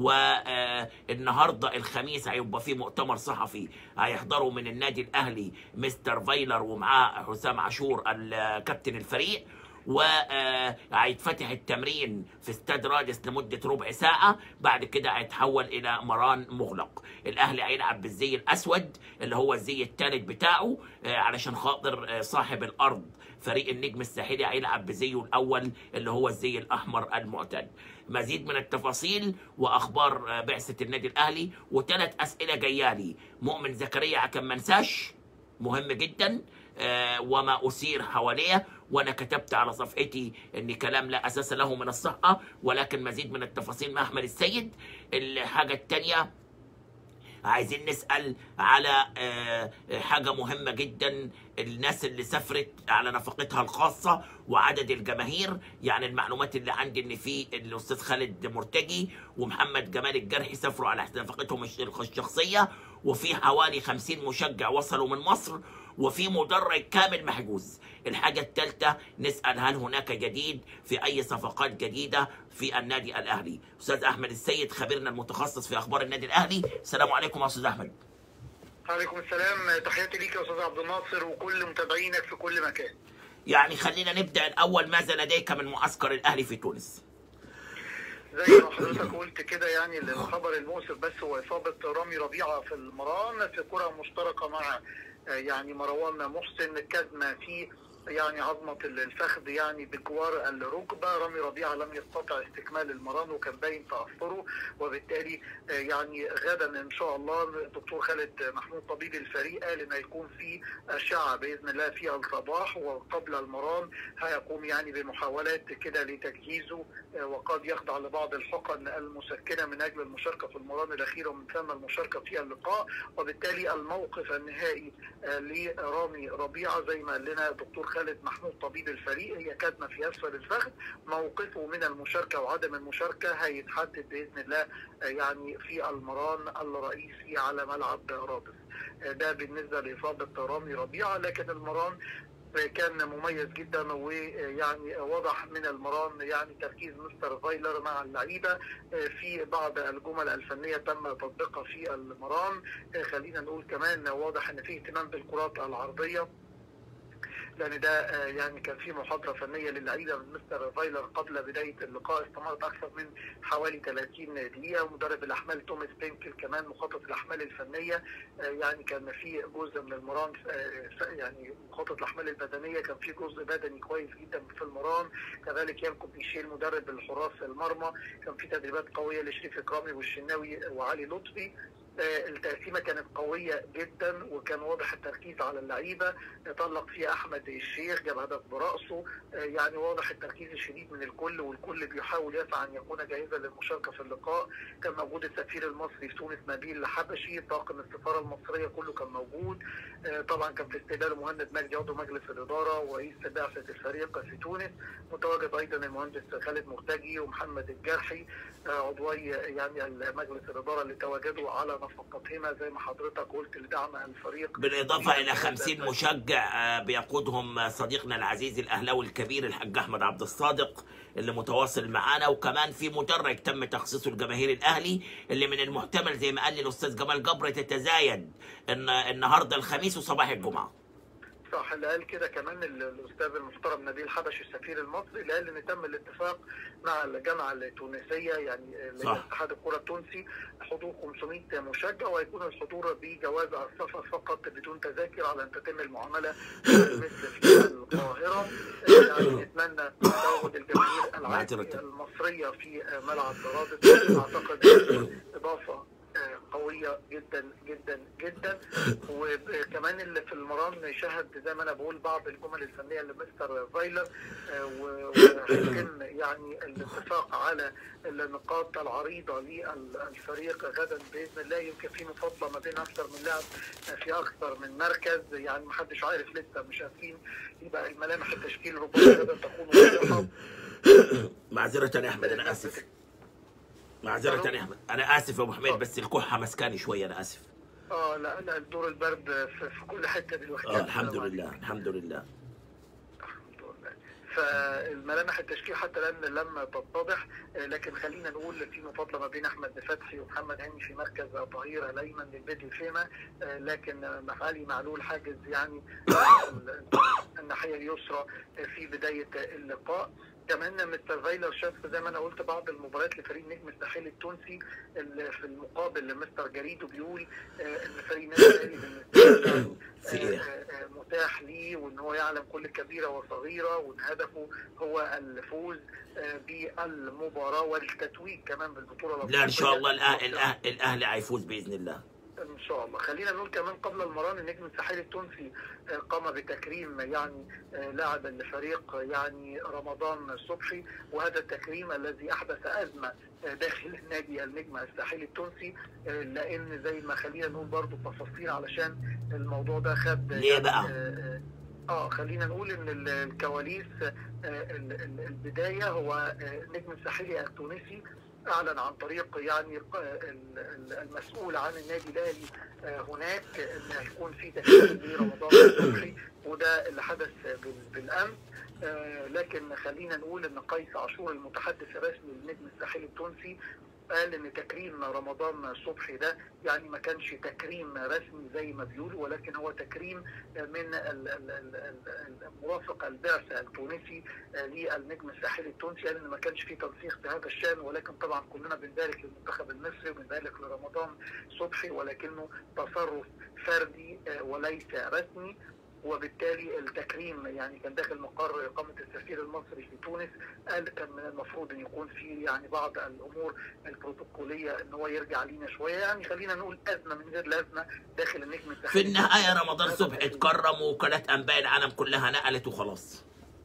والنهارده الخميس هيبقى في مؤتمر صحفي هيحضروا من النادي الاهلي مستر فايلر ومعاه حسام عاشور ال- كابتن الفريق وهيتفتح التمرين في استاد رادس لمده ربع ساعه بعد كده هيتحول الى مران مغلق الاهلي هيلعب بالزي الاسود اللي هو الزي الثالث بتاعه آه، علشان خاطر آه، صاحب الارض فريق النجم الساحلي هيلعب بزيه الاول اللي هو الزي الاحمر المعتاد مزيد من التفاصيل واخبار آه، بعثه النادي الاهلي وثلاث اسئله جايه لي مؤمن زكريا عشان ما انساش مهم جدا آه، وما أثير حواليه وأنا كتبت على صفحتي أن كلام لا أساس له من الصحة ولكن مزيد من التفاصيل مع أحمد السيد الحاجة الثانية عايزين نسأل على آه، حاجة مهمة جدا الناس اللي سافرت على نفقتها الخاصة وعدد الجماهير يعني المعلومات اللي عندي ان في الاستاذ خالد مرتجي ومحمد جمال الجرحي سافروا على نفقتهم الش- الشخصية وفي حوالي 50 مشجع وصلوا من مصر وفي مدرج كامل محجوز الحاجة الثالثة نسأل هل هناك جديد في أي صفقات جديدة في النادي الأهلي أستاذ أحمد السيد خبيرنا المتخصص في أخبار النادي الأهلي السلام عليكم يا أستاذ أحمد عليكم السلام تحياتي ليك يا استاذ عبد الناصر وكل متابعينك في كل مكان يعني خلينا نبدأ الأول ماذا لديك من معسكر الأهلي في تونس زي ما حضرتك قلت كده يعني الخبر المؤسف بس هو اصابه رامي ربيعه في المران في كره مشتركه مع آه، يعني مروان محسن كدمه في يعني عظمه الفخذ يعني بجوار الركبه رامي ربيعه لم يستطع استكمال المران وكان باين تاثره وبالتالي آه، يعني غدا ان شاء الله الدكتور خالد محمود طبيب الفريق قال ان هيكون في اشعه باذن الله في الصباح وقبل المران هيقوم يعني بمحاولات كده لتجهيزه آه، وقد يخضع لبعض الحقن المسكنه من اجل المشاركه في المران الاخيره ومن ثم المشاركه في اللقاء وبالتالي الموقف النهائي آه، لرامي ربيعه زي ما قال لنا دكتور خالد محمود طبيب الفريق هي كدمه في اسفل الفخذ موقفه من المشاركه وعدم المشاركه هيتحدد باذن الله آه، يعني في المران الرئيسي على ملعب رادس آه، ده بالنسبه لاصابه رامي ربيعه لكن المران كان مميز جدا ويعني واضح من المران يعني تركيز مستر فايلر مع اللعيبه في بعض الجمل الفنيه تم تطبيقها في المران خلينا نقول كمان واضح ان في اهتمام بالكرات العرضيه لان ده آه، يعني كان في محاضره فنيه للعيبه من مستر فايلر قبل بدايه اللقاء استمرت اكثر من حوالي 30 دقيقه مدرب الاحمال توماس بينكل كمان مخطط الاحمال الفنيه آه، يعني كان في جزء من المران آه، ف- يعني مخطط الاحمال البدنيه كان في جزء بدني كويس جدا في المران كذلك ينكب ميشيل مدرب الحراس المرمى كان في تدريبات قويه لشريف اكرامي والشناوي وعلي لطفي آه، التقسيمه كانت قويه جدا وكان واضح التركيز على اللعيبه تألق فيها احمد الشيخ جاب هدف براسه آه، يعني واضح التركيز الشديد من الكل والكل بيحاول يسعى ان يكون جاهزا للمشاركه في اللقاء كان موجود السفير المصري في تونس نبيل حبشي طاقم السفاره المصريه كله كان موجود آه، طبعا كان في استقبال مهند مجدي عضو مجلس الاداره ورئيس بعثه الفريق في تونس متواجد ايضا المهندس خالد مرتجي ومحمد الجرحي آه، عضوي يعني مجلس الاداره اللي تواجدوا على نفقتهما زي ما حضرتك قلت لدعم الفريق بالإضافة إلى 50 مشجع آه، بيقودهم صديقنا العزيز الأهلاوي الكبير الحاج أحمد عبد الصادق اللي متواصل معانا وكمان في مدرج تم تخصيصه لجماهير الأهلي اللي من المحتمل زي ما قال لي الأستاذ جمال جبر تتزايد إن النهارده الخميس وصباح الجمعة صح اللي قال كده كمان ال- الاستاذ المحترم نبيل حبشي السفير المصري اللي قال ان تم الاتفاق مع الجامعه التونسيه يعني اللي صح. هي اتحاد الكره التونسي حضور 500 مشجع ويكون الحضور بجواز السفر فقط بدون تذاكر على ان تتم المعامله مثل في القاهره يعني نتمنى تواجد الجماهير العادي معذرة. المصريه في ملعب رادس اعتقد اضافه آه، قوية جدا جدا جدا وكمان اللي في المران شهد زي ما انا بقول بعض الجمل الفنية لمستر فايلر آه، و- وهيتم يعني الاتفاق على النقاط العريضة للفريق غدا بإذن الله يمكن في مفاضلة ما بين أكثر من لاعب في أكثر من مركز يعني محدش عارف لسه مش عارفين يبقى الملامح التشكيل ربما غدا تكون واضحة معذرة يا أحمد أنا آسف معذرة يا أحمد أنا آسف يا أبو حميد بس الكحة مسكاني شوية أنا آسف اه لا لا دور البرد في, في كل حته دلوقتي آه الحمد لله الحمد لله الحمد لله فالملامح التشكيل حتى الان لم تتضح آه، لكن خلينا نقول في مفاضله ما بين احمد فتحي ومحمد هاني في مركز ظهير الايمن للبدء الخيمه آه، لكن مفعلي معلول حاجز يعني آه، الناحيه اليسرى في بدايه اللقاء كمان مستر فايلر شاف زي ما انا قلت بعض المباريات لفريق النجم الساحلي التونسي اللي في المقابل مستر جريدو بيقول آه، ان فريق النادي الاهلي بالنسبه له في إيه؟ آه، آه، متاح ليه وان هو يعلم كل كبيره وصغيره وان هدفه هو الفوز آه، بالمباراه والتتويج كمان بالبطوله لا ان شاء الله الأفريقية. الأه- الأه- الاهلي هيفوز باذن الله ان شاء الله خلينا نقول كمان قبل المران النجم الساحلي التونسي آه، قام بتكريم يعني آه، لاعب الفريق آه، يعني رمضان صبحي وهذا التكريم الذي احدث ازمه آه، داخل النادي النجم الساحلي التونسي آه، لان زي ما خلينا نقول برضو تفاصيل علشان الموضوع ده خد ليه يعني، بقى؟ آه، اه خلينا نقول ان ال- الكواليس آه، ال- ال- البدايه هو آه، النجم الساحلي التونسي اعلن عن طريق يعني ق- ال- ال- المسؤول عن النادي الاهلي آه، هناك ان هيكون في تكريم لرمضان الصبحي وده اللي حدث بال- بالامس آه، لكن خلينا نقول ان قيس عاشور المتحدث الرسمي للنجم الساحلي التونسي قال ان تكريم رمضان صبحي ده يعني ما كانش تكريم رسمي زي ما بيقولوا ولكن هو تكريم من ال- ال- ال- ال- المرافق البعثه التونسي آه، للنجم الساحلي التونسي قال ان ما كانش في تنسيق في هذا الشان ولكن طبعا كلنا بنبارك للمنتخب المصري وبنبارك لرمضان صبحي ولكنه تصرف فردي آه، وليس رسمي وبالتالي التكريم يعني كان داخل مقر اقامه السفير المصري في تونس قال كان من المفروض ان يكون في يعني بعض الامور البروتوكوليه ان هو يرجع لينا شويه يعني خلينا نقول ازمه من غير لازمه داخل النجم في الساحلي النهايه رمضان صبحي اتكرم وكالات انباء العالم كلها نقلت وخلاص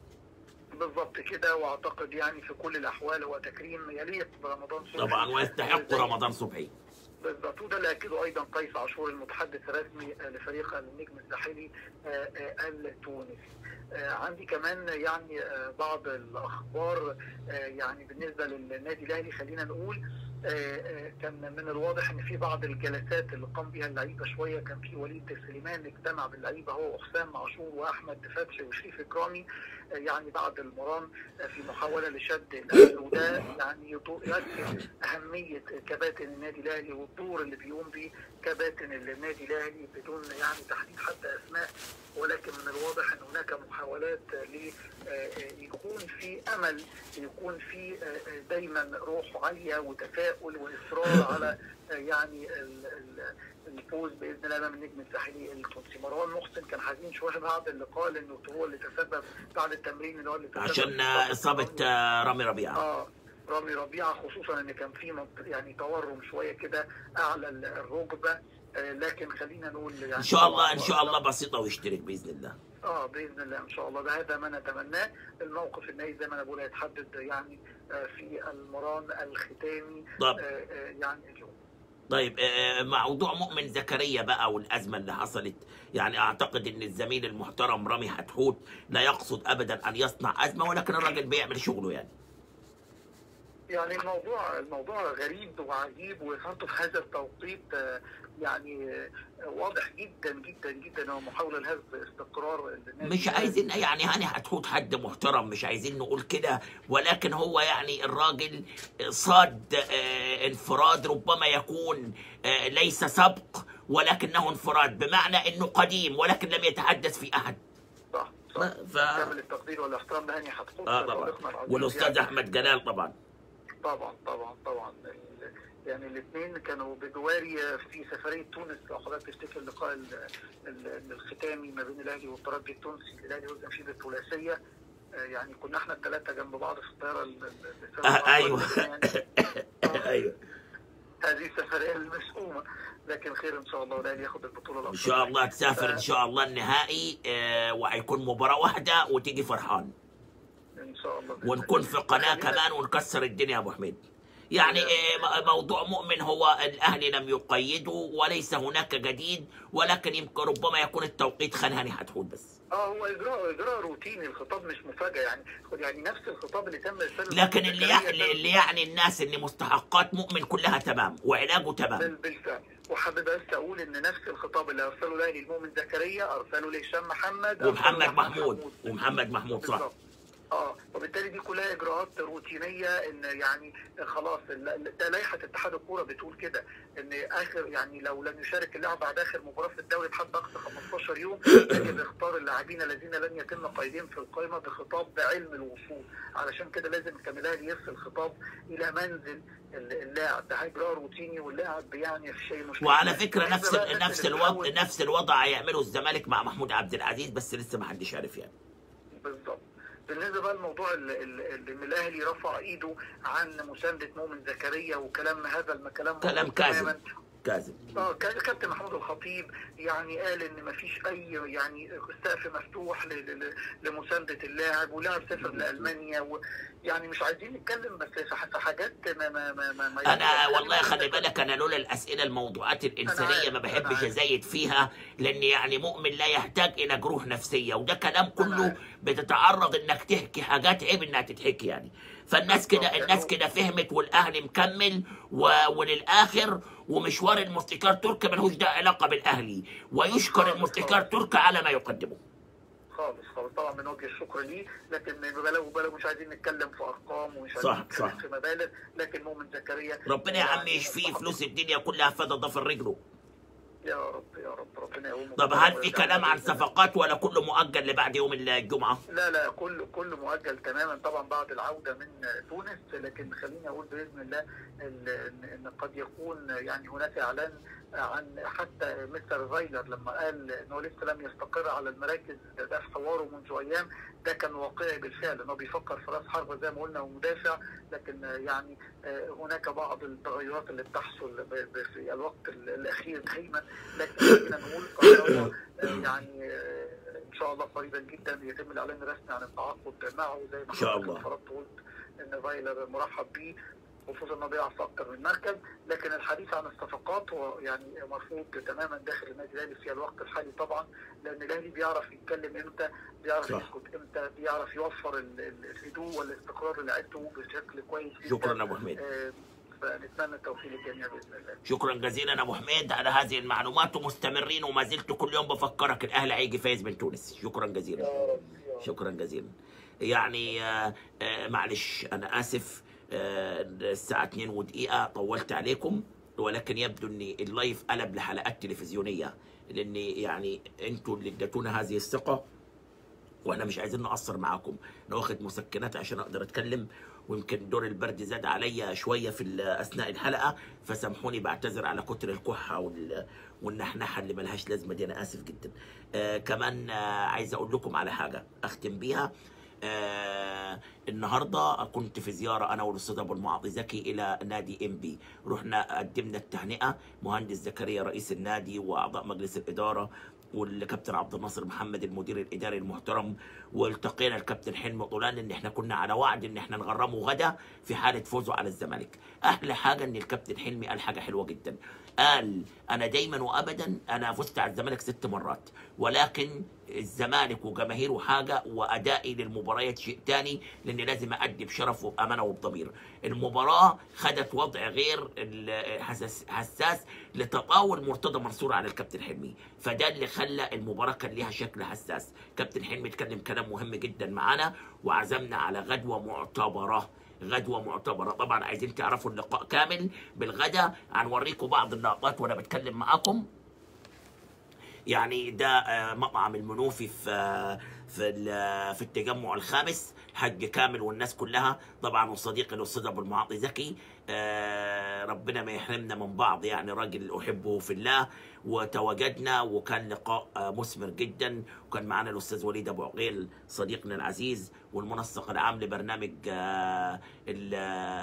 بالضبط كده واعتقد يعني في كل الاحوال هو تكريم يليق برمضان صبحي طبعا ويستحق رمضان صبحي بالضبط وده اللي اكده ايضا قيس عاشور المتحدث الرسمي آه، لفريق النجم الساحلي آه، آه، التونسي. آه، عندي كمان يعني آه، بعض الاخبار آه، يعني بالنسبه للنادي الاهلي خلينا نقول آه، آه، كان من الواضح ان في بعض الجلسات اللي قام بها اللعيبه شويه كان في وليد سليمان اجتمع باللعيبه هو وحسام عاشور واحمد فتحي وشريف اكرامي آه، يعني بعد المران آه، في محاوله لشد الامل وده يعني يطو- يؤكد اهميه كباتن النادي الاهلي والدور اللي بيقوم به كباتن النادي الاهلي بدون يعني تحديد حتى اسماء ولكن من الواضح ان هناك محاولات ل يكون في امل يكون في آه، دايما روح عاليه وتفاؤل واصرار على آه، يعني ال- ال- الفوز باذن الله امام النجم الساحلي التونسي مروان محسن كان حزين شويه بعد اللقاء لانه هو اللي تسبب بعد التمرين اللي هو اللي تسبب عشان في اصابه آه، رامي ربيعه اه رامي ربيعه خصوصا ان كان في منط- يعني تورم شويه كده اعلى ال- الركبه آه لكن خلينا نقول يعني ان شاء الله ان شاء الله بسيطه ويشترك باذن الله اه باذن الله ان شاء الله ده هذا ما نتمناه الموقف النهائي زي ما انا بقول هيتحدد يعني آه في المران الختامي طب آه آه يعني اليوم طيب آه، موضوع مؤمن زكريا بقى والازمه اللي حصلت يعني اعتقد ان الزميل المحترم رامي حتحوت لا يقصد ابدا ان يصنع ازمه ولكن الراجل بيعمل شغله يعني يعني الموضوع الموضوع غريب وعجيب وإثارته في هذا التوقيت آه، يعني آه، واضح جدا جدا جدا هو محاولة لهز استقرار النادي مش عايزين يعني هاني حتحوت حد محترم مش عايزين نقول كده ولكن هو يعني الراجل صاد آه، انفراد ربما يكون آه، ليس سبق ولكنه انفراد بمعنى انه قديم ولكن لم يتحدث في احد صح ف... صح ف... كامل التقدير والاحترام لهاني حتحط اه طبعا صديقنا العزيز والاستاذ يعني. احمد جلال طبعا طبعا طبعا طبعا ال- يعني الاثنين كانوا بجواري في سفريه تونس لو حضرتك تفتكر اللقاء ال- ال- الختامي ما بين الاهلي والترجي التونسي اللي الاهلي وزن فيه بالثلاثيه آه، يعني كنا احنا الثلاثه جنب بعض في الطياره ال- ال- آه ايوه يعني ايوه هذه السفريه المسؤومه لكن خير ان شاء الله والاهلي ياخد البطوله ان شاء الله تسافر ان شاء الله النهائي آه، وهيكون مباراه واحده وتيجي فرحان ان شاء الله بإذن ونكون الله. في قناه خلينا- كمان ونكسر الدنيا يا ابو حميد يعني آه، م- موضوع مؤمن هو الاهلي لم يقيده وليس هناك جديد ولكن يمكن ربما يكون التوقيت خان هاني حتحوت بس اه هو اجراء اجراء روتيني الخطاب مش مفاجاه يعني يعني نفس الخطاب اللي تم ارساله لكن اللي يعني اللي يعني الناس ان مستحقات مؤمن كلها تمام وعلاجه تمام بال- بالفعل وحابب بس اقول ان نفس الخطاب اللي ارسله الاهلي لمؤمن زكريا ارسله لهشام محمد أرسله ومحمد لأحمد محمود ومحمد محمود صح بالظبط اه وبالتالي دي كلها اجراءات روتينيه ان يعني خلاص ال- ده لائحه اتحاد الكوره بتقول كده ان اخر يعني لو لم يشارك اللاعب بعد اخر مباراه في الدوري بحد اقصى 15 يوم يجب اختار اللاعبين الذين لم يتم قيدهم في القائمه بخطاب بعلم الوصول علشان كده لازم كمال يرسل خطاب الى منزل ال- اللاعب ده اجراء روتيني واللاعب يعني في شيء مشكله وعلى فكره بالنسبة نفس بقى للناس نفس اللي الوضع بتحاول- نفس الوضع هيعمله الزمالك مع محمود عبد العزيز بس لسه ما حدش عارف يعني بالظبط بالنسبه بقى لموضوع ال- ال- ال- ان الاهلي رفع ايده عن مسانده مؤمن زكريا وكلام هذا الكلام كلام مغلوط كاذب تماماً. كاذب اه كان كابتن محمود الخطيب يعني قال ان مفيش اي يعني سقف مفتوح ل- ل- لمسانده اللاعب ولاعب سافر لالمانيا ويعني مش عايزين نتكلم بس في ح- في حاجات ما ما ما, ما ما انا والله خلي بالك انا لولا الاسئله الموضوعات الانسانيه عارف، ما أنا بحبش عارف. ازايد فيها لان يعني مؤمن لا يحتاج الى جروح نفسيه وده كلام كله عارف. بتتعرض انك تحكي حاجات عيب انها تتحكي يعني فالناس كده بالظبط، الناس يعني كده فهمت والاهلي مكمل و... وللاخر ومشوار الموسيقار تركي ملهوش ده علاقه بالاهلي ويشكر خالص، الموسيقار خالص. تركي على ما يقدمه خالص خالص طبعا بنوجه الشكر ليه لكن ببالغ وبالغ مش عايزين نتكلم في ارقام ومش عايزين صح، نتكلم صح. في مبالغ لكن مؤمن زكريا ربنا يا عم يعني يشفيه فلوس الدنيا كلها فدا ضفر رجله يا رب يا رب ربنا يقوم طب هل في كلام عن صفقات ولا كله مؤجل لبعد يوم الجمعه لا لا كل كل مؤجل تماما طبعا بعد العوده من تونس لكن خليني اقول باذن الله ان إن قد يكون يعني هناك اعلان عن حتى مستر فايلر لما قال انه لسه لم يستقر على المراكز ده, ده في حواره منذ ايام ده كان واقعي بالفعل انه بيفكر في راس حربه زي ما قلنا ومدافع لكن يعني هناك بعض التغيرات اللي بتحصل ب- ب- في الوقت الاخير دايما لكن خلينا نقول قرار يعني ان شاء الله قريبا جدا يتم الاعلان الرسمي عن التعاقد معه زي ما إن شاء حضرتك الله. اتفرجت قلت ان فايلر مرحب بيه خصوصا انه بيلعب في اكثر من مركز لكن الحديث عن الصفقات هو يعني مرفوض تماما داخل النادي الاهلي في الوقت الحالي طبعا لان الاهلي بيعرف يتكلم امتى بيعرف صح. يسكت امتى بيعرف يوفر ال- ال- الهدوء والاستقرار لعيبته بشكل كويس جدا شكرا يا ابو حميد آه، فنتمنى التوفيق للجميع باذن الله شكرا جزيلا يا ابو حميد على هذه المعلومات ومستمرين وما زلت كل يوم بفكرك الاهلي هيجي فايز من تونس شكرا جزيلا يا رب يا رب. شكرا جزيلا يعني آه، آه، معلش انا اسف آه، الساعه 2 ودقيقه طولت عليكم ولكن يبدو ان اللايف قلب لحلقات تلفزيونيه لان يعني انتوا اللي اديتونا هذه الثقه واحنا مش عايزين نقصر معاكم انا واخد مسكنات عشان اقدر اتكلم ويمكن دور البرد زاد عليا شويه في ال- اثناء الحلقه فسامحوني بعتذر على كتر الكحه وال... والنحنحه اللي ملهاش لازمه دي انا اسف جدا آه كمان آه عايز اقول لكم على حاجه اختم بيها آه النهارده كنت في زياره انا والاستاذ ابو المعاطي زكي الى نادي ام بي رحنا قدمنا التهنئه مهندس زكريا رئيس النادي واعضاء مجلس الاداره والكابتن عبد الناصر محمد المدير الاداري المحترم والتقينا الكابتن حلمي طولان ان احنا كنا على وعد ان احنا نغرمه غدا في حاله فوزه على الزمالك احلى حاجه ان الكابتن حلمي قال حاجه حلوه جدا قال انا دايما وابدا انا فزت على الزمالك ست مرات ولكن الزمالك وجماهيره حاجه وادائي للمباريات شيء تاني لان لازم ادي بشرف وبامانه وبضمير المباراه خدت وضع غير ال- حساس, حساس لتطاول مرتضى منصور على الكابتن حلمي فده اللي خلى المباراه كان ليها شكل حساس كابتن حلمي اتكلم كلام مهم جدا معانا وعزمنا على غدوه معتبره غدوه معتبره طبعا عايزين تعرفوا اللقاء كامل بالغدا هنوريكم بعض اللقطات وانا بتكلم معاكم يعني ده آه، مطعم المنوفي في آه، في ال- في التجمع الخامس حج كامل والناس كلها طبعا وصديقي الاستاذ ابو المعاطي زكي آه، ربنا ما يحرمنا من بعض يعني راجل احبه في الله وتواجدنا وكان لقاء آه، مثمر جدا وكان معنا الاستاذ وليد ابو عقيل صديقنا العزيز والمنسق العام لبرنامج آه، ال-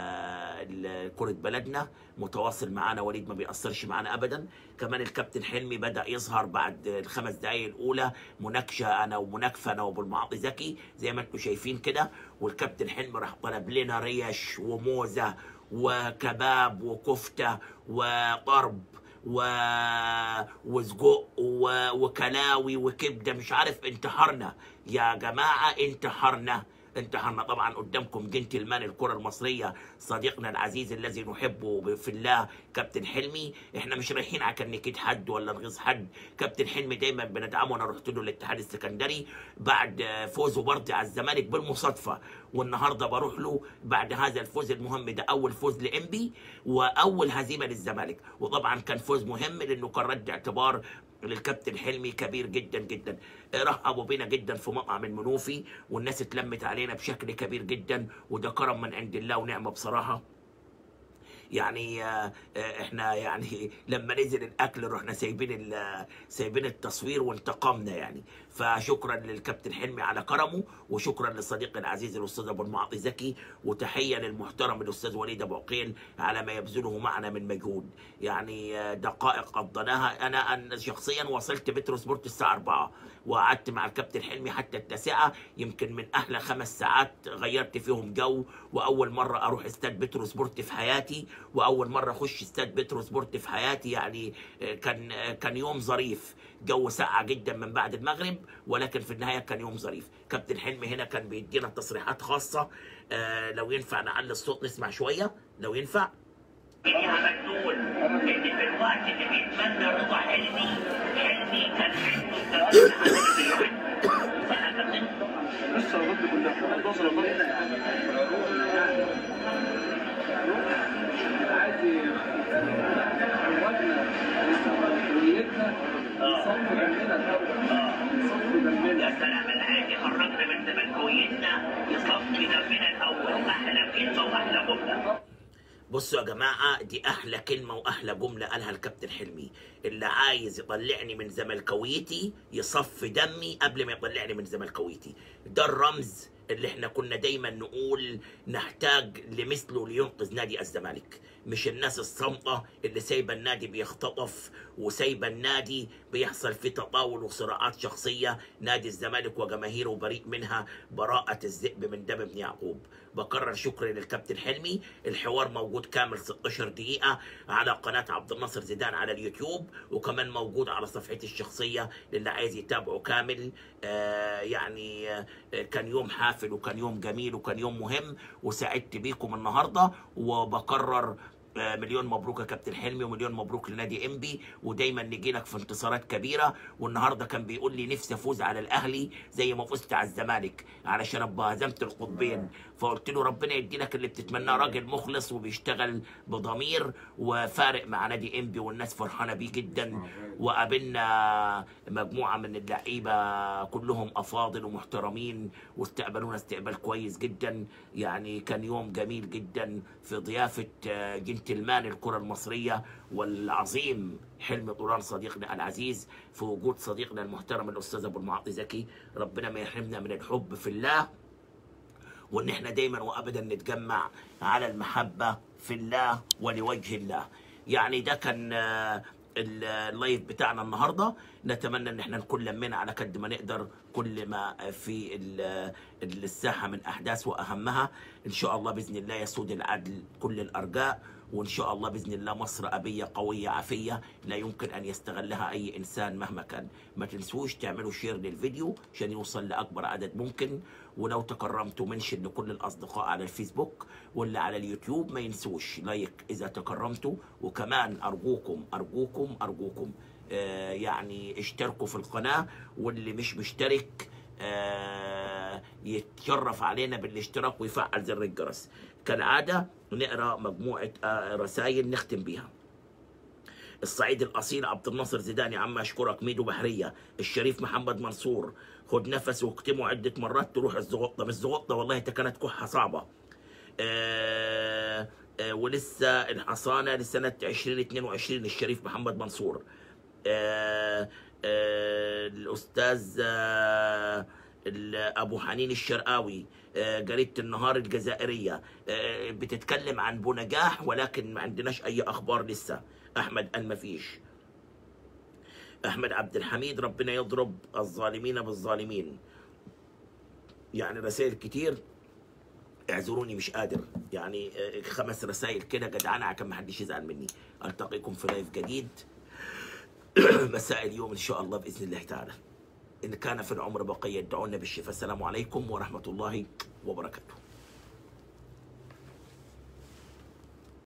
ال- كرة بلدنا متواصل معنا وليد ما بيأثرش معنا ابدا كمان الكابتن حلمي بدا يظهر بعد الخمس دقائق الاولى مناقشه انا ومناكفه انا وابو المعاطي زكي زي ما انتم شايفين كده والكابتن حلمي راح طلب لنا ريش وموزه وكباب وكفته وطرب و... وسجق و... وكلاوي وكبده مش عارف انتحرنا يا جماعه انتحرنا انتهرنا طبعا قدامكم جنتلمان الكره المصريه صديقنا العزيز الذي نحبه في الله كابتن حلمي احنا مش رايحين عشان نكيد حد ولا نغيظ حد كابتن حلمي دايما بندعمه انا رحت له الاتحاد السكندري بعد فوزه برضه على الزمالك بالمصادفه والنهارده بروح له بعد هذا الفوز المهم ده اول فوز لانبي واول هزيمه للزمالك وطبعا كان فوز مهم لانه كان رد اعتبار للكابتن حلمي كبير جدا جدا رحبوا بينا جدا في مطعم المنوفي والناس اتلمت علينا بشكل كبير جدا وده كرم من عند الله ونعمه بصراحه يعني آه، آه، احنا يعني لما نزل الاكل رحنا سايبين ال- سايبين التصوير وانتقمنا يعني فشكرا للكابتن حلمي على كرمه وشكرا لصديقي العزيز الاستاذ ابو المعاطي زكي وتحيه للمحترم الاستاذ وليد ابو عقيل على ما يبذله معنا من مجهود يعني آه، دقائق قضيناها انا انا شخصيا وصلت مترو سبورت الساعه 4 وقعدت مع الكابتن حلمي حتى التاسعه يمكن من احلى خمس ساعات غيرت فيهم جو واول مره اروح استاد بترو سبورت في حياتي واول مره اخش استاد بترو سبورت في حياتي يعني آه، كان آه، كان يوم ظريف جو ساقع جدا من بعد المغرب ولكن في النهايه كان يوم ظريف كابتن حلمي هنا كان بيدينا تصريحات خاصه آه، لو ينفع نعلي الصوت نسمع شويه لو ينفع يا مجنون ان في الوقت اللي بيتمنى رضا حلمي حلمي كان عنده لسه الرد كلها 11 الرد يا سلام العادي خرجنا من زملكاويتنا يصفي دمنا الاول احلى كلمه واحلى جمله بصوا يا جماعة دي أحلى كلمة وأحلى جملة قالها الكابتن حلمي اللي عايز يطلعني من زملكاويتي يصفي دمي قبل ما يطلعني من زملكاويتي ده الرمز اللي احنا كنا دايما نقول نحتاج لمثله لينقذ نادي الزمالك مش الناس الصامتة اللي سايبة النادي بيختطف وسايبة النادي بيحصل فيه تطاول وصراعات شخصية نادي الزمالك وجماهيره بريء منها براءة الذئب من دم ابن يعقوب بكرر شكري للكابتن حلمي الحوار موجود كامل 16 دقيقة على قناة عبد الناصر زيدان على اليوتيوب وكمان موجود على صفحتي الشخصية للي عايز يتابعه كامل آه يعني آه كان يوم حافل وكان يوم جميل وكان يوم مهم وسعدت بيكم النهاردة وبكرر آه، مليون مبروك يا كابتن حلمي ومليون مبروك لنادي انبي ودايما نجي لك في انتصارات كبيره والنهارده كان بيقول لي نفسي افوز على الاهلي زي ما فزت على الزمالك علشان ابقى هزمت القطبين فقلت له ربنا يدي لك اللي بتتمناه راجل مخلص وبيشتغل بضمير وفارق مع نادي انبي والناس فرحانه بيه جدا وقابلنا مجموعه من اللعيبه كلهم افاضل ومحترمين واستقبلونا استقبال كويس جدا يعني كان يوم جميل جدا في ضيافه آه، جنتلمان الكره المصريه والعظيم حلمي طولان صديقنا العزيز في وجود صديقنا المحترم الاستاذ ابو المعاطي زكي ربنا ما يحرمنا من الحب في الله وان احنا دايما وابدا نتجمع على المحبه في الله ولوجه الله يعني ده كان آه، ال- اللايف بتاعنا النهارده نتمنى ان احنا نكون لمينا على قد ما نقدر كل ما في ال- الساحه من احداث واهمها ان شاء الله باذن الله يسود العدل كل الارجاء وان شاء الله باذن الله مصر ابيه قويه عافيه لا يمكن ان يستغلها اي انسان مهما كان ما تنسوش تعملوا شير للفيديو عشان يوصل لاكبر عدد ممكن ولو تكرمتوا منشن لكل الاصدقاء على الفيسبوك واللي على اليوتيوب ما ينسوش لايك اذا تكرمتوا وكمان ارجوكم ارجوكم ارجوكم آه يعني اشتركوا في القناه واللي مش مشترك آه يتشرف علينا بالاشتراك ويفعل زر الجرس كالعاده نقرا مجموعه آه رسائل نختم بيها الصعيد الاصيل عبد الناصر زيدان يا عم اشكرك ميدو بحريه الشريف محمد منصور خد نفس واكتمه عده مرات تروح الزغطه مش الزغطه والله ده كانت كحه صعبه آه آه ولسه الحصانه لسنه 2022 الشريف محمد منصور آه آه الاستاذ آه ال- ابو حنين الشرقاوي آه، جريده النهار الجزائريه آه، بتتكلم عن بنجاح ولكن ما عندناش اي اخبار لسه احمد قال ما فيش احمد عبد الحميد ربنا يضرب الظالمين بالظالمين يعني رسائل كتير اعذروني مش قادر يعني آه، خمس رسائل كده جدعانه عشان ما حدش يزعل مني التقيكم في لايف جديد مساء اليوم ان شاء الله باذن الله تعالى ان كان في العمر بقيه ادعونا بالشفاء السلام عليكم ورحمه الله وبركاته